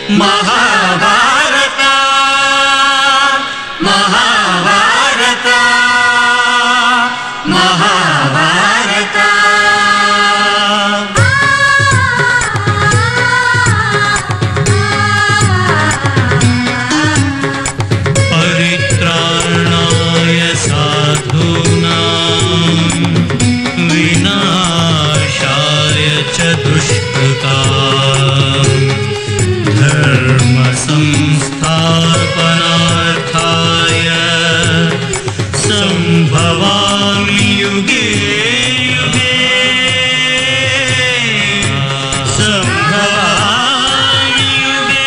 ಮಹಾಭಾರತ ಮಹಾಭಾರತ ಮಹಾಭಾರತ परित्राणाय साधूनां विनाशाय च दुष्कृताम् धर्मसंस्थापनार्थाय सम्भवामि युगे युगे सम्भवामि युगे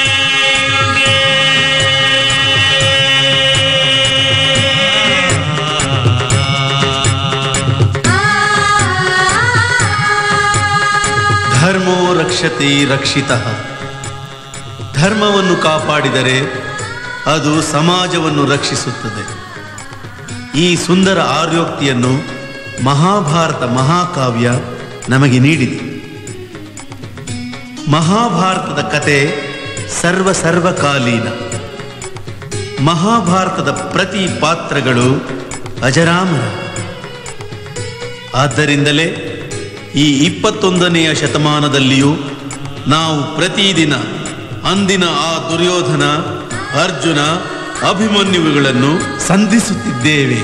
ಧರ್ಮೋ ರಕ್ಷತೆ ರಕ್ಷಿತ ಧರ್ಮವನ್ನು ಕಾಪಾಡಿದರೆ ಅದು ಸಮಾಜವನ್ನು ರಕ್ಷಿಸುತ್ತದೆ ಈ ಸುಂದರ ಆರ್ಯೋಕ್ತಿಯನ್ನು ಮಹಾಭಾರತ ಮಹಾಕಾವ್ಯ ನಮಗೆ ನೀಡಿದೆ ಮಹಾಭಾರತದ ಕತೆ ಸರ್ವ ಸರ್ವಕಾಲೀನ ಮಹಾಭಾರತದ ಪ್ರತಿ ಪಾತ್ರಗಳು ಅಜರಾಮರ ಆದ್ದರಿಂದಲೇ ಈ ಇಪ್ಪತ್ತೊಂದನೆಯ ಶತಮಾನದಲ್ಲಿಯೂ ನಾವು ಪ್ರತಿದಿನ ಅಂದಿನ ಆ ದುರ್ಯೋಧನ ಅರ್ಜುನ ಅಭಿಮನ್ಯುಗಳನ್ನು ಸಂಧಿಸುತ್ತಿದ್ದೇವೆ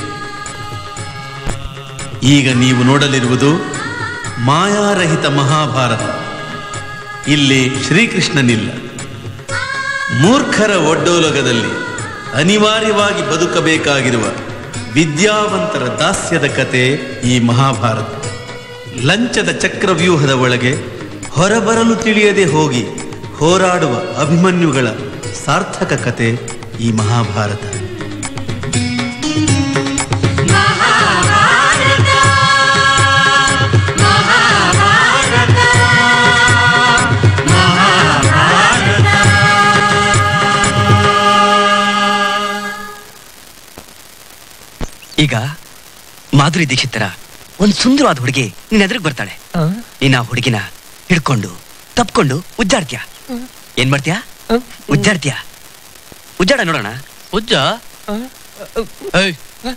ಈಗ ನೀವು ನೋಡಲಿರುವುದು ಮಾಯಾರಹಿತ ಮಹಾಭಾರತ ಇಲ್ಲಿ ಶ್ರೀಕೃಷ್ಣನಿಲ್ಲ ಮೂರ್ಖರ ಒಡ್ಡೋಲಗದಲ್ಲಿ ಅನಿವಾರ್ಯವಾಗಿ ಬದುಕಬೇಕಾಗಿರುವ ವಿದ್ಯಾವಂತರ ದಾಸ್ಯದ ಕತೆ ಈ ಮಹಾಭಾರತ ಲಂಚದ ಚಕ್ರವ್ಯೂಹದ ಒಳಗೆ ಹೊರಬರಲು ತಿಳಿಯದೆ ಹೋಗಿ ಹೋರಾಡುವ ಅಭಿಮನ್ಯುಗಳ ಸಾರ್ಥಕ ಕತೆ ಈ ಮಹಾಭಾರತ ಈಗ ಮಾಧುರಿ ದೀಕ್ಷಿತ್ ತರ ಒಂದ್ ಸುಂದರವಾದ ಹುಡುಗಿ ನಿನ್ ಎದುರಿಗೆ ಬರ್ತಾಳೆ ನೀನ್ ಆ ಹುಡುಗಿನ ಹಿಡ್ಕೊಂಡು ತಪ್ಕೊಂಡು ಉಜ್ಜಾಡ್ತೀಯ ಏನ್ ಮಾಡ್ತೀಯ ಉಜ್ಜಾಡ್ತೀಯ ಉಜ್ಜಾಡ ನೋಡೋಣ ಉಜ್ಜ ಏಯ್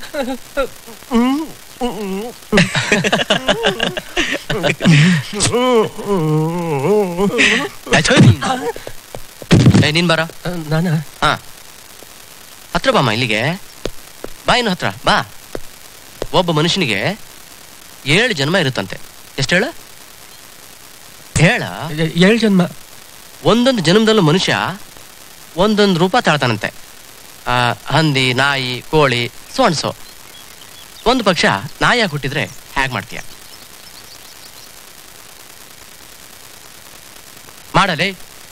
ಏ ನೀನ್ ಬಾರ ನಾನ ಹಾ ಹತ್ರ ಬಾಮ್ಮ ಇಲ್ಲಿಗೆ ಬಾ ಇನ್ನು ಹತ್ರ ಬಾ ಒಬ್ಬ ಮನುಷ್ಯನಿಗೆ ಏಳು ಜನ್ಮ ಇರುತ್ತಂತೆ ಎಷ್ಟು ಹೇಳ ಹೇಳ ಏಳು ಜನ್ಮ ಒಂದೊಂದು ಜನ್ಮದಲ್ಲೂ ಮನುಷ್ಯ ಒಂದೊಂದು ರೂಪ ತಾಳ್ತಾನಂತೆ ಆ, ಹಂದಿ ನಾಯಿ ಕೋಳಿ ಸೋಣ್ಸೋ ಒಂದು ಪಕ್ಷ ನಾಯಿಯಾಗಿ ಹುಟ್ಟಿದ್ರೆ ಹೇಗೆ ಮಾಡ್ತೀಯ ಮಾಡಲೇ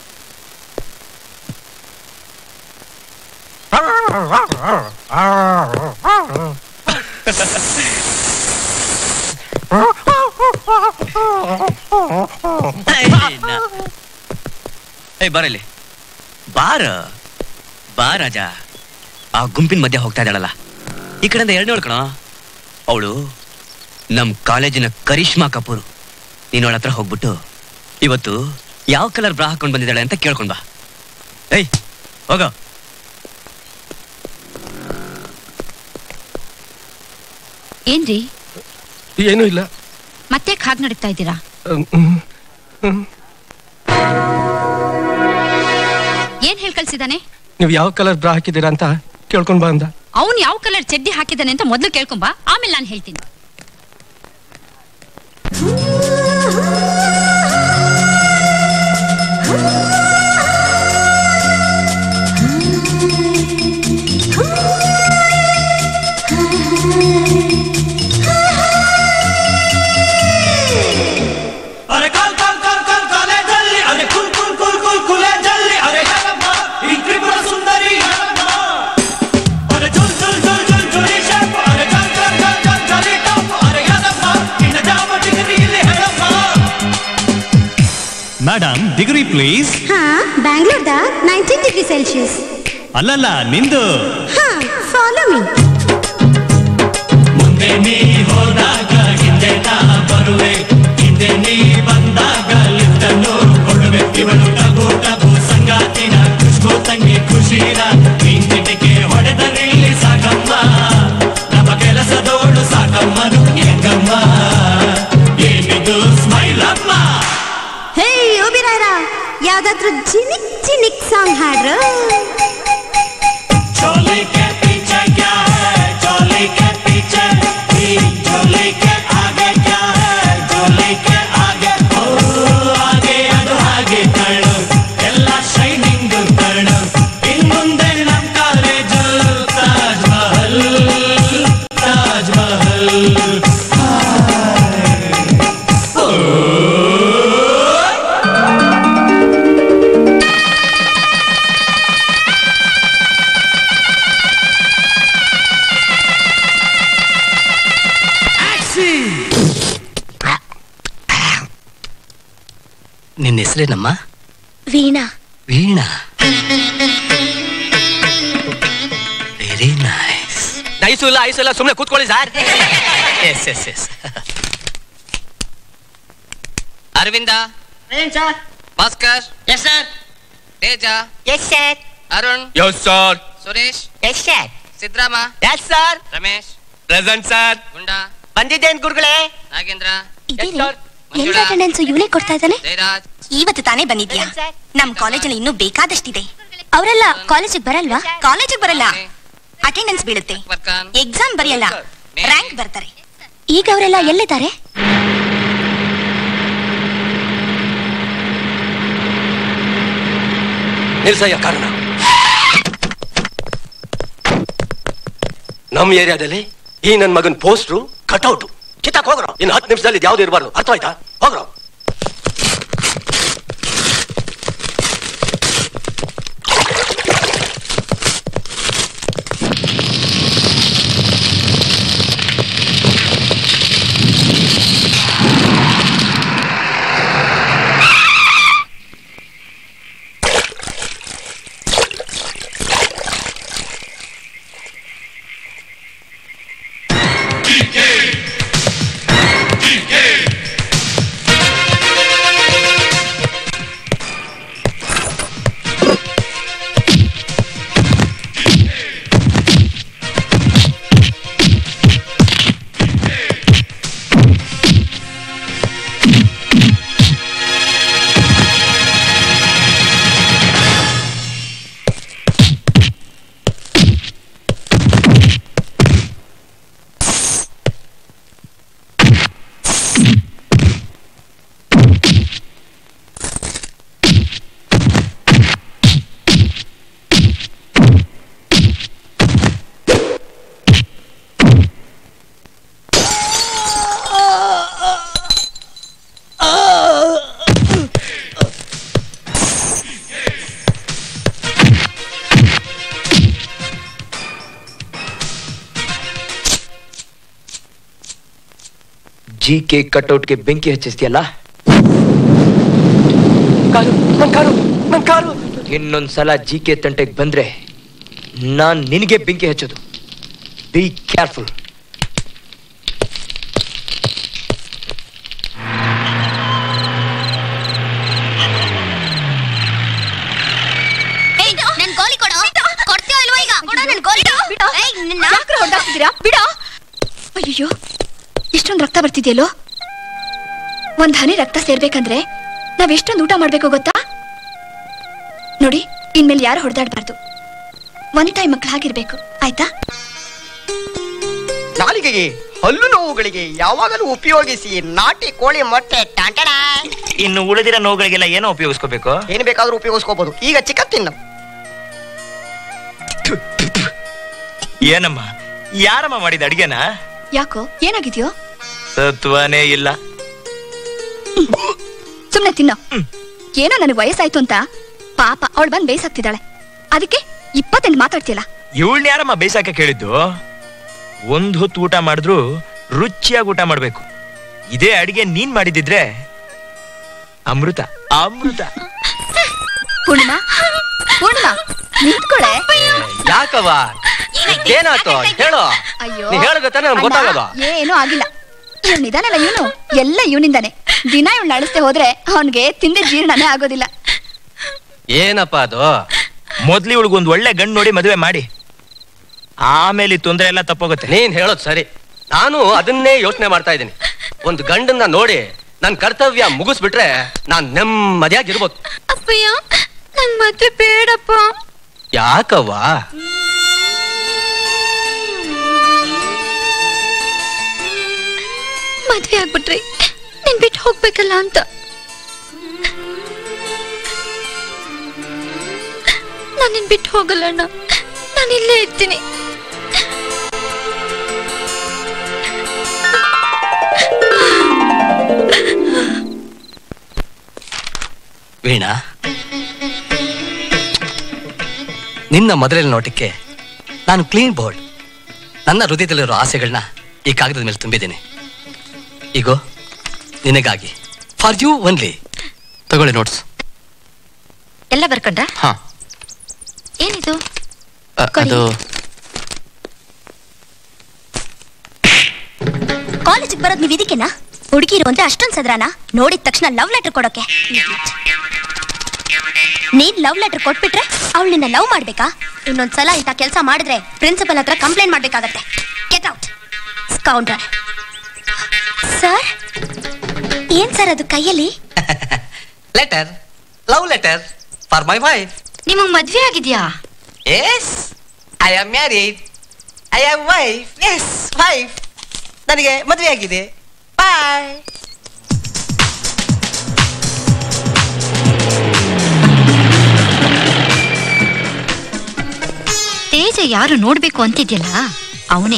ಏಯ್ ಬರಲಿ ಬಾರ ಬಾ ರಾಜ ಆ ಗುಂಪಿನ ಮಧ್ಯೆ ಹೋಗ್ತಾ ಇದ್ದಾಳಲ್ಲ ಈ ಕಡೆಯಿಂದ ಎರಡನೇ ಕಣ ಅವಳು ನಮ್ ಕಾಲೇಜಿನ ಕರಿಷ್ಮಾ ಕಪೂರ್ ನೀನ್ ಅವಳ ಹತ್ರ ಹೋಗ್ಬಿಟ್ಟು ಇವತ್ತು ಯಾವ ಕಲರ್ ಬ್ರಾ ಹಾಕೊಂಡ್ ಬಂದಿದ್ದಾಳೆ ಅಂತ ಕೇಳ್ಕೊಂಡ್ ಬಾ ಏಯ್ ಹೋಗೋ ಏನ್ರಿ ಏನೂ ಇಲ್ಲ ಮತ್ತೆ ಹಾಗೆ ನಡೀತಾ ಇದ್ದೀರಾ ಹ್ಮ್, ಹ್ಮ್, ಹ್ಮ್. ಏನ್ ಹೇಳ್ ಕಳ್ಸಿದಾನೆ ನೀವು ಯಾವ ಕಲರ್ ಬ್ರಾ ಹಾಕಿದ್ದೀರಾ ಅಂತ ಕೇಳ್ಕೊಂಡ್ ಬಾ ಅಂದ ಅವನ್ ಯಾವ ಕಲರ್ ಚಡ್ಡಿ ಹಾಕಿದಾನೆ ಅಂತ ಮೊದ್ಲು ಕೇಳ್ಕೊಂಬಾ ಆಮೇಲೆ ನಾನು ಹೇಳ್ತೀನಿ ಅರೆ ಕಾಲ್ ಕಾಲ್ ಕಾಲ್ ಕಾಲ್ ಕಾಲೇಜಲ್ಲಿ ಅರೆ ಕುಲ್ ಕುಲ್ ಕುಲ್ ಕುಲ್ ಕುಲೇಜಲ್ಲಿ ಅರೆ ಯಾರಮ್ಮ ಈ ತ್ರಿಪುರ ಸುಂದರಿ ಯಾರಮ್ಮ ಅರೆ ಜುಲ್ ಜುಲ್ ಜುಲ್ ಜುಲ್ ಜುಲಿ ಶಾಪ್ ಅರೆ ಕಾಲ್ ಕಾಲ್ ಕಾಲ್ ಕಾಲ್ ಜಲಿ ಟಾಪ್ ಅರೆ ಯಾರಮ್ಮ ನಿನ್ನ ಜಾಮ ಡಿಗ್ರಿ ಇಲ್ಲಿ ಹೇಳಮ್ಮ ಮೇಡಮ್ ಡಿಗ್ರಿ ಪ್ಲೀಸ್ ಹಾ ಬ್ಯಾಂಗ್ಳೂರ್ದ ನೈನ್ಟೀನ್ ಡಿಗ್ರಿ ಸೆಲ್ಸಿಯಸ್ ಅಲ್ಲಲ್ಲ ನಿಂದು ಹಾ ಫಾಲೋ ಮೀ ಮುಂದೆ ನೀ ಹೋದಾಗ ಹಿಂದೆ ನಾ ಬರುವೆ ಹಿಂದೆ ನೀ ಬಂದಾಗ ಲಿಫ್ಟನ್ನು ಕೊಡುವೆ ಇವಳು ಟಗು ಟಗು ಸಂಗಾತಿ ನಿನ್ನ ಹೆಸರೇನಮ್ಮ Veena Veena very nice nice ಇಲ್ಲ ಐಸು ಇಲ್ಲ ಸುಮ್ಮನೆ ಕೂತ್ಕೊಳ್ಳಿ sir yes yes yes Aravinda Bhaskar yes sir Teja yes sir Arun yes sir Suresh yes sir Sidrama yes sir Ramesh present sir Gunda ಬಂದಿದ್ದೇನ್ ಗುರುಗಳೇ ನಾಗೇಂದ್ರ ಇದೇನು sir. ಎಲ್ಲ ಅಟೆಂಡೆನ್ಸ್ ಇವನೇ ಕೊಡ್ತಾ ಇದ್ದಾನೆ ಜಯರಾಜ್ ಇವತ್ತು ತಾನೇ ಬಂದಿದ್ಯಾ ನಮ್ ಕಾಲೇಜಲ್ಲಿ ಇನ್ನೂ ಬೇಕಾದಷ್ಟಿದೆ ಅವರೆಲ್ಲ ಕಾಲೇಜಿಗೆ ಬರಲ್ವಾ ಕಾಲೇಜಿಗೆ ಬರಲ್ಲ ಅಟೆಂಡೆನ್ಸ್ ಬೀಳುತ್ತೆ ವರ್ಕಾನ್ ಎಕ್ಸಾಮ್ ಬರೆಯಲ್ಲ ರ್ಯಾಂಕ್ ಬರ್ತಾರೆ ಈಗ ಅವರೆಲ್ಲ ಎಲ್ಲಿದ್ದಾರೆ ನಿಲ್ಸಯ್ಯ ಕಾರಣ ನಮ್ಮ ಏರಿಯಾದಲ್ಲಿ ಈ ನನ್ನ ಮಗನ್ ಪೋಸ್ಟ್ರು ಕಟ್ಔಟ್ ಕಿತ್ತಾಕ್ ಹೋಗ್ರ ಇನ್ನು ಹತ್ತು ನಿಮಿಷದಲ್ಲಿ ಯಾವ್ದು ಇರಬಾರ್ದು ಅರ್ಥ ಆಯ್ತಾ ಹೋಗ್ರ ಜಿ ಕೆ ಕಟ್ಔಟ್ಗೆ ಬೆಂಕಿ ಹಚ್ಚಿಸ್ತೀಯಲ್ಲ ಕಾರು ನನ್ ಕಾರು ನನ್ ಕಾರು ಇನ್ನೊಂದ್ಸಲ ಜಿ ಕೆ ತಂಟೆಗೆ ಬಂದ್ರೆ ನಾನ್ ನಿನಗೆ ಬೆಂಕಿ ಹಚ್ಚೋದು ಬಿ ಕೇರ್ಫುಲ್ ನನ್ ಗೋಲಿ ಕೊಡು ಕೊಡ್ತೀಯೋ ಇಲ್ವೋ ಈಗ ಕೊಡು ನನ್ ಗೋಲಿ ಏಯ್, ನಿನ್ನ- ಹೊಡೆದಾಕ್ತಿದ್ದೀರಾ ಬಿಡ ಅಯ್ಯೋ ಇಷ್ಟೊಂದು ರಕ್ತ ಬರ್ತಿದೆಯಲ್ಲೋ ಒಂದ್ ಹನಿ ರಕ್ತ ಸೇರ್ಬೇಕಂದ್ರೆ ನಾವ್ ಎಷ್ಟೊಂದು ಊಟ ಮಾಡ್ಬೇಕು ಗೊತ್ತಾ ನೋಡಿ ಇನ್ಮೇಲೆ ಯಾರು ಹೊಡೆದಾಡ್ಬಾರ್ದು ಒಂದ್ ಟೈಮ್ ಮಕ್ಳು ಹಾಗಿರ್ಬೇಕು ಆಯ್ತಾ ನಾಲಿಗೆಗೆ ಹಲ್ಲು ನೋವುಗಳಿಗೆ ಯಾವಾಗಲೂ ಉಪಯೋಗಿಸಿ ನಾಟಿ ಕೋಳಿ ಮೊಟ್ಟೆ ಟಾಂಟಡ ಇನ್ನು ಉಳಿದಿರೋ ನೋವುಗಳಿಗೆಲ್ಲ ಏನೋ ಉಪಯೋಗಿಸ್ಕೋಬೇಕು ಏನು ಬೇಕಾದ್ರೂ ಉಪಯೋಗಿಸ್ಕೋಬಹುದು ಈಗ ಚಿಕನ್ ತಿನ್ನು ಏನಮ್ಮ ಯಾರಮ್ಮ ಮಾಡಿದ ಅಡಿಗೆನ ಯಾಕೋ ಏನಾಗಿದ್ಯೋ ಸತ್ವನೇ ಇಲ್ಲ ಸುಮ್ನೆ ತಿನ್ನೋ ಏನೋ ನನಗೆ ವಯಸ್ಸಾಯ್ತು ಅಂತ ಪಾಪ ಅವಳು ಬಂದ್ ಬೇಯಿಸಾಕ್ತಿದ್ದಾಳೆ ಅದಕ್ಕೆ ಇಪ್ಪತ್ತೆಂಟು ಮಾತಾಡ್ತಿಯಲ್ಲ ಇವಳನ್ನ ಯಾರಮ್ಮ ಬೇಯಿಸಾಕ ಕೇಳಿದ್ದು ಒಂದ್ ಹೊತ್ತು ಊಟ ಮಾಡಿದ್ರು ರುಚಿಯಾಗಿ ಊಟ ಮಾಡ್ಬೇಕು ಇದೇ ಅಡಿಗೆ ನೀನ್ ಮಾಡಿದಿದ್ರೆ ಅಮೃತ ಅಮೃತ ಪೂರ್ಣಿಮಾ ಪೂರ್ಣಿಮಾ ನಿಂತ್ಕೊಳೆ ಯಾಕವ್ವ ಏನಾಯ್ತು ಹೇಳು ಅಯ್ಯೋ ನೀ ಹೇಳಿದ್ರೆ ತಾನೇ ನಮ್ಗೆ ಅಣ್ಣ, ಗೊತ್ತಾಗೋದು. ಏನೂ ಆಗಿಲ್ಲ ಇವ್ನು ಇದಾನಲ್ಲ ಇವನು ಎಲ್ಲ ಇವನಿಂದಾನೆ ದಿನ ಇವಳು ಅಳಿಸ್ದೆ ಹೋದ್ರೆ ಅವನ್ಗೆ ತಿಂದೆ ಜೀರ್ಣನೇ ಆಗೋದಿಲ್ಲ ಏನಪ್ಪ ಅದು ಮೊದ್ಲು ಇವಳಿಗೊಂದ್ ಒಳ್ಳೆ ಗಂಡು ನೋಡಿ ಮದುವೆ ಮಾಡಿ ಆಮೇಲೆ ಈ ತೊಂದರೆ ಎಲ್ಲ ತಪ್ಪೋಗುತ್ತೆ ನೀನ್ ಹೇಳೋದು ಸರಿ ನಾನು ಅದನ್ನೇ ಯೋಚನೆ ಮಾಡ್ತಾ ಇದ್ದೀನಿ ಒಂದು ಗಂಡನ್ನ ನೋಡಿ ನನ್ನ ಕರ್ತವ್ಯ ಮುಗಿಸ್ಬಿಟ್ರೆ ನಾನ್ ನೆಮ್ಮದಿಯಾಗಿರ್ಬೋದು ಅಪ್ಪಯ್ಯ ನಂಗ್ ಮತ್ತೆ ಬೇಡಪ್ಪ ಯಾಕವ್ವ ಮದ್ವೆ ಆಗ್ಬಿಟ್ರಿ ನಿನ್ ಬಿಟ್ಟು ಹೋಗ್ಬೇಕಲ್ಲ ಅಂತ ನಾನು ನಿನ್ ಬಿಟ್ಟು ಹೋಗಲ್ಲ ಅಣ್ಣ ನಾನು ಇಲ್ಲೇ ಇರ್ತೀನಿ ವೀಣಾ ನಿನ್ನ ಮೊದಲನೇ ನೋಟಕ್ಕೆ ನಾನು ಕ್ಲೀನ್ ಬೋರ್ಡ್ ನನ್ನ ಹೃದಯದಲ್ಲಿರೋ ಆಸೆಗಳನ್ನ ಈ ಕಾಗದದ ಮೇಲೆ ತುಂಬಿದ್ದೀನಿ ಈಗೋ ನಿನಗಾಗಿ ಫಾರ್ ಯು ಒನ್ಲಿ ತಗೊಳ್ಳಿ ನೋಟ್ಸ್ ಎಲ್ಲ ಬರ್ಕೊಂಡ್ರ ಹಾ ಏನಿದು ಅ, ಅದು ಕಾಲೇಜಿಗೆ ಬರೋದ್ ನೀವ್ ಇದಕ್ಕೆನಾ ಹುಡುಗಿರು ಅಂದ್ರೆ ಅಷ್ಟೊಂದ್ ಸದ್ರಾನ ನೋಡಿದ ತಕ್ಷಣ ಲವ್ ಲೆಟರ್ ಕೊಡೋಕೆ ನೀನ್ ಲವ್ ಲೆಟರ್ ಕೊಟ್ಬಿಟ್ರೆ ಅವಳು ನಿನ್ನ ಲವ್ ಮಾಡ್ಬೇಕಾ ಇನ್ನೊಂದ್ಸಲ ಇಂಥ ಕೆಲಸ ಮಾಡಿದ್ರೆ ಪ್ರಿನ್ಸಿಪಲ್ ಹತ್ರ ಕಂಪ್ಲೇಂಟ್ ಮಾಡ್ಬೇಕಾಗತ್ತೆ ಗೆಟ್ ಔಟ್ ಕೌಂಟರ್ ಸರ್ ಏನ್ ಸರ್ ಅದು ಕೈಯಲ್ಲಿ letter love letter for my wife ನಿಮಗ್ ಮದ್ವೆ ಆಗಿದ್ಯಾ yes I am married I am wife yes wife ನನಗೆ ಮದುವೆ ಆಗಿದೆ ಬಾಯ್ ತೇಜ ಯಾರು ನೋಡ್ಬೇಕು ಅಂತಿದ್ಯಲ್ಲ ಅವನೇ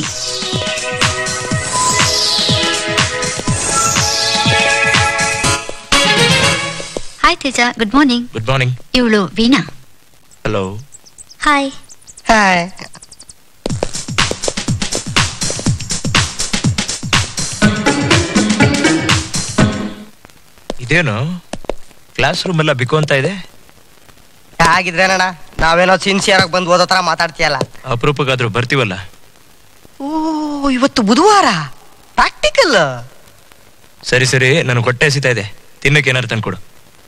hi Teja good morning good morning ಇವಳು ವೀಣಾ ಹಲೋ ಹಾಯ್ ಹಾಯ್ ಇದೇನು ಕ್ಲಾಸ್ ರೂಮ್ ಎಲ್ಲ ಬಿಕೋ ಅಂತ ಇದೆ ಹಾಗಿದ್ರೇನಣ್ಣ ನಾವೇನೋ ಸಿನ್ಸಿಯರ್ ಆಗಿ ಬಂದು ಓದೋ ತರ ಮಾತಾಡ್ತೀಯಲ್ಲ ಅಪರೂಪಕ್ಕಾದ್ರೂ ಬರ್ತೀವಲ್ಲ ಓ ಇವತ್ತು ಬುಧವಾರ ಪ್ರಾಕ್ಟಿಕಲ್ ಸರಿ ಸರಿ ನನಗೆ ಹೊಟ್ಟೆ ಹಸಿತಾ ಇದೆ ತಿನ್ನಕ್ಕೆ ಏನಾರು ತಂದ್ಕೊಡು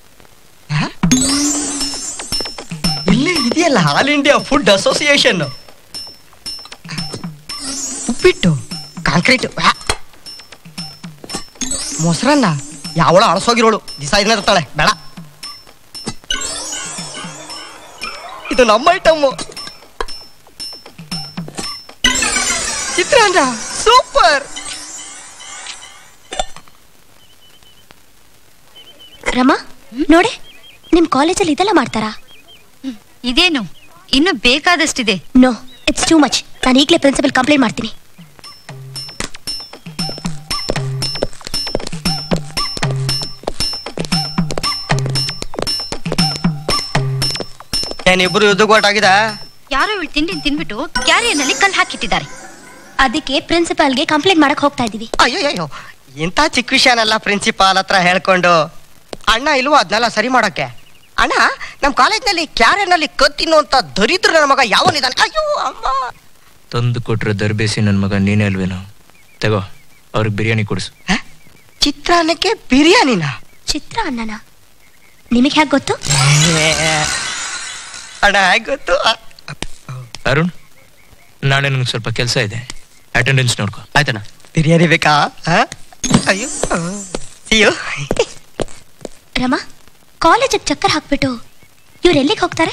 ಇಲ್ಲಿ ಇದೆಯಲ್ಲ ಆಲ್ ಇಂಡಿಯಾ ಫುಡ್ ಅಸೋಸಿಯೇಷನ್ ಉಪ್ಪಿಟ್ಟು ಕಾಂಕ್ರೀಟ್ ಮೊಸರನ್ನ ಯಾವಳ ಅಳಸೋಗಿರೋಳು ದಿಸ ಇದನ್ನ ಇರ್ತಾಳೆ ಬೇಡ ಇದು ನಮ್ಮ ಐಟಮ್ಮು ಚಿತ್ರಾನ್ನ ಸೂಪರ್ ರಮಾ ನೋಡೆ ನಿಮ್ ಕಾಲೇಜಲ್ಲಿ ಇದೆಲ್ಲ ಮಾಡ್ತಾರಾ ಇದೇನು ಇನ್ನು ಬೇಕಾದಷ್ಟಿದೆ ನೋ ಇಟ್ಸ್ ಟೂ ಮಚ್ ನಾನು ಈಗಲೇ ಪ್ರಿನ್ಸಿಪಲ್ ಕಂಪ್ಲೇಂಟ್ ಮಾಡ್ತೀನಿ ಏನಿಬ್ರು ಯುದ್ಧಕ್ಕೆ ಒಟ್ಟಾಗಿದೆ ಯಾರೋ ಇವಳು ತಿಂಡಿ ತಿನ್ಬಿಟ್ಟು ಕ್ಯಾರಿಯರ್ನಲ್ಲಿ ಕಲ್ ಹಾಕಿಟ್ಟಿದ್ದಾರೆ ಅದಕ್ಕೆ ಪ್ರಿನ್ಸಿಪಾಲ್ಗೆ ಕಂಪ್ಲೇಂಟ್ ಮಾಡಕ್ ಹೋಗ್ತಾ ಇದೀವಿ ಅಯ್ಯೋ ಇಂಥ ಚಿಕ್ಕ ವಿಷಯನೆಲ್ಲ ಪ್ರಿನ್ಸಿಪಾಲ್ ಹತ್ರ ಹೇಳ್ಕೊಂಡು ಅಣ್ಣ ಇಲ್ವೋ ಅದನ್ನೆಲ್ಲ ಸರಿ ಮಾಡೋಕೆ ಅಣ್ಣ ನಮ್ಮ ಕಾಲೇಜ್ನಲ್ಲಿ ಕ್ಯಾರಿಯರ್ನಲ್ಲಿ ಕತ್ತಿನ್ನುವಂತ ದರಿದ್ರ ನನ್ನ ಮಗ ಯಾವನಿದ್ದಾನೆ ಅಯ್ಯೋ ಅಮ್ಮ ತಂದು ಕೊಟ್ರೆ ದರ್ಬೇಸಿ ನನ್ನ ಮಗ ನೀನೇ ಅಲ್ವೇನೋ ತಗೋ ಅವ್ರಿಗೆ ಬಿರಿಯಾನಿ ಕೊಡಿಸು ಚಿತ್ರಾನ್ನಕ್ಕೆ ಬಿರಿಯಾನಿನ ಚಿತ್ರ ಅನ್ನನ ನಿಮಗೆ ಹೇಗೆ ಗೊತ್ತು ಅಣ್ಣ ಹೇಗ್ ಗೊತ್ತು ಅ, ಅರುಣ್ ನಾಳೆ ನನಗೆ ಸ್ವಲ್ಪ ಕೆಲಸ ಇದೆ ಅಟೆಂಡೆನ್ಸ್ ನೋಡ್ಕೊ ಆಯ್ತಣ್ಣ ಬಿರಿಯಾನಿ ಬೇಕಾ ಆ? ಅಯ್ಯೋ ಸಿಯೋ ರಮಾ ಕಾಲೇಜಿಗೆ ಚಕ್ಕರ್ ಹಾಕ್ಬಿಟ್ಟು ಇವ್ರು ಎಲ್ಲಿಗೆ ಹೋಗ್ತಾರೆ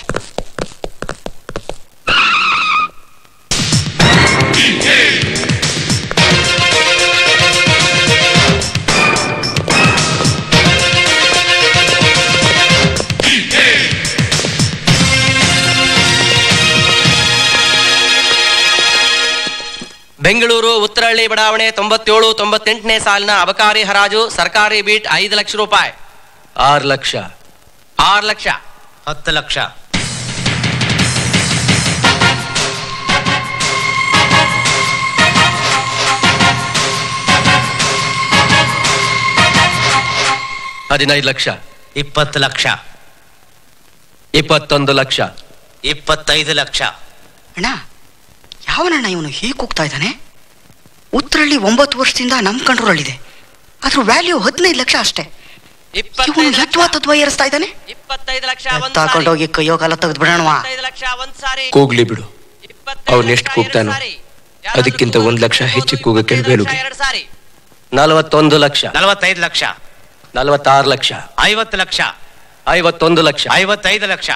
ಬೆಂಗಳೂರು ಉತ್ತರಹಳ್ಳಿ ಬಡಾವಣೆ ತೊಂಬತ್ತೇಳು ತೊಂಬತ್ತೆಂಟನೇ ಸಾಲಿನ ಅಬಕಾರಿ ಹರಾಜು ಸರ್ಕಾರಿ ಬೀಟ್ ಐದು ಲಕ್ಷ ರೂಪಾಯಿ ಆರು ಲಕ್ಷ ಆರು ಲಕ್ಷ ಹತ್ತು ಲಕ್ಷ ಹದಿನೈದು ಲಕ್ಷ ಇಪ್ಪತ್ತು ಲಕ್ಷ ಇಪ್ಪತ್ತೊಂದು ಲಕ್ಷ ಇಪ್ಪತ್ತೈದು ಲಕ್ಷ ಅಣ್ಣ ಯಾವನಣ್ಣ ಇವನು ಹೀಗೆ ಹೋಗ್ತಾ ಇದ್ದಾನೆ ಉತ್ತರಳ್ಳಿ ಒಂಬತ್ತು ವರ್ಷದಿಂದ ನಮ್ಮ ಕಂಟ್ರೋಲಲ್ಲಿದೆ ಅದ್ರ ವ್ಯಾಲ್ಯೂ ಹದಿನೈದು ಲಕ್ಷ ಅಷ್ಟೇ ಇವನು ಯತ್ವ ತತ್ವ ಏರಿಸ್ತಾ ಇದ್ದಾನೆ ಇಪ್ಪತ್ತೈದು ಲಕ್ಷ ತಗೊಂಡೋಗಿ ಕೈಯೋ ಕಾಲ ತೆಗೆದು ಬಿಡೋಣವಾ ಲಕ್ಷ ಒಂದ್ ಸಾರಿ ಕೂಗ್ಲಿ ಬಿಡು ಅವ್ನು ಎಷ್ಟು ಕೂಗ್ತಾನೋ ಅದಕ್ಕಿಂತ ಒಂದ್ ಲಕ್ಷ ಹೆಚ್ಚು ಕೂಗಕ್ಕೆ ಬೇಲುಗೆ ಎರಡು ಸಾರಿ ನಲವತ್ತೊಂದು ಲಕ್ಷ ನಲವತ್ತೈದು ಲಕ್ಷ ನಲವತ್ತಾರು ಲಕ್ಷ ಐವತ್ತು ಲಕ್ಷ ಐವತ್ತೊಂದು ಲಕ್ಷ ಐವತ್ತೈದು ಲಕ್ಷ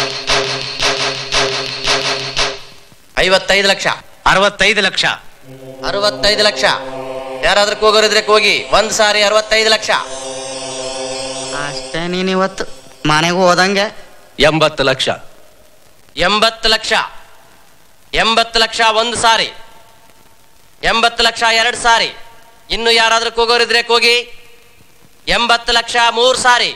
ಐವತ್ತೈದು ಲಕ್ಷ ಅರವತ್ತೈದು ಲಕ್ಷ ಅರವತ್ತೈದು ಲಕ್ಷ ಯಾರಾದ್ರೂ ಕೂಗೋರಿದ್ರೆ ಕೂಗಿ ಒಂದ್ ಸಾರಿ ಅರವತ್ತೈದು ಲಕ್ಷ ಅಷ್ಟೇ ನೀನು ಇವತ್ತು ಮನೆಗೂ ಹೋದಂಗೆ ಎಂಬತ್ತು ಲಕ್ಷ ಎಂಬತ್ತು ಲಕ್ಷ ಎಂಬತ್ತು ಲಕ್ಷ ಒಂದು ಸಾರಿ ಎಂಬತ್ತು ಲಕ್ಷ ಎರಡು ಸಾರಿ ಇನ್ನು ಯಾರಾದ್ರೂ ಕೂಗೋರಿದ್ರೆ ಕೂಗಿ ಎಂಬತ್ತು ಲಕ್ಷ ಮೂರು ಸಾರಿ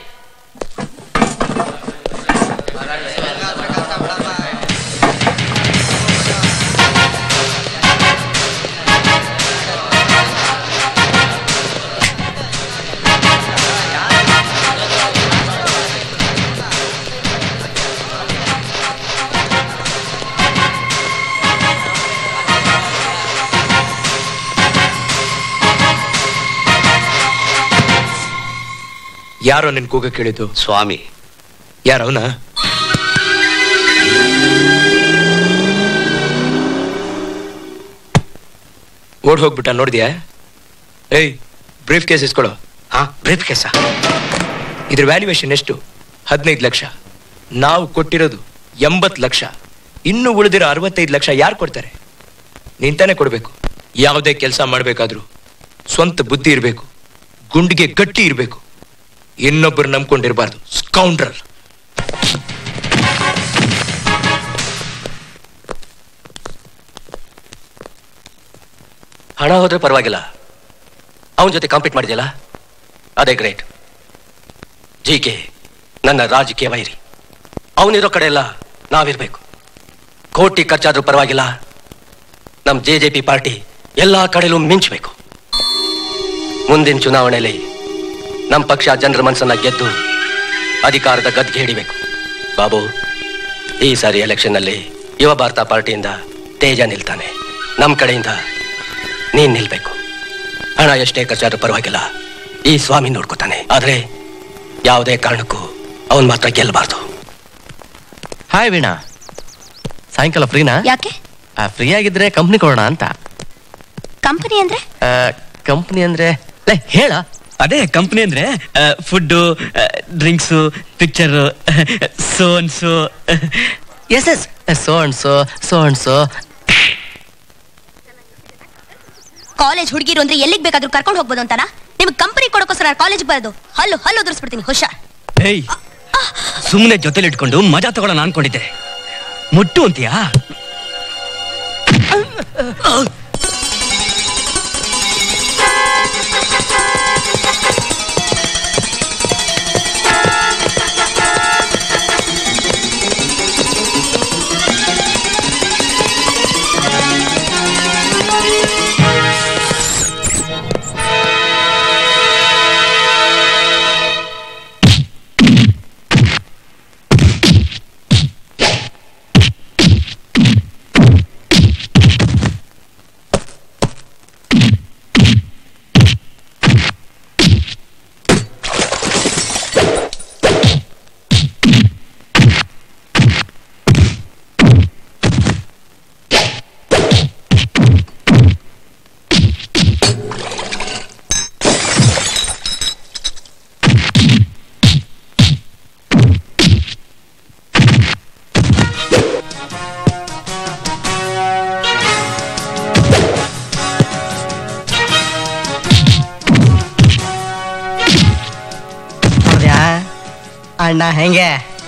ಯಾರೋ ನಿನ್ ಕೂಗ ಕೇಳಿದ್ದು ಸ್ವಾಮಿ ಯಾರವನ ಓಡ್ ಹೋಗ್ಬಿಟ್ಟ ನೋಡಿದ್ಯಾ ಏಯ್ ಬ್ರೀಫ್ ಕೇಸ್ ಇಸ್ಕೊಳು ಹಾ ಬ್ರೀಫ್ ಕೇಸ ಇದ್ರ ವ್ಯಾಲ್ಯೂಯೇಷನ್ ಎಷ್ಟು ಹದಿನೈದು ಲಕ್ಷ ನಾವು ಕೊಟ್ಟಿರೋದು ಎಂಬತ್ತು ಲಕ್ಷ ಇನ್ನು ಉಳಿದಿರೋ ಅರವತ್ತೈದು ಲಕ್ಷ ಯಾರು ಕೊಡ್ತಾರೆ ನಿಂತಾನೆ ಕೊಡ್ಬೇಕು ಯಾವುದೇ ಕೆಲಸ ಮಾಡ್ಬೇಕಾದ್ರೂ ಸ್ವಂತ ಬುದ್ಧಿ ಇರಬೇಕು ಗುಂಡಿಗೆ ಗಟ್ಟಿ ಇರಬೇಕು ಇನ್ನೊಬ್ಬರು ನಂಬ್ಕೊಂಡಿರ್ಬಾರ್ದು ಸ್ಕೌಂಡ್ರಲ್ ಹಣ ಹೋದ್ರೆ ಪರವಾಗಿಲ್ಲ ಅವನ ಜೊತೆ ಕಾಂಪೀಟ್ ಮಾಡಿದ್ಯಲ್ಲ ಅದೇ ಗ್ರೇಟ್ ಜಿ ಕೆ ನನ್ನ ರಾಜಕೀಯ ವೈರಿ ಅವನಿರೋ ಕಡೆ ಎಲ್ಲ ನಾವಿರ್ಬೇಕು ಕೋಟಿ ಖರ್ಚಾದ್ರೂ ಪರವಾಗಿಲ್ಲ ನಮ್ಮ ಜೆ ಜೆ ಪಿ ಪಾರ್ಟಿ ಎಲ್ಲ ಕಡೆಲೂ ಮಿಂಚಬೇಕು ಮುಂದಿನ ಚುನಾವಣೆಯಲ್ಲಿ ನಮ್ಮ ಪಕ್ಷ ಜನರ ಮನಸ್ಸನ್ನ ಗೆದ್ದು ಅಧಿಕಾರದ ಗದ್ಗೆ ಹಿಡಿಬೇಕು ಬಾಬು ಈ ಸಾರಿ ಎಲೆಕ್ಷನ್ನಲ್ಲಿ ಯುವ ಭಾರತ ಪಾರ್ಟಿಯಿಂದ ತೇಜ ನಿಲ್ತಾನೆ ನಮ್ಮ ಕಡೆಯಿಂದ ನೀನ್ ನಿಲ್ಬೇಕು ಹಣ ಎಷ್ಟೇ ಖರ್ಚಾದ್ರೂ ಪರವಾಗಿಲ್ಲ ಈ ಸ್ವಾಮಿ ನೋಡ್ಕೋತಾನೆ ಆದ್ರೆ ಯಾವುದೇ ಕಾರಣಕ್ಕೂ ಅವನ್ ಮಾತ್ರ ಗೆಲ್ಲಬಾರ್ದು ಹಾಯ್ ವೀಣಾ ಸಾಯಂಕಾಲ ಫ್ರೀನಾ ಯಾಕೆ ಫ್ರೀ ಆಗಿದ್ರೆ ಕಂಪ್ನಿ ಕೊಡೋಣ ಅಂತ ಕಂಪನಿ ಅಂದ್ರೆ ಕಂಪ್ನಿ ಅಂದ್ರೆ ಲೇ ಹೇಳ ಅದೇ ಕಂಪ್ನಿ ಅಂದ್ರೆ food drinks picture songs yes yes so and so so and so college ಹುಡುಗಿರು ಅಂದ್ರೆ ಎಲ್ಲಿಗೆ ಬೇಕಾದ್ರೂ ಕರ್ಕೊಂಡು ಹೋಗ್ಬೋದು ಅಂತಾನ ನಿಮ್ಗೆ ಕಂಪನಿ ಕೊಡೋಕೋಸ್ಕರ ಕಾಲೇಜ್ ಬರೋದು ಹಲ್ಲು ಹಲ್ಲು ಉದುರಿಸ್ಬಿಡ್ತೀನಿ ಹುಷಾರ್ ಏಯ್ ಸುಮ್ಮನೆ ಜೊತೆಲಿ ಇಟ್ಕೊಂಡು ಮಜಾ ತಗೊಳ್ಳೋಣ ಅನ್ಕೊಂಡಿದ್ದೆ ಮುಟ್ಟು ಅಂತೀಯಾ ನೋಡ್ದ್ಯಾ ಅಣ್ಣ ಹೆಂಗೆ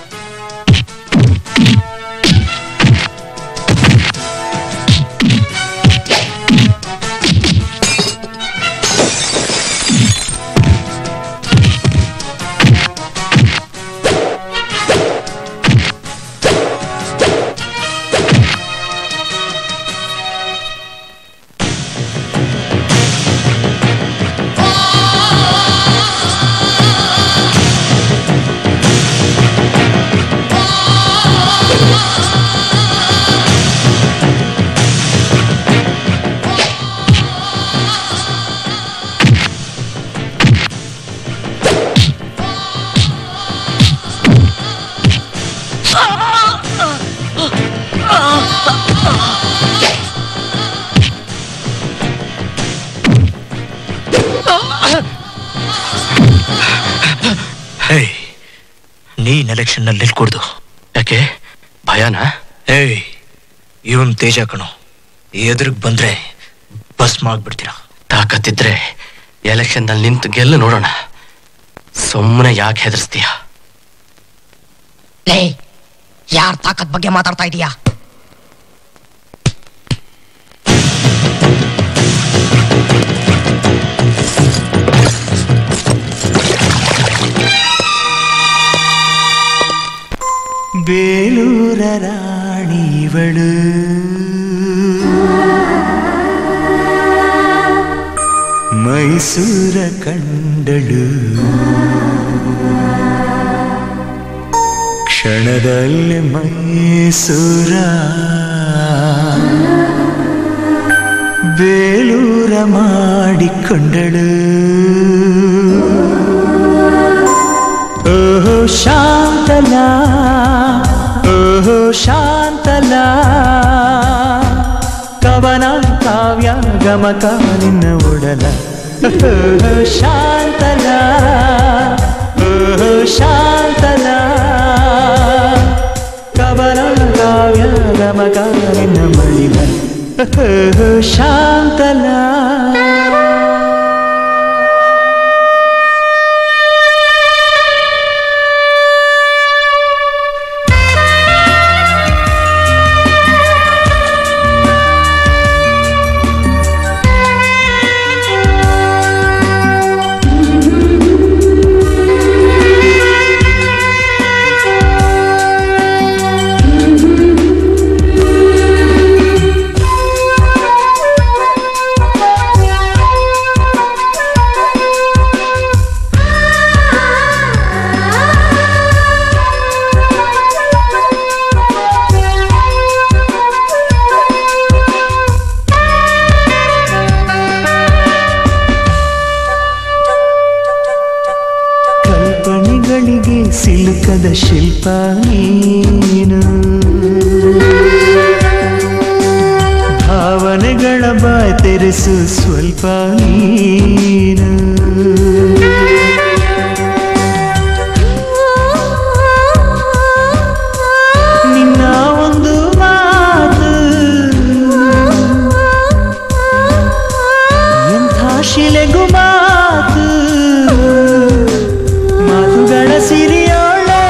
ಹೇಯ್ ನೀನ್ ಎಲೆಕ್ಷನ್ ನಲ್ಲಿ ನಿಲ್ಕೊಡ್ದು ಯಾಕೆ ಭಯನಾ ಏಯ್ ಇವನ್ ತೇಜ ಕಣು ಎದುರಿಗೆ ಬಂದ್ರೆ ಬಸ್ ಮಾಡ್ಬಿಡ್ತೀರಾ ತಾಕತ್ತಿದ್ರೆ ಎಲೆಕ್ಷನ್ ನಲ್ಲಿ ನಿಂತು ಗೆಲ್ಲು ನೋಡೋಣ ಸುಮ್ಮನೆ ಯಾಕೆ ಹೆದರ್ಸ್ತೀಯ ಲೇ ಯಾರ್ ತಾಕತ್ ಬಗ್ಗೆ ಮಾತಾಡ್ತಾ ಇದೀಯಾ ಬೇಲೂರ ರಾಣಿವಳು ಮೈಸೂರ ಕಂಡಳು ಕ್ಷಣದಲ್ಲಿ ಮೈಸೂರ ಬೇಲೂರ ಮಾಡಿಕೊಂಡಳು ಶಾಂತಲ ಕವನ ಕಾವ್ಯ ಗಮಕ ನಿನ್ನ ಒಡಲ ಶಾಂತಲ ಶಾಂತಲ ಕವನ ಕಾವ್ಯ ಗಮಕ ನಿನ್ನ ಮಳಿಲ ಶಾಂತಲ ಕಲ್ಪನೆಗಳಿಗೆ ಸಿಲುಕದ ಶಿಲ್ಪ ನೀನು ಭಾವನೆಗಳ ಬಾಯ್ ತೆರೆಸು ಸ್ವಲ್ಪ ನೀನು ನಿನ್ನ ಒಂದು ಮಾತು ಎಂಥ ಶಿಲೆಗೂ ಮಾತು ಮಾತುಗಳ ಸಿರಿಯೋಳೆ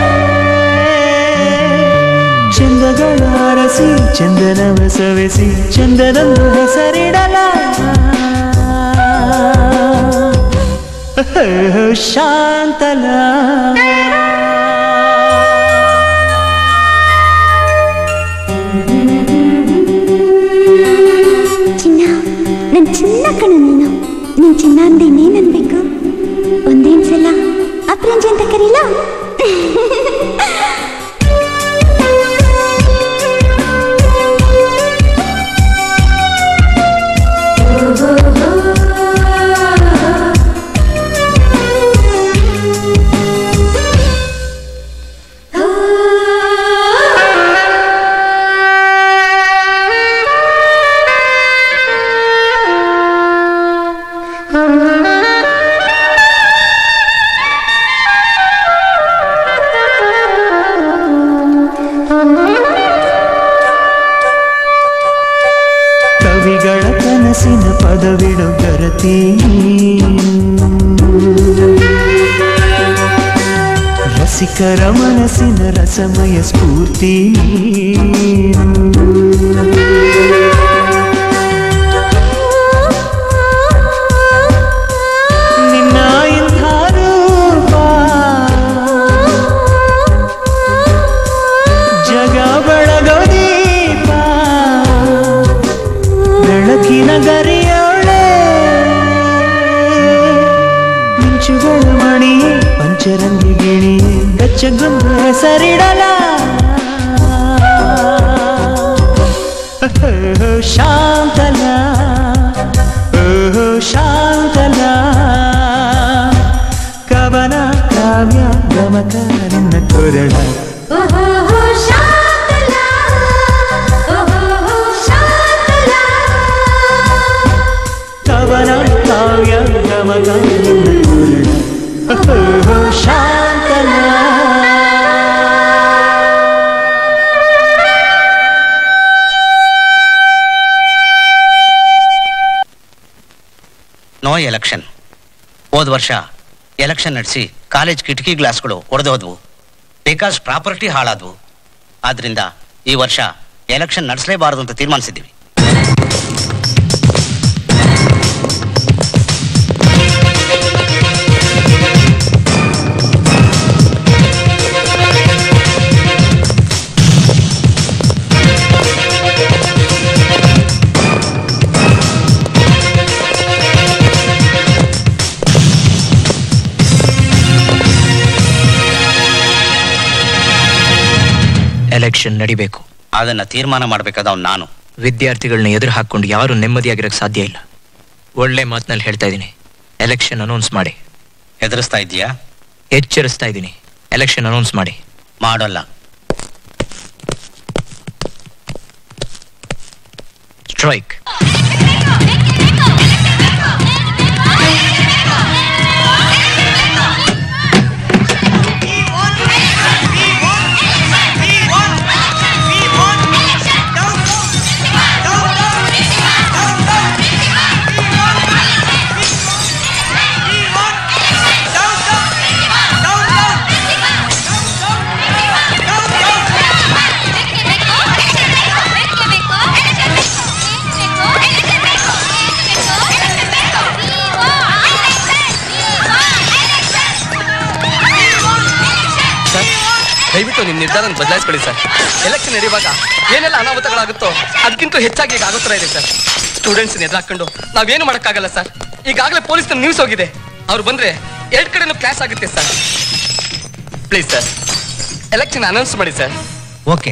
ಚಂದಗಳ ಅರಸಿ ಚಂದನವ ಸವೆಸಿ ಚಂದನೊಂದು ಹೆಸರಿಡಲ ಶಾಂತಲ ಚಿನ್ನ ನನ್ ಚಿನ್ನ ಕಣು ನೀನು ನೀನ್ ಚಿನ್ನ ಅಂದೆ ಇನ್ನೇನ್ ಅನ್ಬೇಕು ಒಂದೇನ್ ಸಲ ಅಪ್ರಂಜಿ ಅಂತ ಕರೀಲ ಕವಿಗಳ ಕನಸಿನ ಪದವಿಡು ಗರತಿ ರಸಿಕರ ಮನಸ್ಸಿನ ರಸಮಯ ಸ್ಫೂರ್ತಿ ನಿನ್ನ ಇಂಥ ರೂಪ ಜಗ ಬೆಳಗೋ ದೀಪ ಬೆಳಕಿನ ಗರಿಯೋಳೆ ಮಿಂಚುಗಳ ಮಣಿಯೇ ಪಂಚರಂಗಿ ಗಿಣಿಯೇ ಗಚ್ಚಗೊಂದು ಹೆಸರಿಡಲ ಶಾಂತಲ ಓ ಶಾಂತಲ ಕವನ ಕಾವ್ಯ ಗಮಕ ನಿನ್ನ ಕೊರಳ ಕವನ ಕಾವ್ಯ ಗಮಕ ನಿನ್ನ ಕೊರಳ ಶಾಂತಲ ನೋ ಎಲೆಕ್ಷನ್ ಹೋದ ವರ್ಷ ಎಲೆಕ್ಷನ್ ನಡೆಸಿ ಕಾಲೇಜ್ ಕಿಟಕಿ ಗ್ಲಾಸ್ಗಳು ಒಡೆದೋದ್ವು ಬಿಕಾಸ್ ಪ್ರಾಪರ್ಟಿ ಹಾಳಾದ್ವು ಆದ್ರಿಂದ ಈ ವರ್ಷ ಎಲೆಕ್ಷನ್ ನಡೆಸಲೇಬಾರದು ಅಂತ ತೀರ್ಮಾನಿಸಿದ್ದೀವಿ ಎಲೆಕ್ಷನ್ ನಡಿಬೇಕು ಅದನ್ನ ತೀರ್ಮಾನ ಮಾಡ್ಬೇಕಾದವ್ ನಾನು ವಿದ್ಯಾರ್ಥಿಗಳನ್ನ ಎದುರು ಹಾಕೊಂಡು ಯಾರು ನೆಮ್ಮದಿಯಾಗಿರಕ್ ಸಾಧ್ಯ ಇಲ್ಲ ಒಳ್ಳೆ ಮಾತಿನಲ್ಲಿ ಹೇಳ್ತಾ ಇದ್ದೀನಿ ಎಲೆಕ್ಷನ್ ಅನೌನ್ಸ್ ಮಾಡಿ ಎದುರಿಸ್ತಾ ಇದೀಯಾ ಎಚ್ಚರಿಸ್ತಾ ಇದ್ದೀನಿ ಎಲೆಕ್ಷನ್ ಅನೌನ್ಸ್ ಮಾಡಿ ಮಾಡೋಲ್ಲ ಸ್ಟ್ರೈಕ್ ಸರ್ ದಯವಿಟ್ಟು ನಿಮ್ಮ ನಿರ್ಧಾರ ಬದಲಾಯಿಸ್ಕೊಳ್ಳಿ ಸರ್ ಎಲೆಕ್ಷನ್ ನಡೆಯುವಾಗ ಏನೆಲ್ಲ ಅನಾಹುತಗಳಾಗುತ್ತೋ ಅದಕ್ಕಿಂತ ಹೆಚ್ಚಾಗಿ ಈಗ ಆಗುತ್ತಾ ಇದೆ ಸರ್ ಸ್ಟೂಡೆಂಟ್ಸ್ ಎದುರಾಕೊಂಡು ನಾವೇನು ಮಾಡೋಕ್ಕಾಗಲ್ಲ ಸರ್ ಈಗಾಗಲೇ ಪೊಲೀಸ್ ನ್ಯೂಸ್ ಹೋಗಿದೆ ಅವ್ರು ಬಂದ್ರೆ ಎರಡ್ ಕಡೆನೂ ಕ್ಲಾಸ್ ಆಗುತ್ತೆ sir please sir election announce ಮಾಡಿ ಸರ್ ಓಕೆ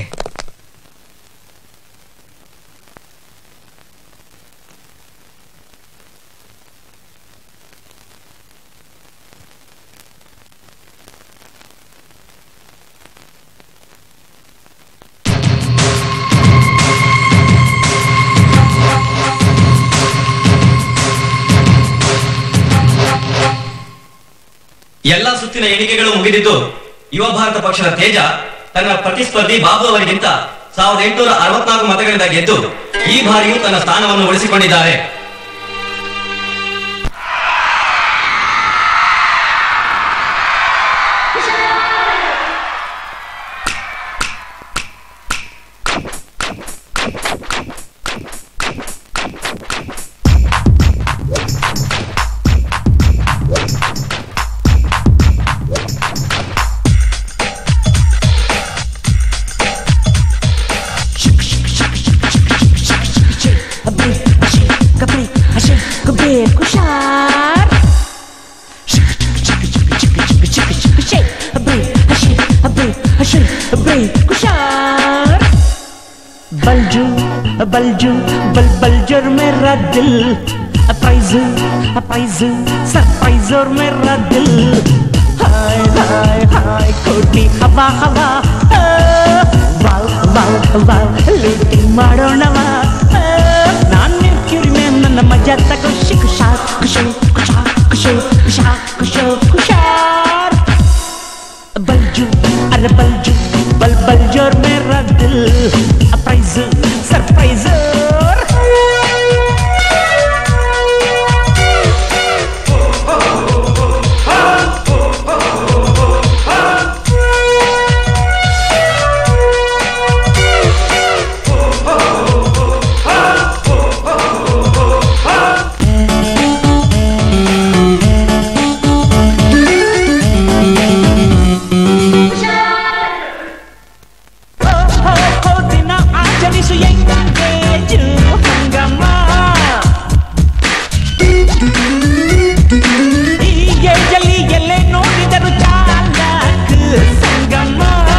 ಎಲ್ಲಾ ಸುತ್ತಿನ ಎಣಿಕೆಗಳು ಮುಗಿದಿದ್ದು ಯುವ ಭಾರತ ಪಕ್ಷದ ತೇಜ ತನ್ನ ಪ್ರತಿಸ್ಪರ್ಧಿ ಬಾಬು ಅವರಿಗಿಂತ ಸಾವಿರದ ಎಂಟುನೂರ ಅರವತ್ನಾಲ್ಕು ಮತಗಳಿಂದ ಗೆದ್ದು ಈ ಬಾರಿಯೂ ತನ್ನ ಸ್ಥಾನವನ್ನು ಉಳಿಸಿಕೊಂಡಿದ್ದಾರೆ बलजू बलजू बल बलजर मेरा दिल प्राइज प्राइज सरप्राइज और मेरा दिल हाय हाय हाय कोटी हवा हवा ವಾವ್ ವಾವ್ ವಾವ್ ಲೂಟಿ ಮಾಡೋಣವ ನಾನ್ ನಿಲ್ಕಿರಿಮೆ ನನ್ನ ಮಜಾ ತಗೋ ಖುಷಾ ಖುಷಿ ಖುಷಾ ಖುಷಿ ಖುಷಾ ಖುಷೋ ಖುಷಾರ್ ಬಲ್ಜು ಅರೆ ಬಲ್ಜು ಬಲ್ ಬಲ್ಜೋರ್ ಮೇರಾ ದಿಲ್ ಅಪ್ರೈಸ್ ಸರ್ಪ್ರೈಸ್ ದಿನ ಆಚರಿಸು ಎಂಗೇಜು ಹಂಗಮ್ಮ ಈ ಏಜಲ್ಲಿ ಎಲ್ಲೇ ನೋಡಿದರು ಚಾಲಕ್ ಸಂಗಮ್ಮ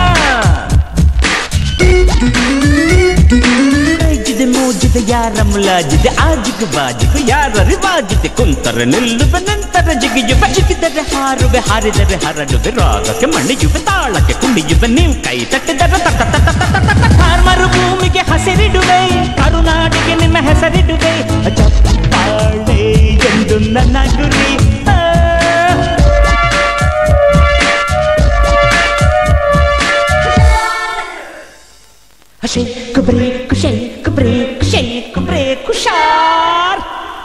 ಜಿದೆ ಮೋಜಿದೆ ಯಾರ ಮುಲಾಜಿದೆ ಆಜಿಗು ಬಾಜಿಗು ಯಾರ ರಿವಾಜಿದೆ ಕುಂತರೆ ನಿಲ್ಲುವೆ ನಂತರ ಜಿಗಿಯುವೆ ಜಿಗಿದರೆ ಹಾರುವೆ ಹಾರಿದರೆ ಹರಡುವೆ ರಾಗಕ್ಕೆ ಮಣಿಯುವೆ ತಾಳಕ್ಕೆ ಕುಣಿಯುವೆ ನೀವು ಕೈ ತಟ್ಟಿದರೆ ತಟ ತಟ ತಟ ತಟ ಕಾರ್ಮರು ಭೂಮಿಗೆ ಹಸಿರಿಡುವೆ ಕರುನಾಡಿಗೆ ನಿನ್ನ ಹೆಸರಿಡುವೆ ಚಪ್ಪಾಳೆ ಎಂದು ನನ್ನ ಗುರಿ ಆ. ಹಸೆ ಕುಬ್ರೆ ಕುಶೆ ಕುಬ್ರೆ ಕುಶೆ ಕುಬ್ರೆ ಕುಶಾರ್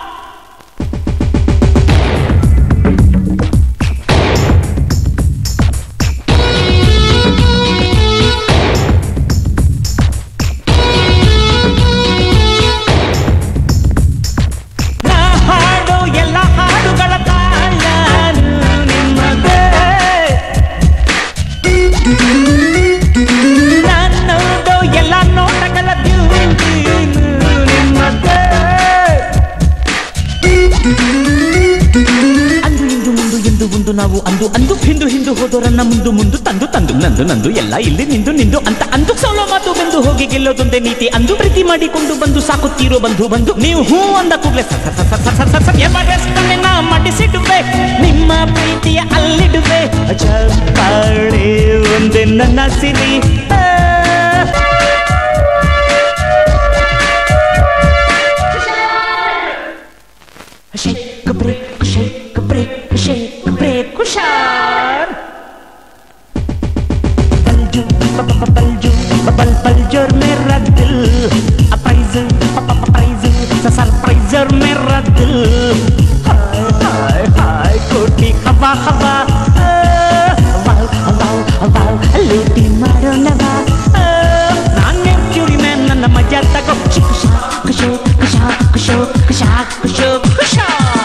ನಾ ಹಾಡೋ ಎಲ್ಲ ಹಾಡುಗಳ ತಾಳ ನಿಮ್ಮದೇ ನನ್ನೋಡೋ ಎಲ್ಲ ನೋಟಗಳ ದ್ಯೂನು ನಿಮ್ಮದೇ ಅಂದು ಇಂದು ಮುಂದು ಎಂದು ಒಂದು ನಾವು ಅಂದು ಅಂದು ಹಿಂದು ಹಿಂದು ಹೋದೋರನ್ನ ಮುಂದು ಮುಂದು ತಂದು ತಂದು ನಂದು ನಂದು ಎಲ್ಲ ಇಲ್ಲಿ ನಿಂದು ನಿಂದು ಅಂತ ಅಂದು ಸೌಲ ಮಾತು ಬೆಂದು ಹೋಗಿ ಗೆಲ್ಲೋದೊಂದೇ ನೀತಿ ಅಂದು ಪ್ರೀತಿ ಮಾಡಿಕೊಂಡು ಬಂದು ಸಾಕುತ್ತೀರೋ ಬಂಧು ಬಂದು ನೀವು ಹೂ ಅಂದ ಕೂಡಲೇ sir sir sir sir sir sir sir ಎವರೆಸ್ಟನ್ನೇ ನಾ ಮಡಿಸಿಡುವೆ ನಿಮ್ಮ ಪ್ರೀತಿಯ ಅಲ್ಲಿಡುವೆ ಚಪ್ಪಾಳೆ ಒಂದೇ ನನ್ನ ಸಿರಿ ಆ. मेरा दिल अप्राइजर अप्राइजर सरप्राइजर मेरा दिल हाय हाय हाय कोटी हवा हवा वाव वाव वाव ಲೂಟಿ ಮಾಡೋಣವ ನಾನೇ ಕ್ಯೂರಿ ಮ್ಯಾನ್ ನನ್ನ ಮಜಾ ತಗೋ ಖುಷಿ ಖುಷಿ ಖುಷಿ ಖುಷಿ ಖುಷಿ ಖುಷಿ ಖುಷಿ ಖುಷಿ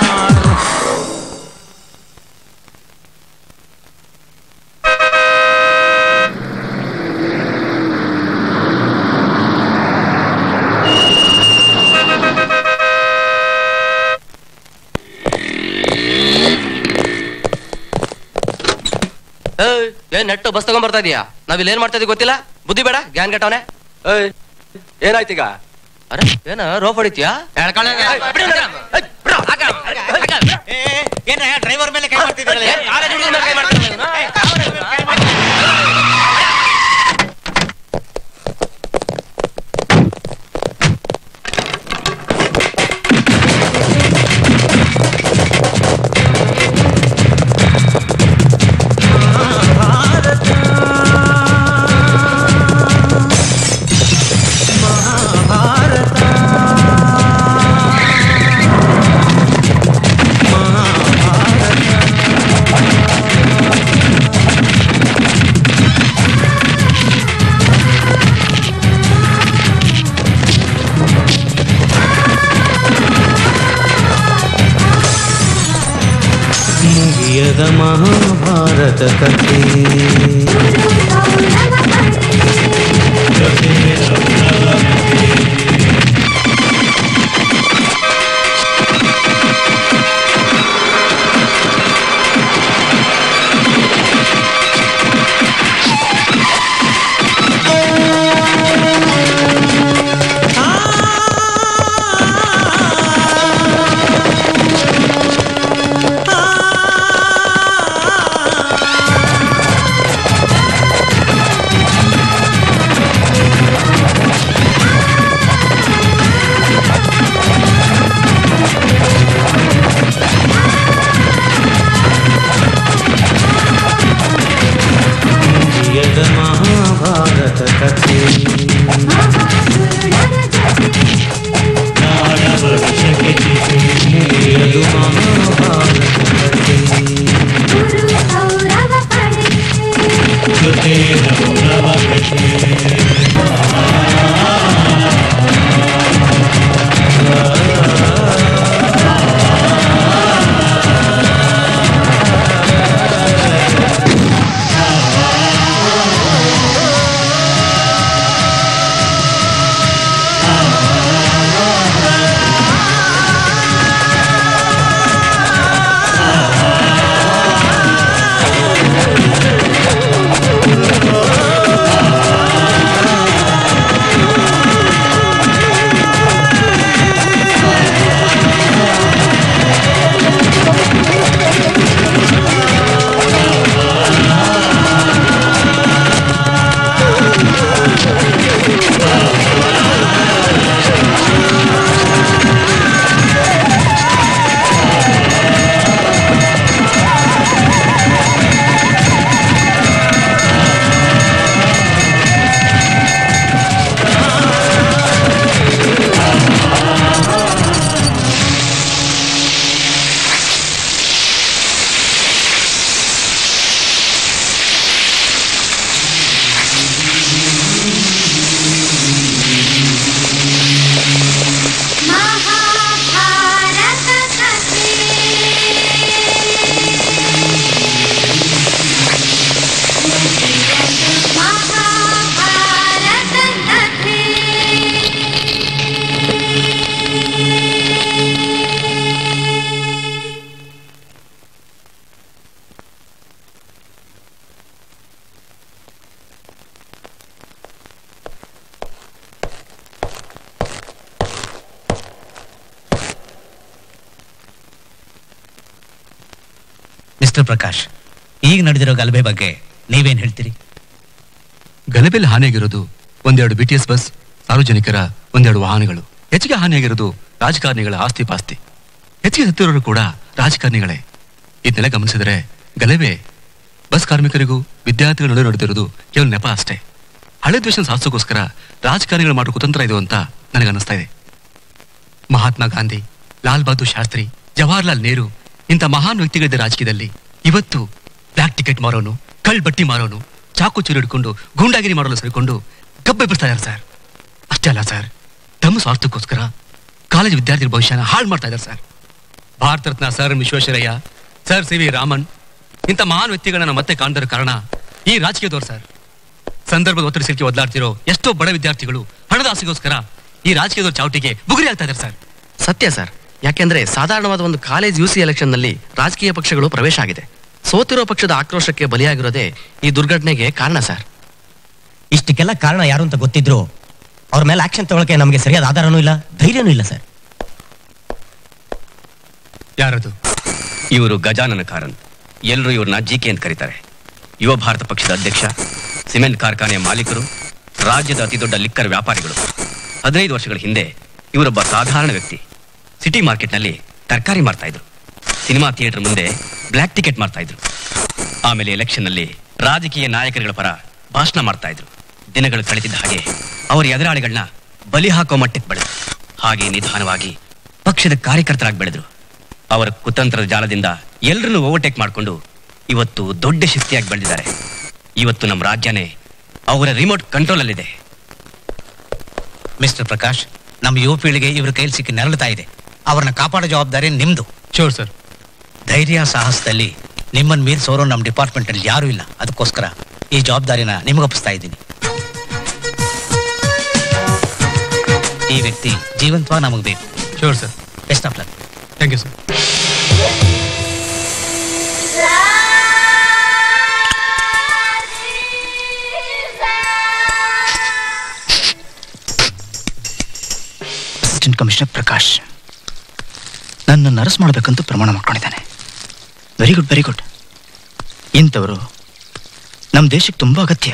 ಏಯ್, ಏನ್ ನೆಟ್ಟು ಬಸ್ ತಗೊಂಡ್ ಬರ್ತಾ ಇದೀಯಾ ನಾವ್ ಇಲ್ಲಿ ಏನ್ ಮಾಡ್ತಾ ಇದೀವಿ ಗೊತ್ತಿಲ್ಲ ಬುದ್ಧಿ ಬೇಡ ಗ್ಯಾನ್ ಗಟ್ಟವನೆ ಏಯ್ ಏನಾಯ್ತೀಗ ಅರೆ ಏನ ರೋಪ್ ಹೊಡಿತೀಯಾ ಏನ ಡ್ರೈವರ್ ಮೇಲೆ ಕೈ ಮಾಡ್ತಿದ್ದೀರಲ್ಲ ಮುಗಿಯದ ಮಹಾಭಾರತ ಕಥೆ ಮುಗಿಯದ ಮಹಾಭಾರತ ಕಥೆ ಮುಗಿಯದು ಮಹಾಭಾರತ ಕಥೆ ಮಿಸ್ಟರ್ ಪ್ರಕಾಶ್ ಈಗ ನಡೆದಿರೋ ಗಲಭೆ ಬಗ್ಗೆ ನೀವೇನ್ ಹೇಳ್ತೀರಿ ಗಲಭೆಯಲ್ಲಿ ಹಾನಿಯಾಗಿರೋದು ಒಂದೆರಡು ಬಿ ಟಿ ಎಸ್ ಬಸ್ ಸಾರ್ವಜನಿಕರ ಒಂದೆರಡು ವಾಹನಗಳು ಹೆಚ್ಚಿಗೆ ಹಾನಿಯಾಗಿರೋದು ರಾಜಕಾರಣಿಗಳ ಆಸ್ತಿ ಪಾಸ್ತಿ ಹೆಚ್ಚಿಗೆ ಹತ್ತಿರೋರು ಕೂಡ ರಾಜಕಾರಣಿಗಳೇ ಇದನ್ನೆಲ್ಲ ಗಮನಿಸಿದರೆ ಗಲಭೆ ಬಸ್ ಕಾರ್ಮಿಕರಿಗೂ ವಿದ್ಯಾರ್ಥಿಗಳ ನಡುವೆ ನಡೆದಿರೋದು ಕೇವಲ ನೆಪ ಅಷ್ಟೇ ಹಳೆ ದ್ವೇಷ ಸಾಧಿಸೋಕ್ಕೋಸ್ಕರ ರಾಜಕಾರಣಿಗಳು ಮಾಡೋ ಕುತಂತ್ರ ಇದು ಅಂತ ನನಗೆ ಅನ್ನಿಸ್ತಾ ಇದೆ ಮಹಾತ್ಮ ಗಾಂಧಿ ಲಾಲ್ ಬಹದ್ದೂರ್ ಶಾಸ್ತ್ರಿ ಜವಾಹರ್ಲಾಲ್ ನೆಹರು ಇಂಥ ಮಹಾನ್ ವ್ಯಕ್ತಿಗಳಿದ್ದ ರಾಜಕೀಯದಲ್ಲಿ ಇವತ್ತು ಬ್ಲ್ಯಾಕ್ ಟಿಕೆಟ್ ಮಾರೋನು ಕಳ್ ಬಟ್ಟಿ ಮಾರೋನು ಚಾಕು ಚೂರು ಹಿಡ್ಕೊಂಡು ಗೂಂಡಾಗಿರಿ ಮಾಡಲು ಸೇರಿಕೊಂಡು ಗಬ್ಬೆಬ್ಬಿಸ್ತಾ ಇದ್ದಾರೆ ಸರ್ ಅಷ್ಟೇ ಅಲ್ಲ ಸರ್ ತಮ್ಮ ಸ್ವಾರ್ಥಕ್ಕೋಸ್ಕರ ಕಾಲೇಜ್ ವಿದ್ಯಾರ್ಥಿಗಳ ಭವಿಷ್ಯನ ಹಾಳು ಮಾಡ್ತಾ ಇದ್ದಾರೆ sir Bharat Ratna sir M Visvesvaraya sir C V Raman ಇಂಥ ಮಹಾನ್ ವ್ಯಕ್ತಿಗಳನ್ನ ಮತ್ತೆ ಕಾಣದಿರೋ ಕಾರಣ ಈ ರಾಜಕೀಯದವ್ರು ಸರ್ ಸಂದರ್ಭದ ಒತ್ತಡ ಸಿಲುಕಿ ಒದ್ಲಾಡ್ತಿರೋ ಎಷ್ಟೋ ಬಡ ವಿದ್ಯಾರ್ಥಿಗಳು ಹಣದ ಆಸೆಗೋಸ್ಕರ ಈ ರಾಜಕೀಯದವ್ರ ಚಾವಟಿಗೆ ಬುಗುರಿ ಆಗ್ತಾ ಇದ್ದಾರೆ ಸರ್ ಸತ್ಯ ಸರ್ ಯಾಕೆಂದ್ರೆ ಸಾಧಾರಣವಾದ ಒಂದು ಕಾಲೇಜ್ ಯು ಸಿ ಎಲೆಕ್ಷನ್ ನಲ್ಲಿ ರಾಜಕೀಯ ಪಕ್ಷಗಳು ಪ್ರವೇಶ ಆಗಿದೆ ಸೋತಿರೋ ಪಕ್ಷದ ಆಕ್ರೋಶಕ್ಕೆ ಬಲಿಯಾಗಿರೋದೇ ಈ ದುರ್ಘಟನೆಗೆ ಕಾರಣ ಸರ್ ಇಷ್ಟಕ್ಕೆಲ್ಲ ಕಾರಣ ಯಾರು ಅಂತ ಗೊತ್ತಿದ್ರು ಅವ್ರ ಮೇಲೆ ಆಕ್ಷನ್ ತಗೊಳಕ್ಕೆ ನಮಗೆ ಸರಿಯಾದ ಆಧಾರನೂ ಇಲ್ಲ ಧೈರ್ಯನೂ ಇಲ್ಲ ಸರ್ ಯಾರದು ಇವರು ಗಜಾನನ ಕಾರಂತ್ ಎಲ್ಲರೂ ಇವ್ರನ್ನ ಜಿ ಕೆ ಅಂತ ಕರೀತಾರೆ ಯುವ ಭಾರತ ಪಕ್ಷದ ಅಧ್ಯಕ್ಷ ಸಿಮೆಂಟ್ ಕಾರ್ಖಾನೆಯ ಮಾಲೀಕರು ರಾಜ್ಯದ ಅತಿದೊಡ್ಡ ಲಿಕ್ಕರ್ ವ್ಯಾಪಾರಿಗಳು ಹದಿನೈದು ವರ್ಷಗಳ ಹಿಂದೆ ಇವರೊಬ್ಬ ಸಾಧಾರಣ ವ್ಯಕ್ತಿ ಸಿಟಿ ಮಾರ್ಕೆಟ್ನಲ್ಲಿ ತರಕಾರಿ ಮಾರ್ತಾ ಇದ್ರು ಸಿನಿಮಾ ಥಿಯೇಟರ್ ಮುಂದೆ ಬ್ಲ್ಯಾಕ್ ಟಿಕೆಟ್ ಮಾರ್ತಾ ಇದ್ರು ಆಮೇಲೆ ಎಲೆಕ್ಷನ್ನಲ್ಲಿ ರಾಜಕೀಯ ನಾಯಕರುಗಳ ಪರ ಭಾಷಣ ಮಾಡ್ತಾ ಇದ್ರು ದಿನಗಳು ಕಳೆದಿದ್ದ ಹಾಗೆ ಅವರ ಎದುರಾಳಿಗಳನ್ನ ಬಲಿ ಹಾಕೋ ಮಟ್ಟಕ್ಕೆ ಬೆಳೆದ್ರು ಹಾಗೆ ನಿಧಾನವಾಗಿ ಪಕ್ಷದ ಕಾರ್ಯಕರ್ತರಾಗಿ ಬೆಳೆದ್ರು ಅವರ ಕುತಂತ್ರದ ಜಾಲದಿಂದ ಎಲ್ಲರನ್ನೂ ಓವರ್ಟೇಕ್ ಮಾಡಿಕೊಂಡು ಇವತ್ತು ದೊಡ್ಡ ಶಕ್ತಿಯಾಗಿ ಬೆಳೆದಿದ್ದಾರೆ ಇವತ್ತು ನಮ್ಮ ರಾಜ್ಯನೇ ಅವರ ರಿಮೋಟ್ ಕಂಟ್ರೋಲಲ್ಲಿದೆ ಮಿಸ್ಟರ್ ಪ್ರಕಾಶ್ ನಮ್ಮ ಯುವ ಪೀಳಿಗೆ ಇವ್ರ ಕೈಲಿ ಸಿಕ್ಕಿ ನೆರಳುತ್ತಾ ಇದೆ ಅವ್ರನ್ನ ಕಾಪಾಡೋ ಜವಾಬ್ದಾರಿ ನಿಮ್ದು ಶೋರ್ ಸರ್ ಧೈರ್ಯ ಸಾಹಸದಲ್ಲಿ ನಿಮ್ಮನ್ನ ಮೀರಿಸೋರು ನಮ್ಮ ಡಿಪಾರ್ಟ್ಮೆಂಟ್ ಅಲ್ಲಿ ಯಾರೂ ಇಲ್ಲ ಅದಕ್ಕೋಸ್ಕರ ಈ ಜವಾಬ್ದಾರಿನ ನಿಮಗೊಪ್ಪಿಸ್ತಾ ಇದ್ದೀನಿ ಈ ವ್ಯಕ್ತಿ ಜೀವಂತವ ನಮಗೆ ಬೇಕು sure sir best of luck thank you sir assistant commissioner Prakash ನನ್ನ ಅರೆಸ್ಟ್ ಮಾಡಬೇಕಂತ ಪ್ರಮಾಣ ಮಾಡ್ಕೊಂಡಿದ್ದಾನೆ ವೆರಿ ಗುಡ್ ವೆರಿ ಗುಡ್ ಇಂಥವರು ನಮ್ಮ ದೇಶಕ್ಕೆ ತುಂಬ ಅಗತ್ಯ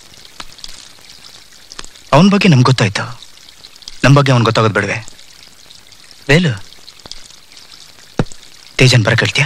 ಅವನ ಬಗ್ಗೆ ನಮ್ಗೆ ಗೊತ್ತಾಯ್ತು ನಮ್ಮ ಬಗ್ಗೆ ಅವ್ನು ಗೊತ್ತಾಗೋದು ಬೇಡವೆ ವೇಲು ತೇಜನ್ ಬರ ಕೇಳ್ತೀಯಾ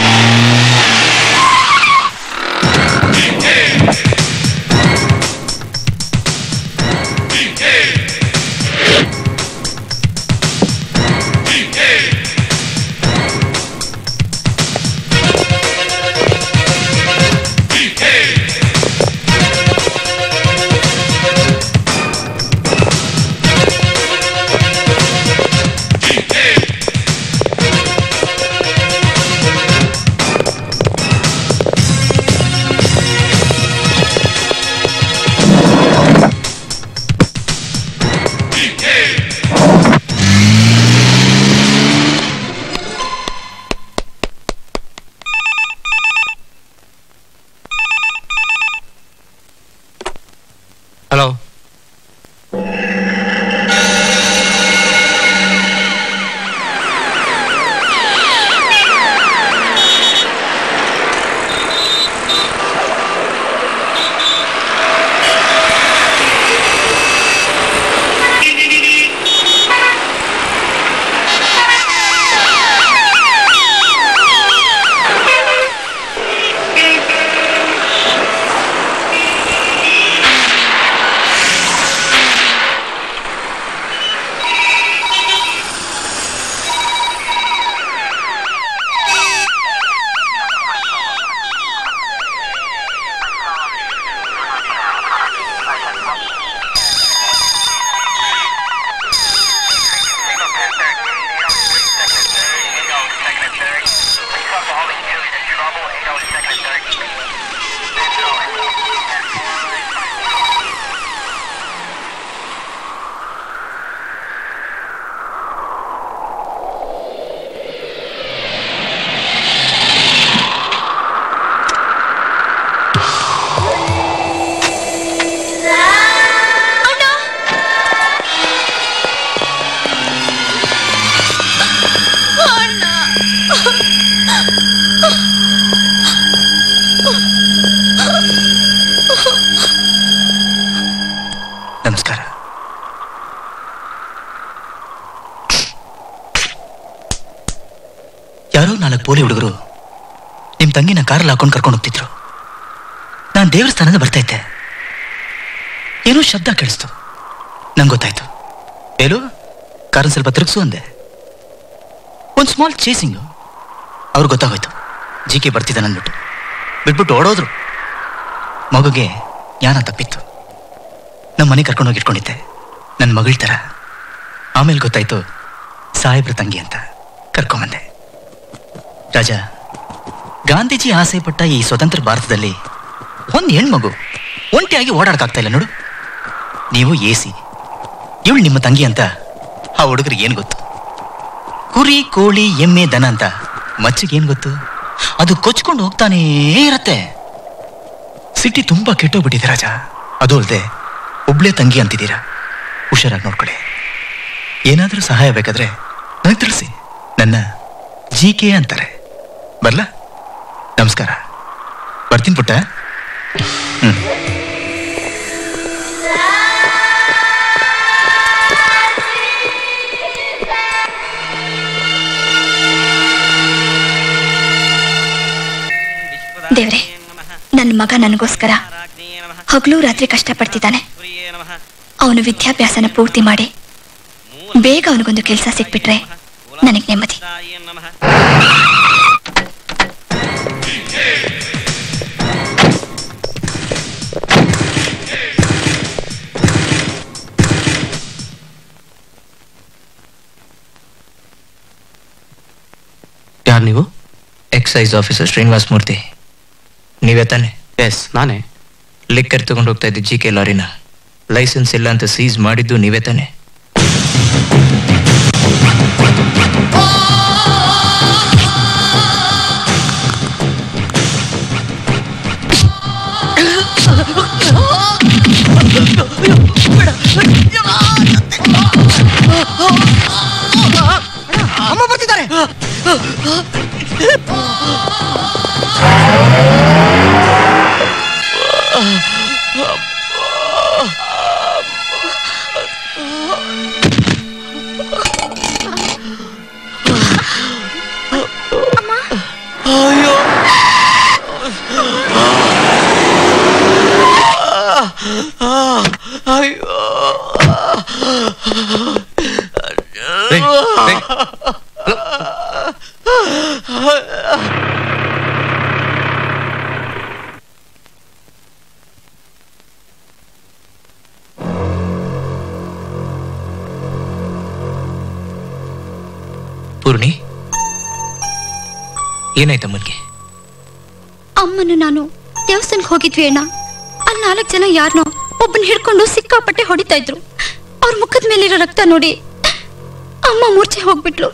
ಹಲೋ ನಮಸ್ಕಾರ ಯಾರೋ ನಾಲ್ಕು ಪೋಲಿ ಹುಡುಗರು ನಿಮ್ ತಂಗಿನ ಕಾರಲ್ಲಿ ಹಾಕೊಂಡು ಕರ್ಕೊಂಡು ಹೋಗ್ತಿದ್ರು ನಾನು ದೇವರ ಸ್ಥಾನದ ಬರ್ತಾ ಇದ್ದೆ ಏನೋ ಶಬ್ದ ಕೇಳಿಸ್ತು ನಂಗೆ ಗೊತ್ತಾಯ್ತು ಏನು ಕಾರನ್ ಸ್ವಲ್ಪ ತಿರುಗಿಸು ಅಂದೆ ಒಂದು ಸ್ಮಾಲ್ ಚೇಸಿಂಗು ಅವ್ರಿಗೆ ಗೊತ್ತಾಗೋಯ್ತು ಜಿ ಕೆ ಬರ್ತಿದ್ದಾನೆ ಅಂದ್ಬಿಟ್ಟು ಬಿಟ್ಬಿಟ್ಟು ಓಡೋದ್ರು ಮಗುಗೆ ಜ್ಞಾನ ತಪ್ಪಿತ್ತು ನಮ್ಮ ಮನೆ ಕರ್ಕೊಂಡೋಗಿ ಇಟ್ಕೊಂಡಿದ್ದೆ ನನ್ನ ಮಗಳ ಥರ ಆಮೇಲೆ ಗೊತ್ತಾಯ್ತು ಸಾಹೇಬ್ರ ತಂಗಿ ಅಂತ ಕರ್ಕೊಂಬಂದೆ ರಾಜ ಗಾಂಧೀಜಿ ಆಸೆ ಪಟ್ಟ ಈ ಸ್ವತಂತ್ರ ಭಾರತದಲ್ಲಿ ಒಂದು ಹೆಣ್ಮಗು ಒಂಟಿಯಾಗಿ ಓಡಾಡಕ್ಕಾಗ್ತಾ ಇಲ್ಲ ನೋಡು ನೀವು ಎ ಸಿ ಇವಳು ನಿಮ್ಮ ತಂಗಿ ಅಂತ ಆ ಹುಡುಗರಿಗೆ ಏನು ಗೊತ್ತು ಕುರಿ ಕೋಳಿ ಎಮ್ಮೆ ದನ ಅಂತ ಮಚ್ಚಿಗೆ ಏನು ಗೊತ್ತು ಅದು ಕೊಚ್ಕೊಂಡು ಹೋಗ್ತಾನೇ ಇರತ್ತೆ ಸಿಟಿ ತುಂಬಾ ಕೆಟ್ಟೋಗ್ಬಿಟ್ಟಿದೆ ರಾಜ ಅದು ಅಲ್ಲದೆ ಒಬ್ಳೆ ತಂಗಿ ಅಂತಿದ್ದೀರಾ ಹುಷಾರಾಗಿ ನೋಡ್ಕೊಳ್ಳಿ ಏನಾದರೂ ಸಹಾಯ ಬೇಕಾದ್ರೆ ನನಗೆ ತಿಳಿಸಿ ನನ್ನ ಜಿ ಕೆ ಅಂತಾರೆ ಬರ್ಲಾ ನಮಸ್ಕಾರ ಬರ್ತೀನಿ ಪುಟ್ಟ ಹ್ಮ್ ದೇವ್ರೆ ನನ್ನ ಮಗ ನನಗೋಸ್ಕರ ಹಗಲು ರಾತ್ರಿ ಕಷ್ಟಪಡ್ತಿದ್ದಾನೆ ಅವನು ವಿದ್ಯಾಭ್ಯಾಸನ ಪೂರ್ತಿ ಮಾಡಿ ಬೇಗ ಅವನಿಗೊಂದು ಕೆಲಸ ಸಿಕ್ಬಿಟ್ರೆ ನನಗೆ ನೆಮ್ಮದಿ ಯಾರು ನೀವು ಎಕ್ಸೈಸ್ ಆಫೀಸರ್ ಶ್ರೀನಿವಾಸ್ ಮೂರ್ತಿ ನೀವೇ ತಾನೆ ಎಸ್ ನಾನೇ ಲಿಕ್ಕರ್ ತಗೊಂಡು ಹೋಗ್ತಾ ಇದ್ದೆ ಜಿ ಕೆ ಲಾರಿನ ಲೈಸೆನ್ಸ್ ಇಲ್ಲ ಅಂತ ಸೀಸ್ ಮಾಡಿದ್ದು ನೀವೇ ತಾನೆ ಅಮ್ಮ ಬರ್ತಿದ್ದಾರೆ ಅಯ್ಯೋ ಅಯ್ಯೋ ಪೂರ್ಣಿ ಏನಾಯ್ತಮ್ಮನ್ಗೆ ಅಮ್ಮನು ನಾನು ದೇವಸ್ಥಾನಕ್ಕೆ ಹೋಗಿದ್ವಿ ಅಣ್ಣ ಅಲ್ಲಿ ನಾಲ್ಕು ಜನ ಯಾರನೋ ಒಬ್ಬನ ಹಿಡ್ಕೊಂಡು ಸಿಕ್ಕಾಪಟ್ಟೆ ಹೊಡಿತಾ ಇದ್ರು ಅವ್ರ ಮುಖದ ಮೇಲಿರೋ ರಕ್ತ ನೋಡಿ ಅಮ್ಮ ಮೂರ್ಛೆ ಹೋಗ್ಬಿಟ್ಲು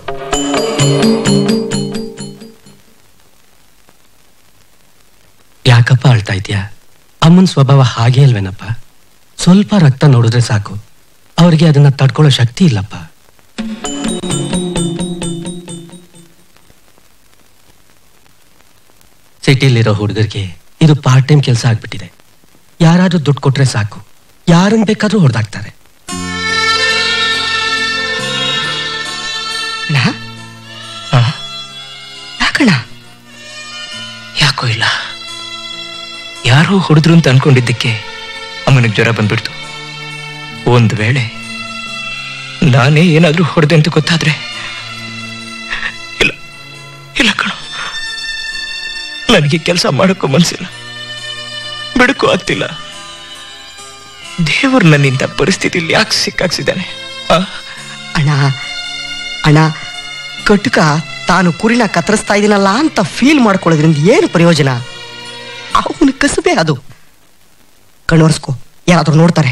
ಯಾಕಪ್ಪ ಅಳ್ತಾ ಇದ್ಯಾ ಅಮ್ಮನ ಸ್ವಭಾವ ಹಾಗೆ ಅಲ್ವೇನಪ್ಪ ಸ್ವಲ್ಪ ರಕ್ತ ನೋಡಿದ್ರೆ ಸಾಕು ಅವ್ರಿಗೆ ಅದನ್ನ ತಡ್ಕೊಳ್ಳೋ ಶಕ್ತಿ ಇಲ್ಲಪ್ಪ ಸಿಟಿಲಿರೋ ಹುಡುಗರಿಗೆ ಇದು ಪಾರ್ಟ್ ಟೈಮ್ ಕೆಲಸ ಆಗ್ಬಿಟ್ಟಿದೆ ಯಾರಾದ್ರೂ ದುಡ್ಡು ಕೊಟ್ರೆ ಸಾಕು ಯಾರನ್ನ ಬೇಕಾದ್ರೂ ಹೊಡೆದಾಕ್ತಾರೆ ಯಾಕಣ್ಣ ಯಾಕೋ ಇಲ್ಲ ಯಾರೋ ಹೊಡೆದ್ರು ಅಂತ ಅನ್ಕೊಂಡಿದ್ದಕ್ಕೆ ಅಮ್ಮನಿಗೆ ಜ್ವರ ಬಂದ್ಬಿಡ್ತು ಒಂದ್ ವೇಳೆ ನಾನೇ ಏನಾದ್ರೂ ಹೊಡೆದೆ ಅಂತ ಗೊತ್ತಾದ್ರೆ ಇಲ್ಲ ಇಲ್ಲ ಕಣೋ ನನಗೆ ಕೆಲಸ ಮಾಡೋಕ್ಕೂ ಮನ್ಸಿಲ್ಲ ಬಿಡಕ್ಕೂ ಆಗ್ತಿಲ್ಲ ದೇವರು ನನ್ನಿಂದ ಪರಿಸ್ಥಿತಿಲಿ ಯಾಕೆ ಸಿಕ್ಕಾಕ್ಸಿದ್ದಾನೆ ಆ? ಅಣ್ಣ ಅಣ್ಣ ಕಟುಕ ತಾನು ಕುರಿನ ಕತ್ತರಿಸ್ತಾ ಇದೀನಲ್ಲ ಅಂತ ಫೀಲ್ ಮಾಡ್ಕೊಳ್ಳೋದ್ರಿಂದ ಏನು ಪ್ರಯೋಜನ ಅವನ ಕಸಬೆ ಅದು ಕಣ್ಣೋರ್ಸ್ಕೊ ಯಾರಾದ್ರೂ ನೋಡ್ತಾರೆ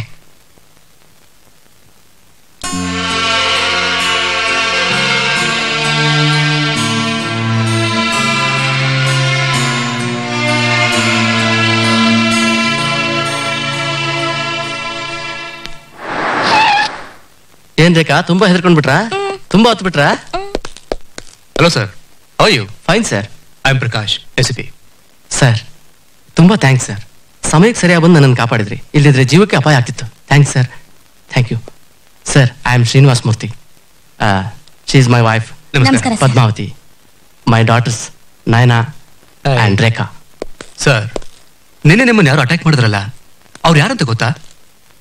ಏನ್ ರೇಖಾ ತುಂಬಾ ಹೆದರ್ಕೊಂಡ್ಬಿಟ್ರಾ ತುಂಬಾ ಹೊತ್ತು ಬಿಟ್ರಾ hello sir how you fine sir I am Prakash S P sir ತುಂಬಾ ಥ್ಯಾಂಕ್ಸ್ ಸರ್ ಸಮಯಕ್ಕೆ ಸರಿಯಾಗಿ ಬಂದು ನನ್ನನ್ನು ಕಾಪಾಡಿದ್ರಿ ಇಲ್ಲದಿದ್ರೆ ಜೀವಕ್ಕೆ ಅಪಾಯ ಆಗ್ತಿತ್ತು thanks sir thank you sir I am Srinivas Murthy she is my wife ನಮಸ್ಕಾರ. Sir. Padmavathi my daughters Nayana and Rekha sir ನಿನ್ನೆ ನಿಮ್ಮನ್ನ ಯಾರು ಅಟ್ಯಾಕ್ ಮಾಡಿದ್ರಲ್ಲ ಅವ್ರು ಯಾರಂತ ಗೊತ್ತಾ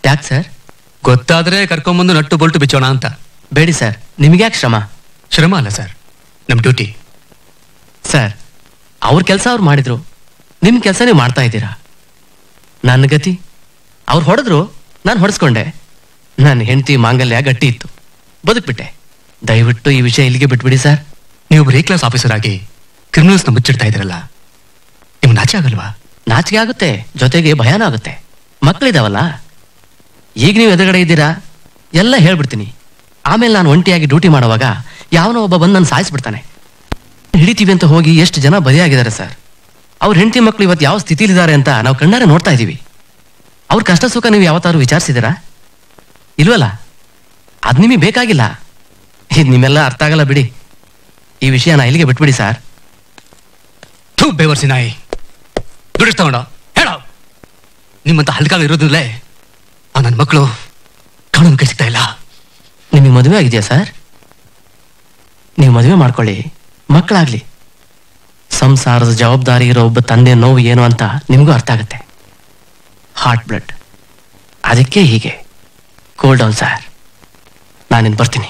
ಯಾಕೆ ಸರ್ ಗೊತ್ತಾದ್ರೆ ಕರ್ಕೊಂಬಂದು ನಟ್ಟು ಬೊಲ್ಟು ಬಿಚ್ಚೋಣ ಅಂತ ಬೇಡಿ ಸರ್ ನಿಮ್ಗ್ಯಾಕೆ ಶ್ರಮ ಶ್ರಮ ಅಲ್ಲ ಸರ್ ನಮ್ ಡ್ಯೂಟಿ ಸರ್ ಅವ್ರ ಕೆಲಸ ಅವ್ರು ಮಾಡಿದ್ರು ನಿಮ್ಮ ಕೆಲಸ ನೀವು ಮಾಡ್ತಾ ಇದ್ದೀರಾ ನನ್ನ ಗತಿ ಅವ್ರು ಹೊಡೆದ್ರು ನಾನು ಹೊಡೆಸ್ಕೊಂಡೆ ನನ್ನ ಹೆಂಡತಿ ಮಾಂಗಲ್ಯ ಗಟ್ಟಿ ಇತ್ತು ಬದುಕ್ಬಿಟ್ಟೆ ದಯವಿಟ್ಟು ಈ ವಿಷಯ ಇಲ್ಲಿಗೆ ಬಿಟ್ಬಿಡಿ ಸರ್ ನೀವು ಒಬ್ಬ ಕ್ಲಾಸ್ ಆಫೀಸರ್ ಆಗಿ ಕ್ರಿಮಿನಲ್ಸ್ನ ಮುಚ್ಚಿಡ್ತಾ ಇದ್ರಲ್ಲ ನಿಮ್ಗೆ ನಾಚೆ ಆಗಲ್ವಾ ನಾಚಿಕೆ ಆಗುತ್ತೆ ಜೊತೆಗೆ ಭಯಾನ ಆಗುತ್ತೆ ಮಕ್ಕಳಿದಾವಲ್ಲ ಈಗ ನೀವು ಎದುರುಗಡೆ ಇದ್ದೀರಾ ಎಲ್ಲ ಹೇಳ್ಬಿಡ್ತೀನಿ ಆಮೇಲೆ ನಾನು ಒಂಟಿಯಾಗಿ ಡ್ಯೂಟಿ ಮಾಡುವಾಗ ಯಾವನೋ ಒಬ್ಬ ಬಂದು ನನ್ನ ಸಾಯಿಸ್ಬಿಡ್ತಾನೆ ಹಿಡಿತೀವಿ ಅಂತ ಹೋಗಿ ಎಷ್ಟು ಜನ ಬಲಿಯಾಗಿದ್ದಾರೆ ಸರ್ ಅವ್ರ ಹೆಂಡತಿ ಮಕ್ಕಳು ಇವತ್ತು ಯಾವ ಸ್ಥಿತಿಲಿದ್ದಾರೆ ಅಂತ ನಾವು ಕಣ್ಣಾರೆ ನೋಡ್ತಾ ಇದ್ದೀವಿ ಅವ್ರ ಕಷ್ಟ ಸುಖ ನೀವು ಯಾವತ್ತಾದ್ರು ವಿಚಾರಿಸಿದ್ದೀರಾ ಇಲ್ವಲ್ಲ ಅದು ನಿಮಗೆ ಬೇಕಾಗಿಲ್ಲ ಇದು ನಿಮ್ಮೆಲ್ಲ ಅರ್ಥ ಆಗಲ್ಲ ಬಿಡಿ ಈ ವಿಷಯನ ಇಲ್ಲಿಗೆ ಬಿಟ್ಬಿಡಿ ಸರ್ ಥೂ ಬೇವರ್ಸಿ ನಾಯಿ ದುಡ್ಡು ತಗೊಂಡ ಹೇಳ ನಿಮ್ಮಂತ ಹಲ್ಕಾಗ ಇರೋದಿಲ್ಲೇ ಆ ನನ್ನ ಮಕ್ಕಳು ಕಾಣೋನ್ ಕೈ ಸಿಗ್ತಾ ಇಲ್ಲ ನಿಮಗೆ ಮದುವೆ ಆಗಿದೆಯಾ ಸರ್ ನೀವು ಮದುವೆ ಮಾಡ್ಕೊಳ್ಳಿ ಮಕ್ಕಳಾಗ್ಲಿ ಸಂಸಾರದ ಜವಾಬ್ದಾರಿ ಇರೋ ಒಬ್ಬ ತಂದೆ ನೋವು ಏನು ಅಂತ ನಿಮಗೂ ಅರ್ಥ ಆಗುತ್ತೆ ಹಾರ್ಟ್ ಬ್ಲಡ್ ಅದಕ್ಕೆ ಹೀಗೆ ಕೂಲ್ ಡೌನ್ ಸರ್ ನಾನಿನ್ ಬರ್ತೀನಿ